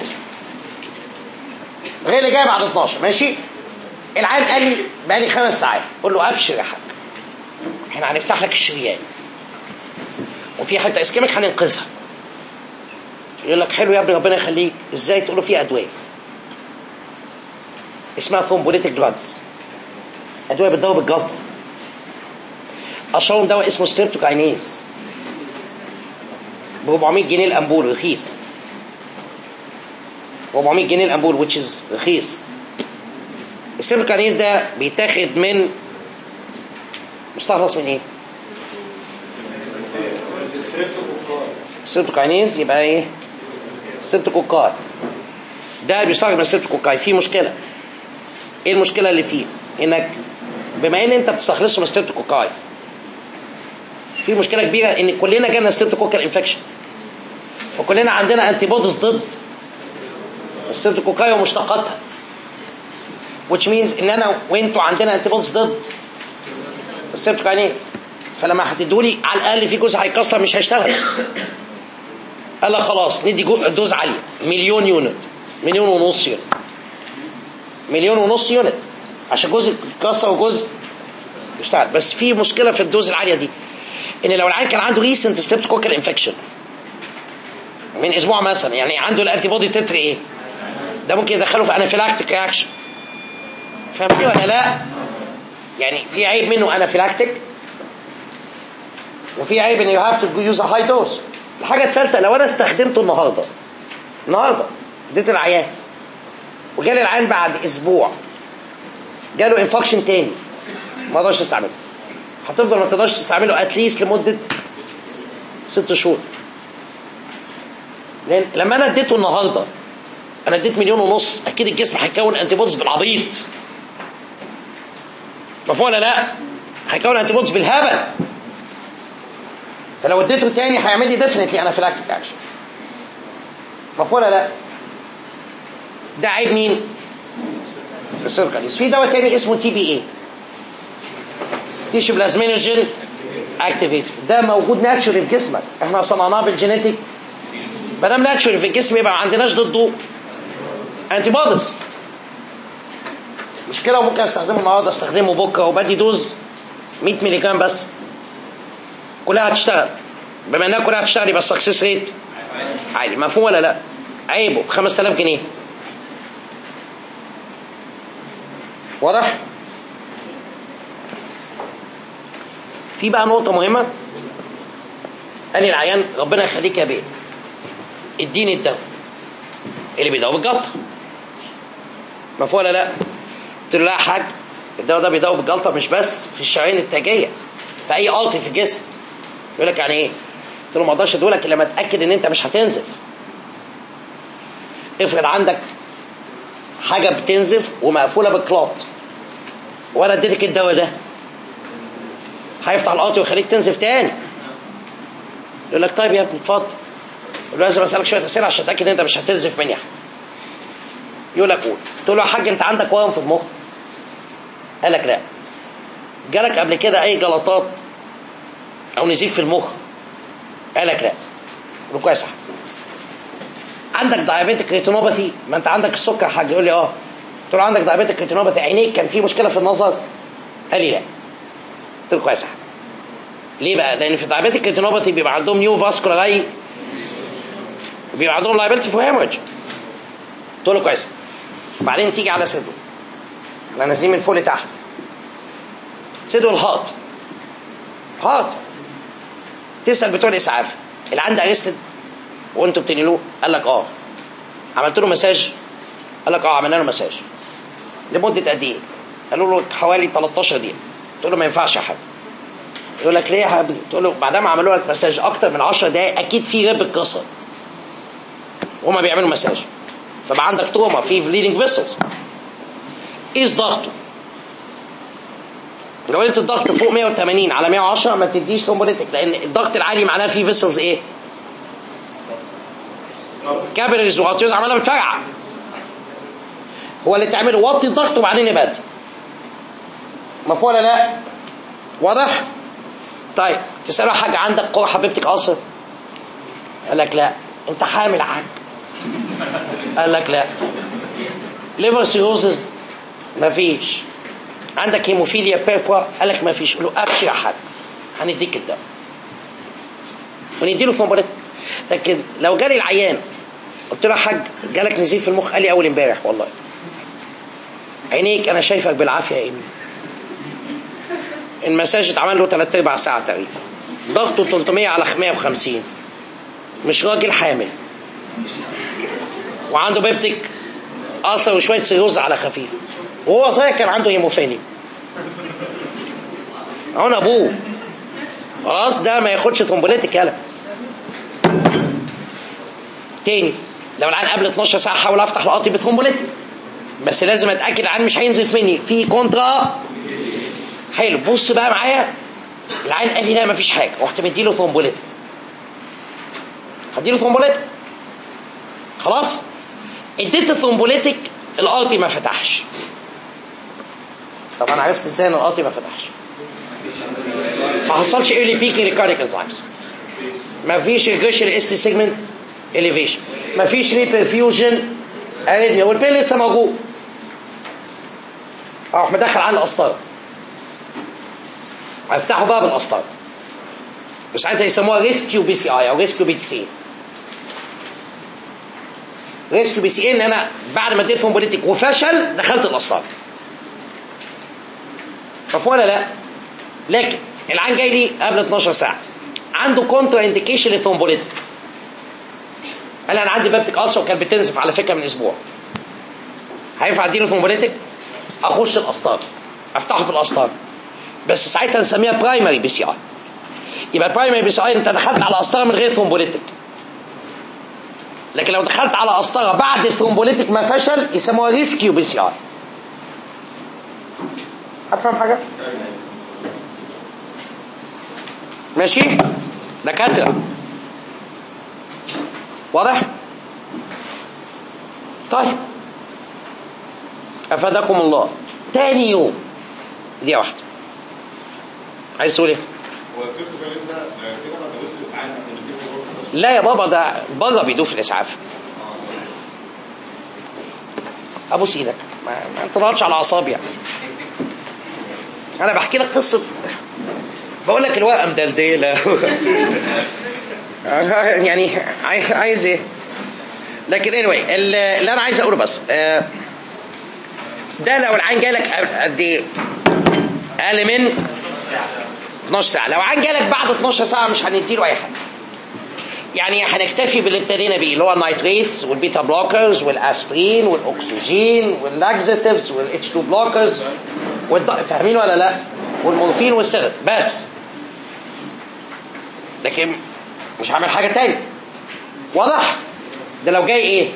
غير اللي جاي بعد 12 ماشي العيان قال لي بقى لي خمس ساعات قول له ابشر يا حاج احنا هنفتح لك الشريان وفي حته اسكيميك هننقذها يقول لك حلو يا ابني ربنا يخليك ازاي تقول له في ادويه اسمها ثرومبوليتيك بلادز ادويه بتدوب الجلطه اشهرهم دواء اسمه ستريبتوكاينيز ب 400 جنيه الامبول رخيص 400 جنيه الامبول which is رخيص الستريبتوكاينيز ده بيتاخد من مستخلص من ايه؟ ستريبتوكاينيز يبقى ايه؟ ستريبتوكوكاي ده بيستخدم من الستريبتوكوكاي في مشكله ايه المشكله اللي فيه؟ انك بما ان انت بتستخلصه من ستريبتوكوكاي في مشكله كبيره ان كلنا جالنا ستريبتوكوكال انفكشن فكلنا عندنا انتي بوديز ضد الستريبتوكوكاي ومشتقاتها which means ان انا وانتوا عندنا انتي بوديز ضد السيرتوكاينيز فلما هتدوا لي على الاقل في جزء هيكسر مش هيشتغل قال لك خلاص ندي جو- دوز عاليه مليون يونت مليون ونص يونت مليون ونص يونت عشان جزء يتكسر وجزء يشتغل بس في مشكله في الدوز العاليه دي ان لو العيان كان عنده ريسنت ستريبتوكوكال انفكشن من اسبوع مثلا يعني عنده الانتي بودي تتر ايه ده ممكن يدخله في انافيلاكتيك رياكشن فاهمني ولا لا يعني في عيب منه انافيلاكتيك وفي عيب ان يو هاف تو يوز ا هاي دوز الحاجه الثالثه لو انا استخدمته النهارده النهارده اديت العيان وجالي العيان بعد اسبوع جاله انفكشن تاني ما اقدرش استعمله هتفضل ما تقدرش تستعمله اتليست لمده ست شهور لان لما انا اديته النهارده انا اديت مليون ونص اكيد الجسم هيكون انتي بوديز بالعبيط مفهوم ولا لا؟ هيكون انتي بوديز بالهبل فلو اديته تاني هيعمل لي ديفنتلي انافيلاكتيك اكشن مفهوم ولا لا؟ ده عيب مين؟ السيركاليس في دواء تاني اسمه تي بي اي تيشو بلازمينوجين اكتيفيت ده موجود ناتشوري في جسمك احنا صنعناه بالجينيتيك ما دام ناتشوري في الجسم يبقى ما عندناش ضده انتي بوديز مشكله ممكن استخدمه النهارده استخدمه بكره وبدي دوز 100 مللي جرام بس كلها هتشتغل بما انها كلها هتشتغل يبقى السكسس ريت عالي مفهوم ولا لا؟ عيبه ب 5000 جنيه واضح؟ في بقى نقطة مهمة قال لي العيان ربنا يخليك يا بيه اديني الدواء اللي بيداوي بالجلطة مفهوم ولا لا؟ قلت له لا يا حاج الدواء ده بيداوي بالجلطة مش بس في الشرايين التاجية في أي قاطي في الجسم يقول لك يعني إيه؟ قلت له ما اقدرش ادولك الا لما اتاكد ان انت مش هتنزف افرض عندك حاجه بتنزف ومقفوله بالكلاط وانا اديتك الدواء ده هيفتح القاطي ويخليك تنزف تاني يقول لك طيب يا ابني اتفضل يقول له لازم اسالك شويه اسئله عشان اتاكد ان انت مش هتنزف مني يقول لك قول تقول له يا حاج انت عندك ورم في المخ قال لك لا جالك قبل كده اي جلطات او نزيف في المخ قال لك لا قال له كويس يا حاج. عندك دايابيتك ريتينوباثي ما انت عندك السكر يا حاج يقول لي اه قلت له عندك دايابيتك ريتينوباثي عينيك كان في مشكله في النظر قال لي لا قلت له كويس يا حاج. ليه بقى لان في الدايابيتك ريتينوباثي بيبقى عندهم نيو فاسكولاراي بيبقى عندهم لايبيلتي فور هيموريدج قلت له كويس وبعدين تيجي على صدره احنا نازلين من فوق لتحت سيدو الهارت هارت تسال بتوع الاسعاف اللي عنده ارستد وانتوا بتنقلوه قال لك اه عملت له مساج قال لك اه عملنا له مساج لمده قد ايه؟ قالوا له حوالي 13 دقيقه تقول له ما ينفعش يا حبيبي يقول لك ليه يا حبيبي؟ تقول له بعد ما عملوا لك مساج اكتر من 10 دقائق اكيد في رب اتكسر وهما بيعملوا مساج فبقى عندك توما في بليدنج فيسلز قيس ضغطه لو انت الضغط فوق 180 على 110 ما تديش ثرومبوليتك لان الضغط العالي معناه فيه فيسلز ايه؟ كابيلاريز وارتيوز عماله بتفرقع هو اللي تعمله وطي الضغط وبعدين يبدي مفهوم ولا لا؟ واضح؟ طيب تسأله حاجة عندك قوة حبيبتك قاصر؟ قال لك لا انت حامل عاد قال لك لا ليفر سيروزز مفيش عندك هيموفيليا بيربرا قال لك مفيش قول له ابشر يا حاج هنديك الدواء ونديله ثرومبوليتك لكن لو جالي العيان قلت له يا حاج جالك نزيف في المخ قال لي اول امبارح والله عينيك انا شايفك بالعافيه يا ابني المساج اتعمل له ثلاث ارباع ساعه تقريبا ضغطه 300 على 150 مش راجل حامل وعنده بيبتك قصر وشويه سيروز على خفيف وهو صغير كان عنده هيموفيليا هون ابوه خلاص ده ما ياخدش ثرومبوليتك يالا تاني لو العيان قبل 12 ساعه حاول افتح القاطي بثرومبوليتك بس لازم اتاكد العيان مش هينزف مني في كونترا حلو بص بقى معايا العيان قال لي لا مفيش حاجه رحت مديله ثرومبوليتك هديله ثرومبوليتك خلاص اديت الثرومبوليتك القاطي ما فتحش طب انا عرفت ازاي ان القاطي ما فتحش ما حصلش ايرلي بيك للكاردياك انزيمز ما فيش ريجريشن اس سيجمنت اليفيشن ما فيش ريبرفيوجن اريدميا والبين لسه موجود اروح مدخل على القسطره هيفتحوا بقى بالقسطره وساعتها يسموها ريسكيو بي سي اي او ريسكيو بي تي سي ريسكيو بي سي ان انا بعد ما اديت فومبوليتيك وفشل دخلت القسطره مفهوم ولا لا؟ لكن العين جاي لي قبل 12 ساعه عنده كونترا انديكيشن للثرومبوليتيك قال انا عندي بابتيك ألسر وكانت بتنزف على فكره من اسبوع هينفع اديله ثرومبوليتيك اخش القسطره افتحه في القسطره بس ساعتها نسميها برايمري بي سي اي يبقى البرايمري بي سي اي انت دخلت على قسطره من غير ثرومبوليتيك لكن لو دخلت على قسطره بعد الثرومبوليتيك ما فشل يسموها ريسكيو بي سي اي هتفهم حاجه؟ ماشي؟ دكاتره واضح؟ طيب افادكم الله تاني يوم دي واحده عايز تقول ايه؟ هو السيرت كان ده كده ما دوش الاسعاف احنا بنديله برضه لا يا بابا ده بره بيدوب في الاسعاف ابوس ايدك ما, ما تضغطش على اعصابي يعني انا بحكي لك قصه بقول لك الورقه مدلدله يعني عاي- عايز ايه لكن anyway اللي اللي انا عايز اقوله بس آه، ده لو العين جالك قد ايه اقل من 12 ساعه لو عين جالك بعد 12 ساعه مش هنديله اي حاجه يعني هنكتفي باللي ابتدينا بيه اللي هو النايتريتس والبيتا بلوكرز والاسبرين والاكسجين واللاكزيتيفز والاتش 2 بلوكرز فاهمين ولا لا؟ والمورفين والسيرت بس لكن مش هعمل حاجه تاني واضح؟ ده لو جاي ايه؟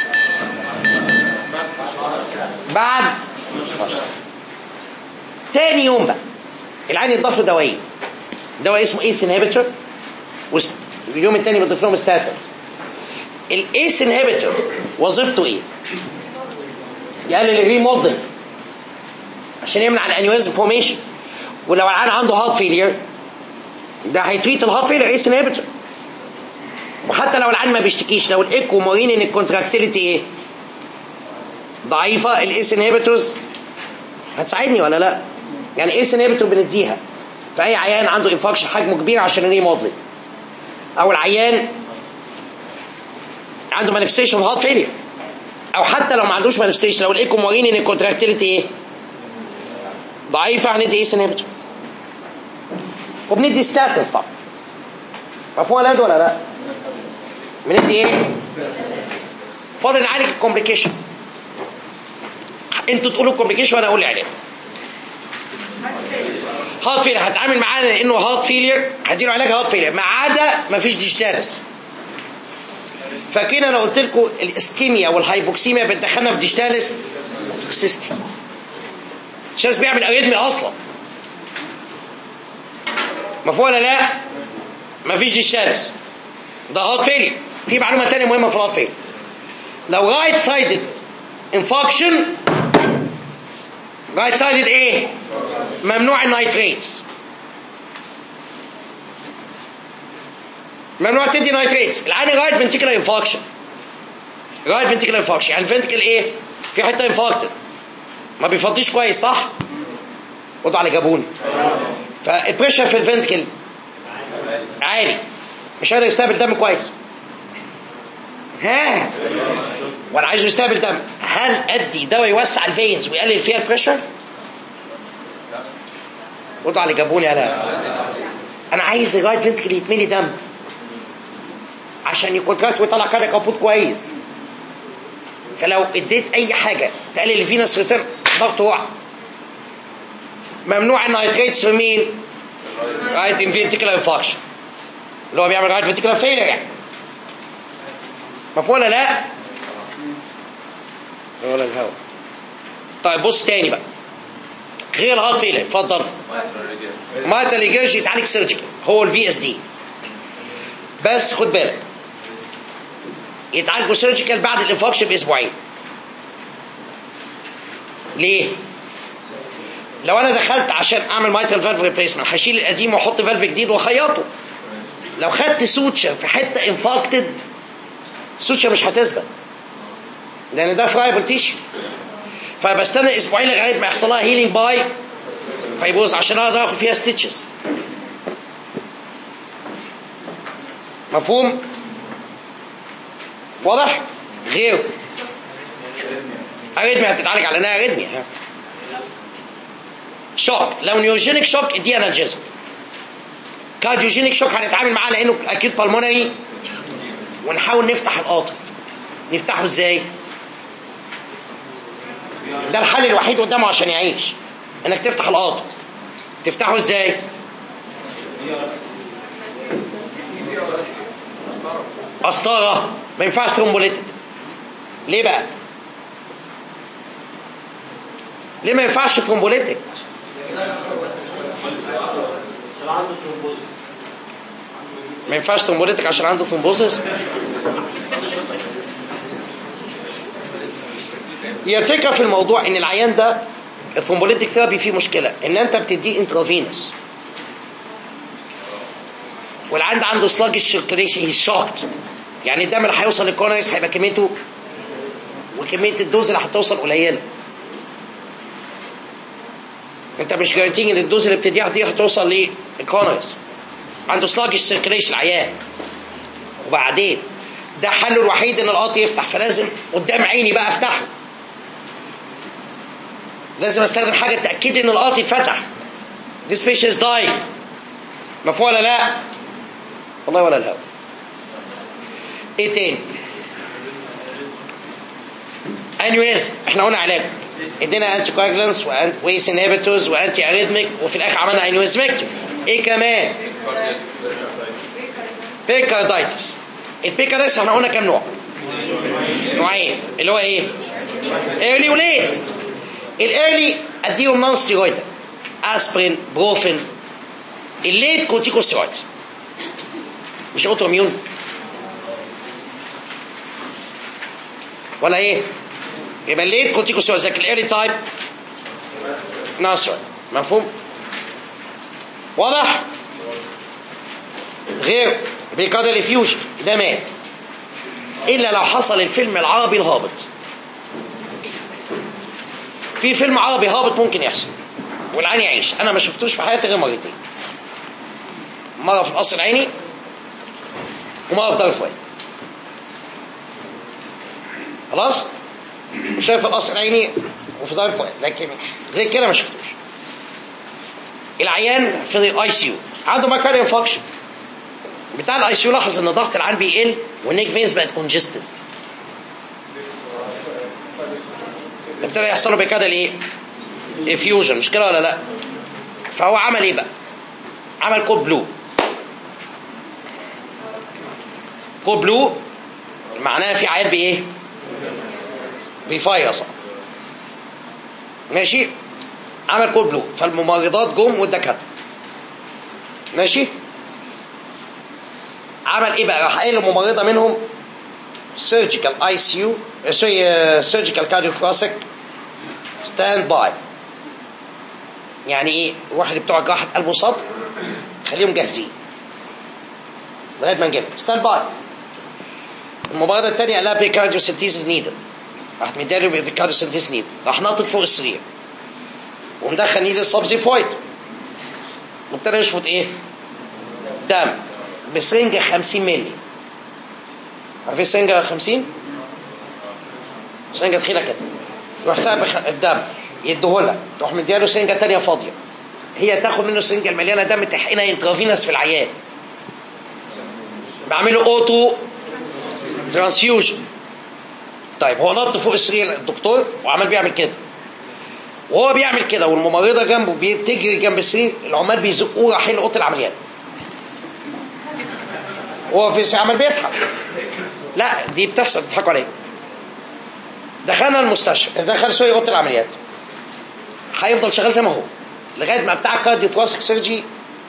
بعد 12 تاني يوم بقى العين يضاف له دوايين دواء اسمه ايس انهبيتور واليوم التاني بنضيف لهم ستاتنز الايس انهبيتور وظيفته ايه؟ يقلل الريموديل عشان يمنع الانيوريزم فورميشن ولو العيان عنده هارت فيلير ده هيتريت الهارت فيلير ايس انهبيتور وحتى لو العيان ما بيشتكيش لو الايكو مورين ان الكونتراكتيليتي ايه؟ ضعيفه الايس انهبيتورز هتساعدني ولا لا؟ يعني ايس انهبيتور بنديها في اي عيان عنده انفاكشن حجمه كبير عشان الريموديل او العيان عنده مانيفستيشن هارت فيلير او حتى لو ما عندوش مانيفستيشن لو الايكو مورين ان الكونتراكتيليتي ايه ضعيفه هندي ايس انهبيتور وبندي ستاتس طبعا مفهوم ولا لا ولا لا بندي ايه فاضل نعالج الكومبليكيشن انتوا تقولوا الكومبليكيشن وانا اقول العلاج هارت فيلير هتعامل معاه لانه هارت فيلير هديله علاج هارت فيلير ما عدا ما فيش ديجيتالس فاكرين انا قلت لكم الاسكيميا والهايبوكسيميا بتدخلنا في ديجيتالس سيستم الشاذ بيعمل اريتمي اصلا مفهوم ولا لا؟ مفيش ديجيتالس ده هارت فيلير في معلومه ثانيه مهمه في الهارت فيلير لو رايت سايدد انفاكشن رايت سايدد ايه؟ ممنوع النايتريتس ممنوع تدي نايتريتس العين رايت فنتيكولار انفاكشن رايت فنتيكولار انفاكشن يعني الفنتيكل ايه؟ في حته انفاكتد ما بيفضيش كويس صح؟ خدوا على جابوني فالبريشر في الفنتيكل عالي مش قادر يستقبل دم كويس ها وانا عايزه يستقبل دم هل ادي دواء يوسع الفينز ويقلل فيها البريشر؟ خدوا على جابوني على انا عايز الرايت فنتكل يتملي دم عشان يكونتراكت ويطلع كده كابوت كويس فلو اديت اي حاجه تقلل الفينس ريتيرن ضغطه وقع ممنوع النايتريتس في مين؟ رايت انفنتيكولار انفاكشن اللي هو بيعمل رايت فنتيكولار فيلر يعني مفهوم ولا لا؟ ولا الهوا طيب بص تاني بقى غير الهارت فيلر اتفضل مايتال ريجرج يتعالج سيرجيكال هو الفي اس دي بس خد بالك يتعالجوا سيرجيكال بعد الانفاكشن باسبوعين ليه؟ لو انا دخلت عشان اعمل مايتال فالف ريبليسمنت هشيل القديم واحط فالف جديد واخيطه لو خدت سوتشر في حته انفاكتد سوتشر مش هتثبت لان ده فرايبل تيشو فبستنى اسبوعين لغايه ما يحصل لها هيلينج باي فيبوظ عشان اقدر اخد فيها ستيتشز مفهوم واضح غيره اريدميا هتتعالج على انها اريدميا شوك لو نيوجينيك شوك ادي انالجيزم كارديوجينيك شوك هنتعامل معاه لانه اكيد بالمونري ونحاول نفتح القاطر نفتحه ازاي؟ ده الحل الوحيد قدامه عشان يعيش انك تفتح القاطر تفتحه ازاي؟ قسطرة ما ينفعش ترومبوليتك ليه بقى؟ ليه ما ينفعش ترومبوليتك؟ ما ينفعش ترومبوليتك عشان عنده ثرومبوزس؟ هي الفكره في الموضوع ان العيان ده الثرومبوليتك ثيرابي فيه مشكله ان انت بتديه انترافينوس والعيان ده عنده سلاج سيركيليشن هي شوكت يعني الدم اللي هيوصل للكورنيس هيبقى كميته وكميه الدوز اللي هتوصل قليله انت مش جارانتين ان الدوز اللي بتديها دي هتوصل للكورنيس عنده سلاج سيركيليشن العيان وبعدين ده حله الوحيد ان القاط يفتح فلازم قدام عيني بقى افتحه لازم استخدم حاجه تاكد ان القاط يتفتح this patient is dying مفهوم ولا لا والله ولا الهوا ايه تاني انيويز احنا قلنا علاج ادينا انتي كواجلانس ويس انهبيتورز وانتي اريثميك وفي الاخر عملنا انيويزمكتوم ايه كمان بيكاردايتس البيكاردايتس احنا قلنا كام نوع نوعين اللي هو ايه ايرلي وليت الايرلي اديهم نون ستيرويد اسبرين بروفين الليت كورتيكوستيرويد مش اوتو اميون ولا ايه يبقى الليت كورتيكوستيرويد زي الايرلي تايب ناصر مفهوم واضح غير بيكادر الفيوجن ده مات الا لو حصل الفيلم العربي الهابط في فيلم عربي هابط ممكن يحصل والعين يعيش انا ما شفتوش في حياتي غير مرتين مره في القصر العيني ومره في دار الفؤاد خلاص شايف القصر العيني وفي دار الفؤاد لكن غير كده ما شفتوش العيان في الاي سي يو عنده مايكارديال انفكشن بتاع الاي سي يو لاحظ ان ضغط العين بيقل والنيك فينز بقت كونجستد ابتدى يحصل له بكده الايه؟ افيوجن مش كده ولا لا؟ فهو عمل ايه بقى؟ عمل كود بلو كود بلو معناها في عيال بايه؟ بفيروس ماشي؟ عمل كود بلو فالممرضات جم والدكاتره ماشي؟ عمل ايه بقى؟ راح قايل لممرضه منهم سيرجيكال اي سي يو سوري سيرجيكال كارديو ثوراسيك ستاند باي يعني ايه واحد بتوع جراحه قلب وصدر خليهم جاهزين لغايه ما نجيبهم ستاند باي المباراه الثانيه قال لها بيكارديو سنتيسيس نيدل راحت مديله بيكارديو سنتيسيس نيدل راح ناطط فوق السرير ومدخل نيدل سبزي فويد وابتدى يشفط ايه؟ دم بسرنجه 50 مللي عارفين سرنجه 50 سرنجه تخينه كده يروح سايب الخ- الدم يديهولها تروح مدياله سرنجه تانية فاضيه هي تاخد منه السرنجه المليانه دم تحقنها انترافينس في العيان بعمله اوتو ترانسفيوجن طيب هو نط فوق السرير الدكتور وعمال بيعمل كده وهو بيعمل كده والممرضه جنبه بتجري جنب السرير العمال بيزقوه رايحين لاوضه العمليات وهو في عمال بيسحب لا دي بتحصل بتضحكوا عليا دخلنا المستشفى دخل سوري اوضه العمليات هيفضل شغال زي ما هو لغايه ما بتاع كارديو ثوراسيك سيرجي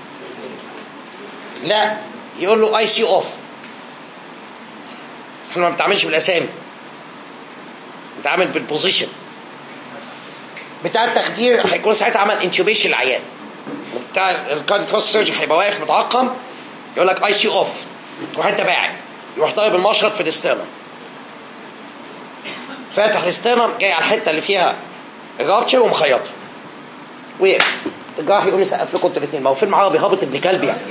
لا يقول له اي سي اوف احنا ما بنتعاملش بالاسامي بنتعامل بالبوزيشن بتاع التخدير هيكون ساعتها عمل انتوبيشن للعيان بتاع الكارديو ثوراسيك سيرجي هيبقى واقف متعقم يقول لك اي سي اوف تروح انت باعد يروح ضارب المشرط في الاسترنم فاتح الاسترنم جاي على الحته اللي فيها الرابتشر ومخيطها وقف الجراح يقوم يسقف لكم انتوا الاثنين ما هو فيلم عربي هابط ابن كلب يعني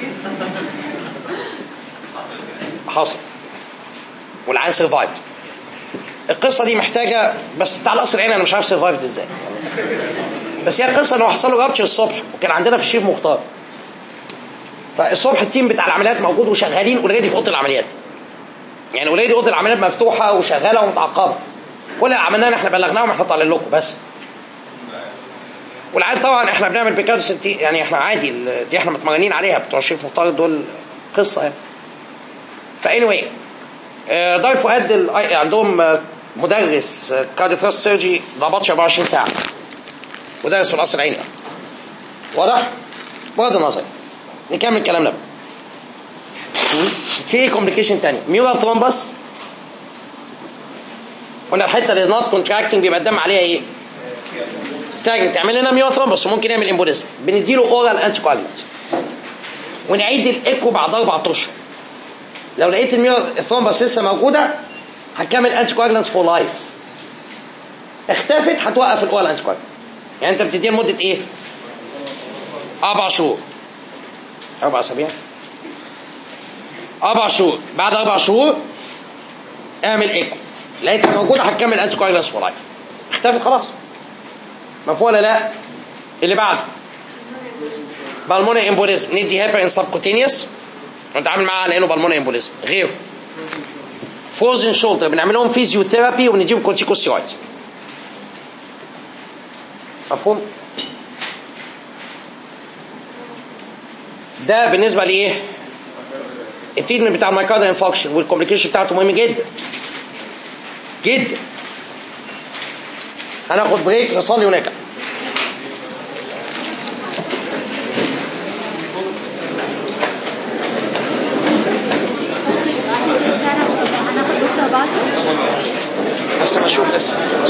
حصل والعيان سرفايفد القصه دي محتاجه بس بتاع القصر العيني انا مش عارف سرفايفد ازاي بس هي القصه انه حصل له رابتشر الصبح وكان عندنا في الشيف مختار فالصبح التيم بتاع العمليات موجود وشغالين اوريدي في اوضه العمليات يعني اوريدي اوضه العمليات مفتوحه وشغاله ومتعقبه كل اللي عملناه احنا بلغناهم احنا طالعين لكم بس والعادي طبعا احنا بنعمل بيكادو سنتي يعني احنا عادي ال- دي احنا متمرنين عليها بتوع الشيخ مختار دول قصه يعني فاني واي دار فؤاد ال- عندهم آه، مدرس كارديو ثراست سيرجي ربطش 24 ساعه مدرس في القصر العيني واضح؟ بغض النظر نكمل كلامنا بقى في ايه كومبليكيشن تاني ميولار ثرومبس قلنا الحته اللي نوت كونتراكتنج بيبقى الدم عليها ايه؟ ستاجنت تعمل لنا ميولار ثرومبس وممكن يعمل امبوليزم بنديله اورال انتي كوالنت ونعيد الايكو بعد اربع اشهر لو لقيت الميولار ثرومبس لسه موجوده هتكمل انتي كوالنت فور لايف اختفت هتوقف الاورال انتي كوالنت يعني انت بتديها لمده ايه؟ اربع شهور اربع اسابيع اربع شهور بعد اربع شهور اعمل ايكو لقيتها موجوده هتكمل انتي كوالنس فور لايف اختفت خلاص مفهوم ولا لا اللي بعده بالموني امبوليزم ندي هيبر ان سبكوتينيوس ونتعامل معاه على انه بالموني امبوليزم غيره فوزن شولدر بنعمل لهم فيزيوثيرابي ونديهم كورتيكوستيرويد مفهوم ده بالنسبه لايه التريتمنت بتاع المايكارد انفكشن والكومبليكيشن بتاعته مهم جدا جدا هناخد بريك نصلي ونرجع هناخد بكره بعده لسه ما اشوف لسه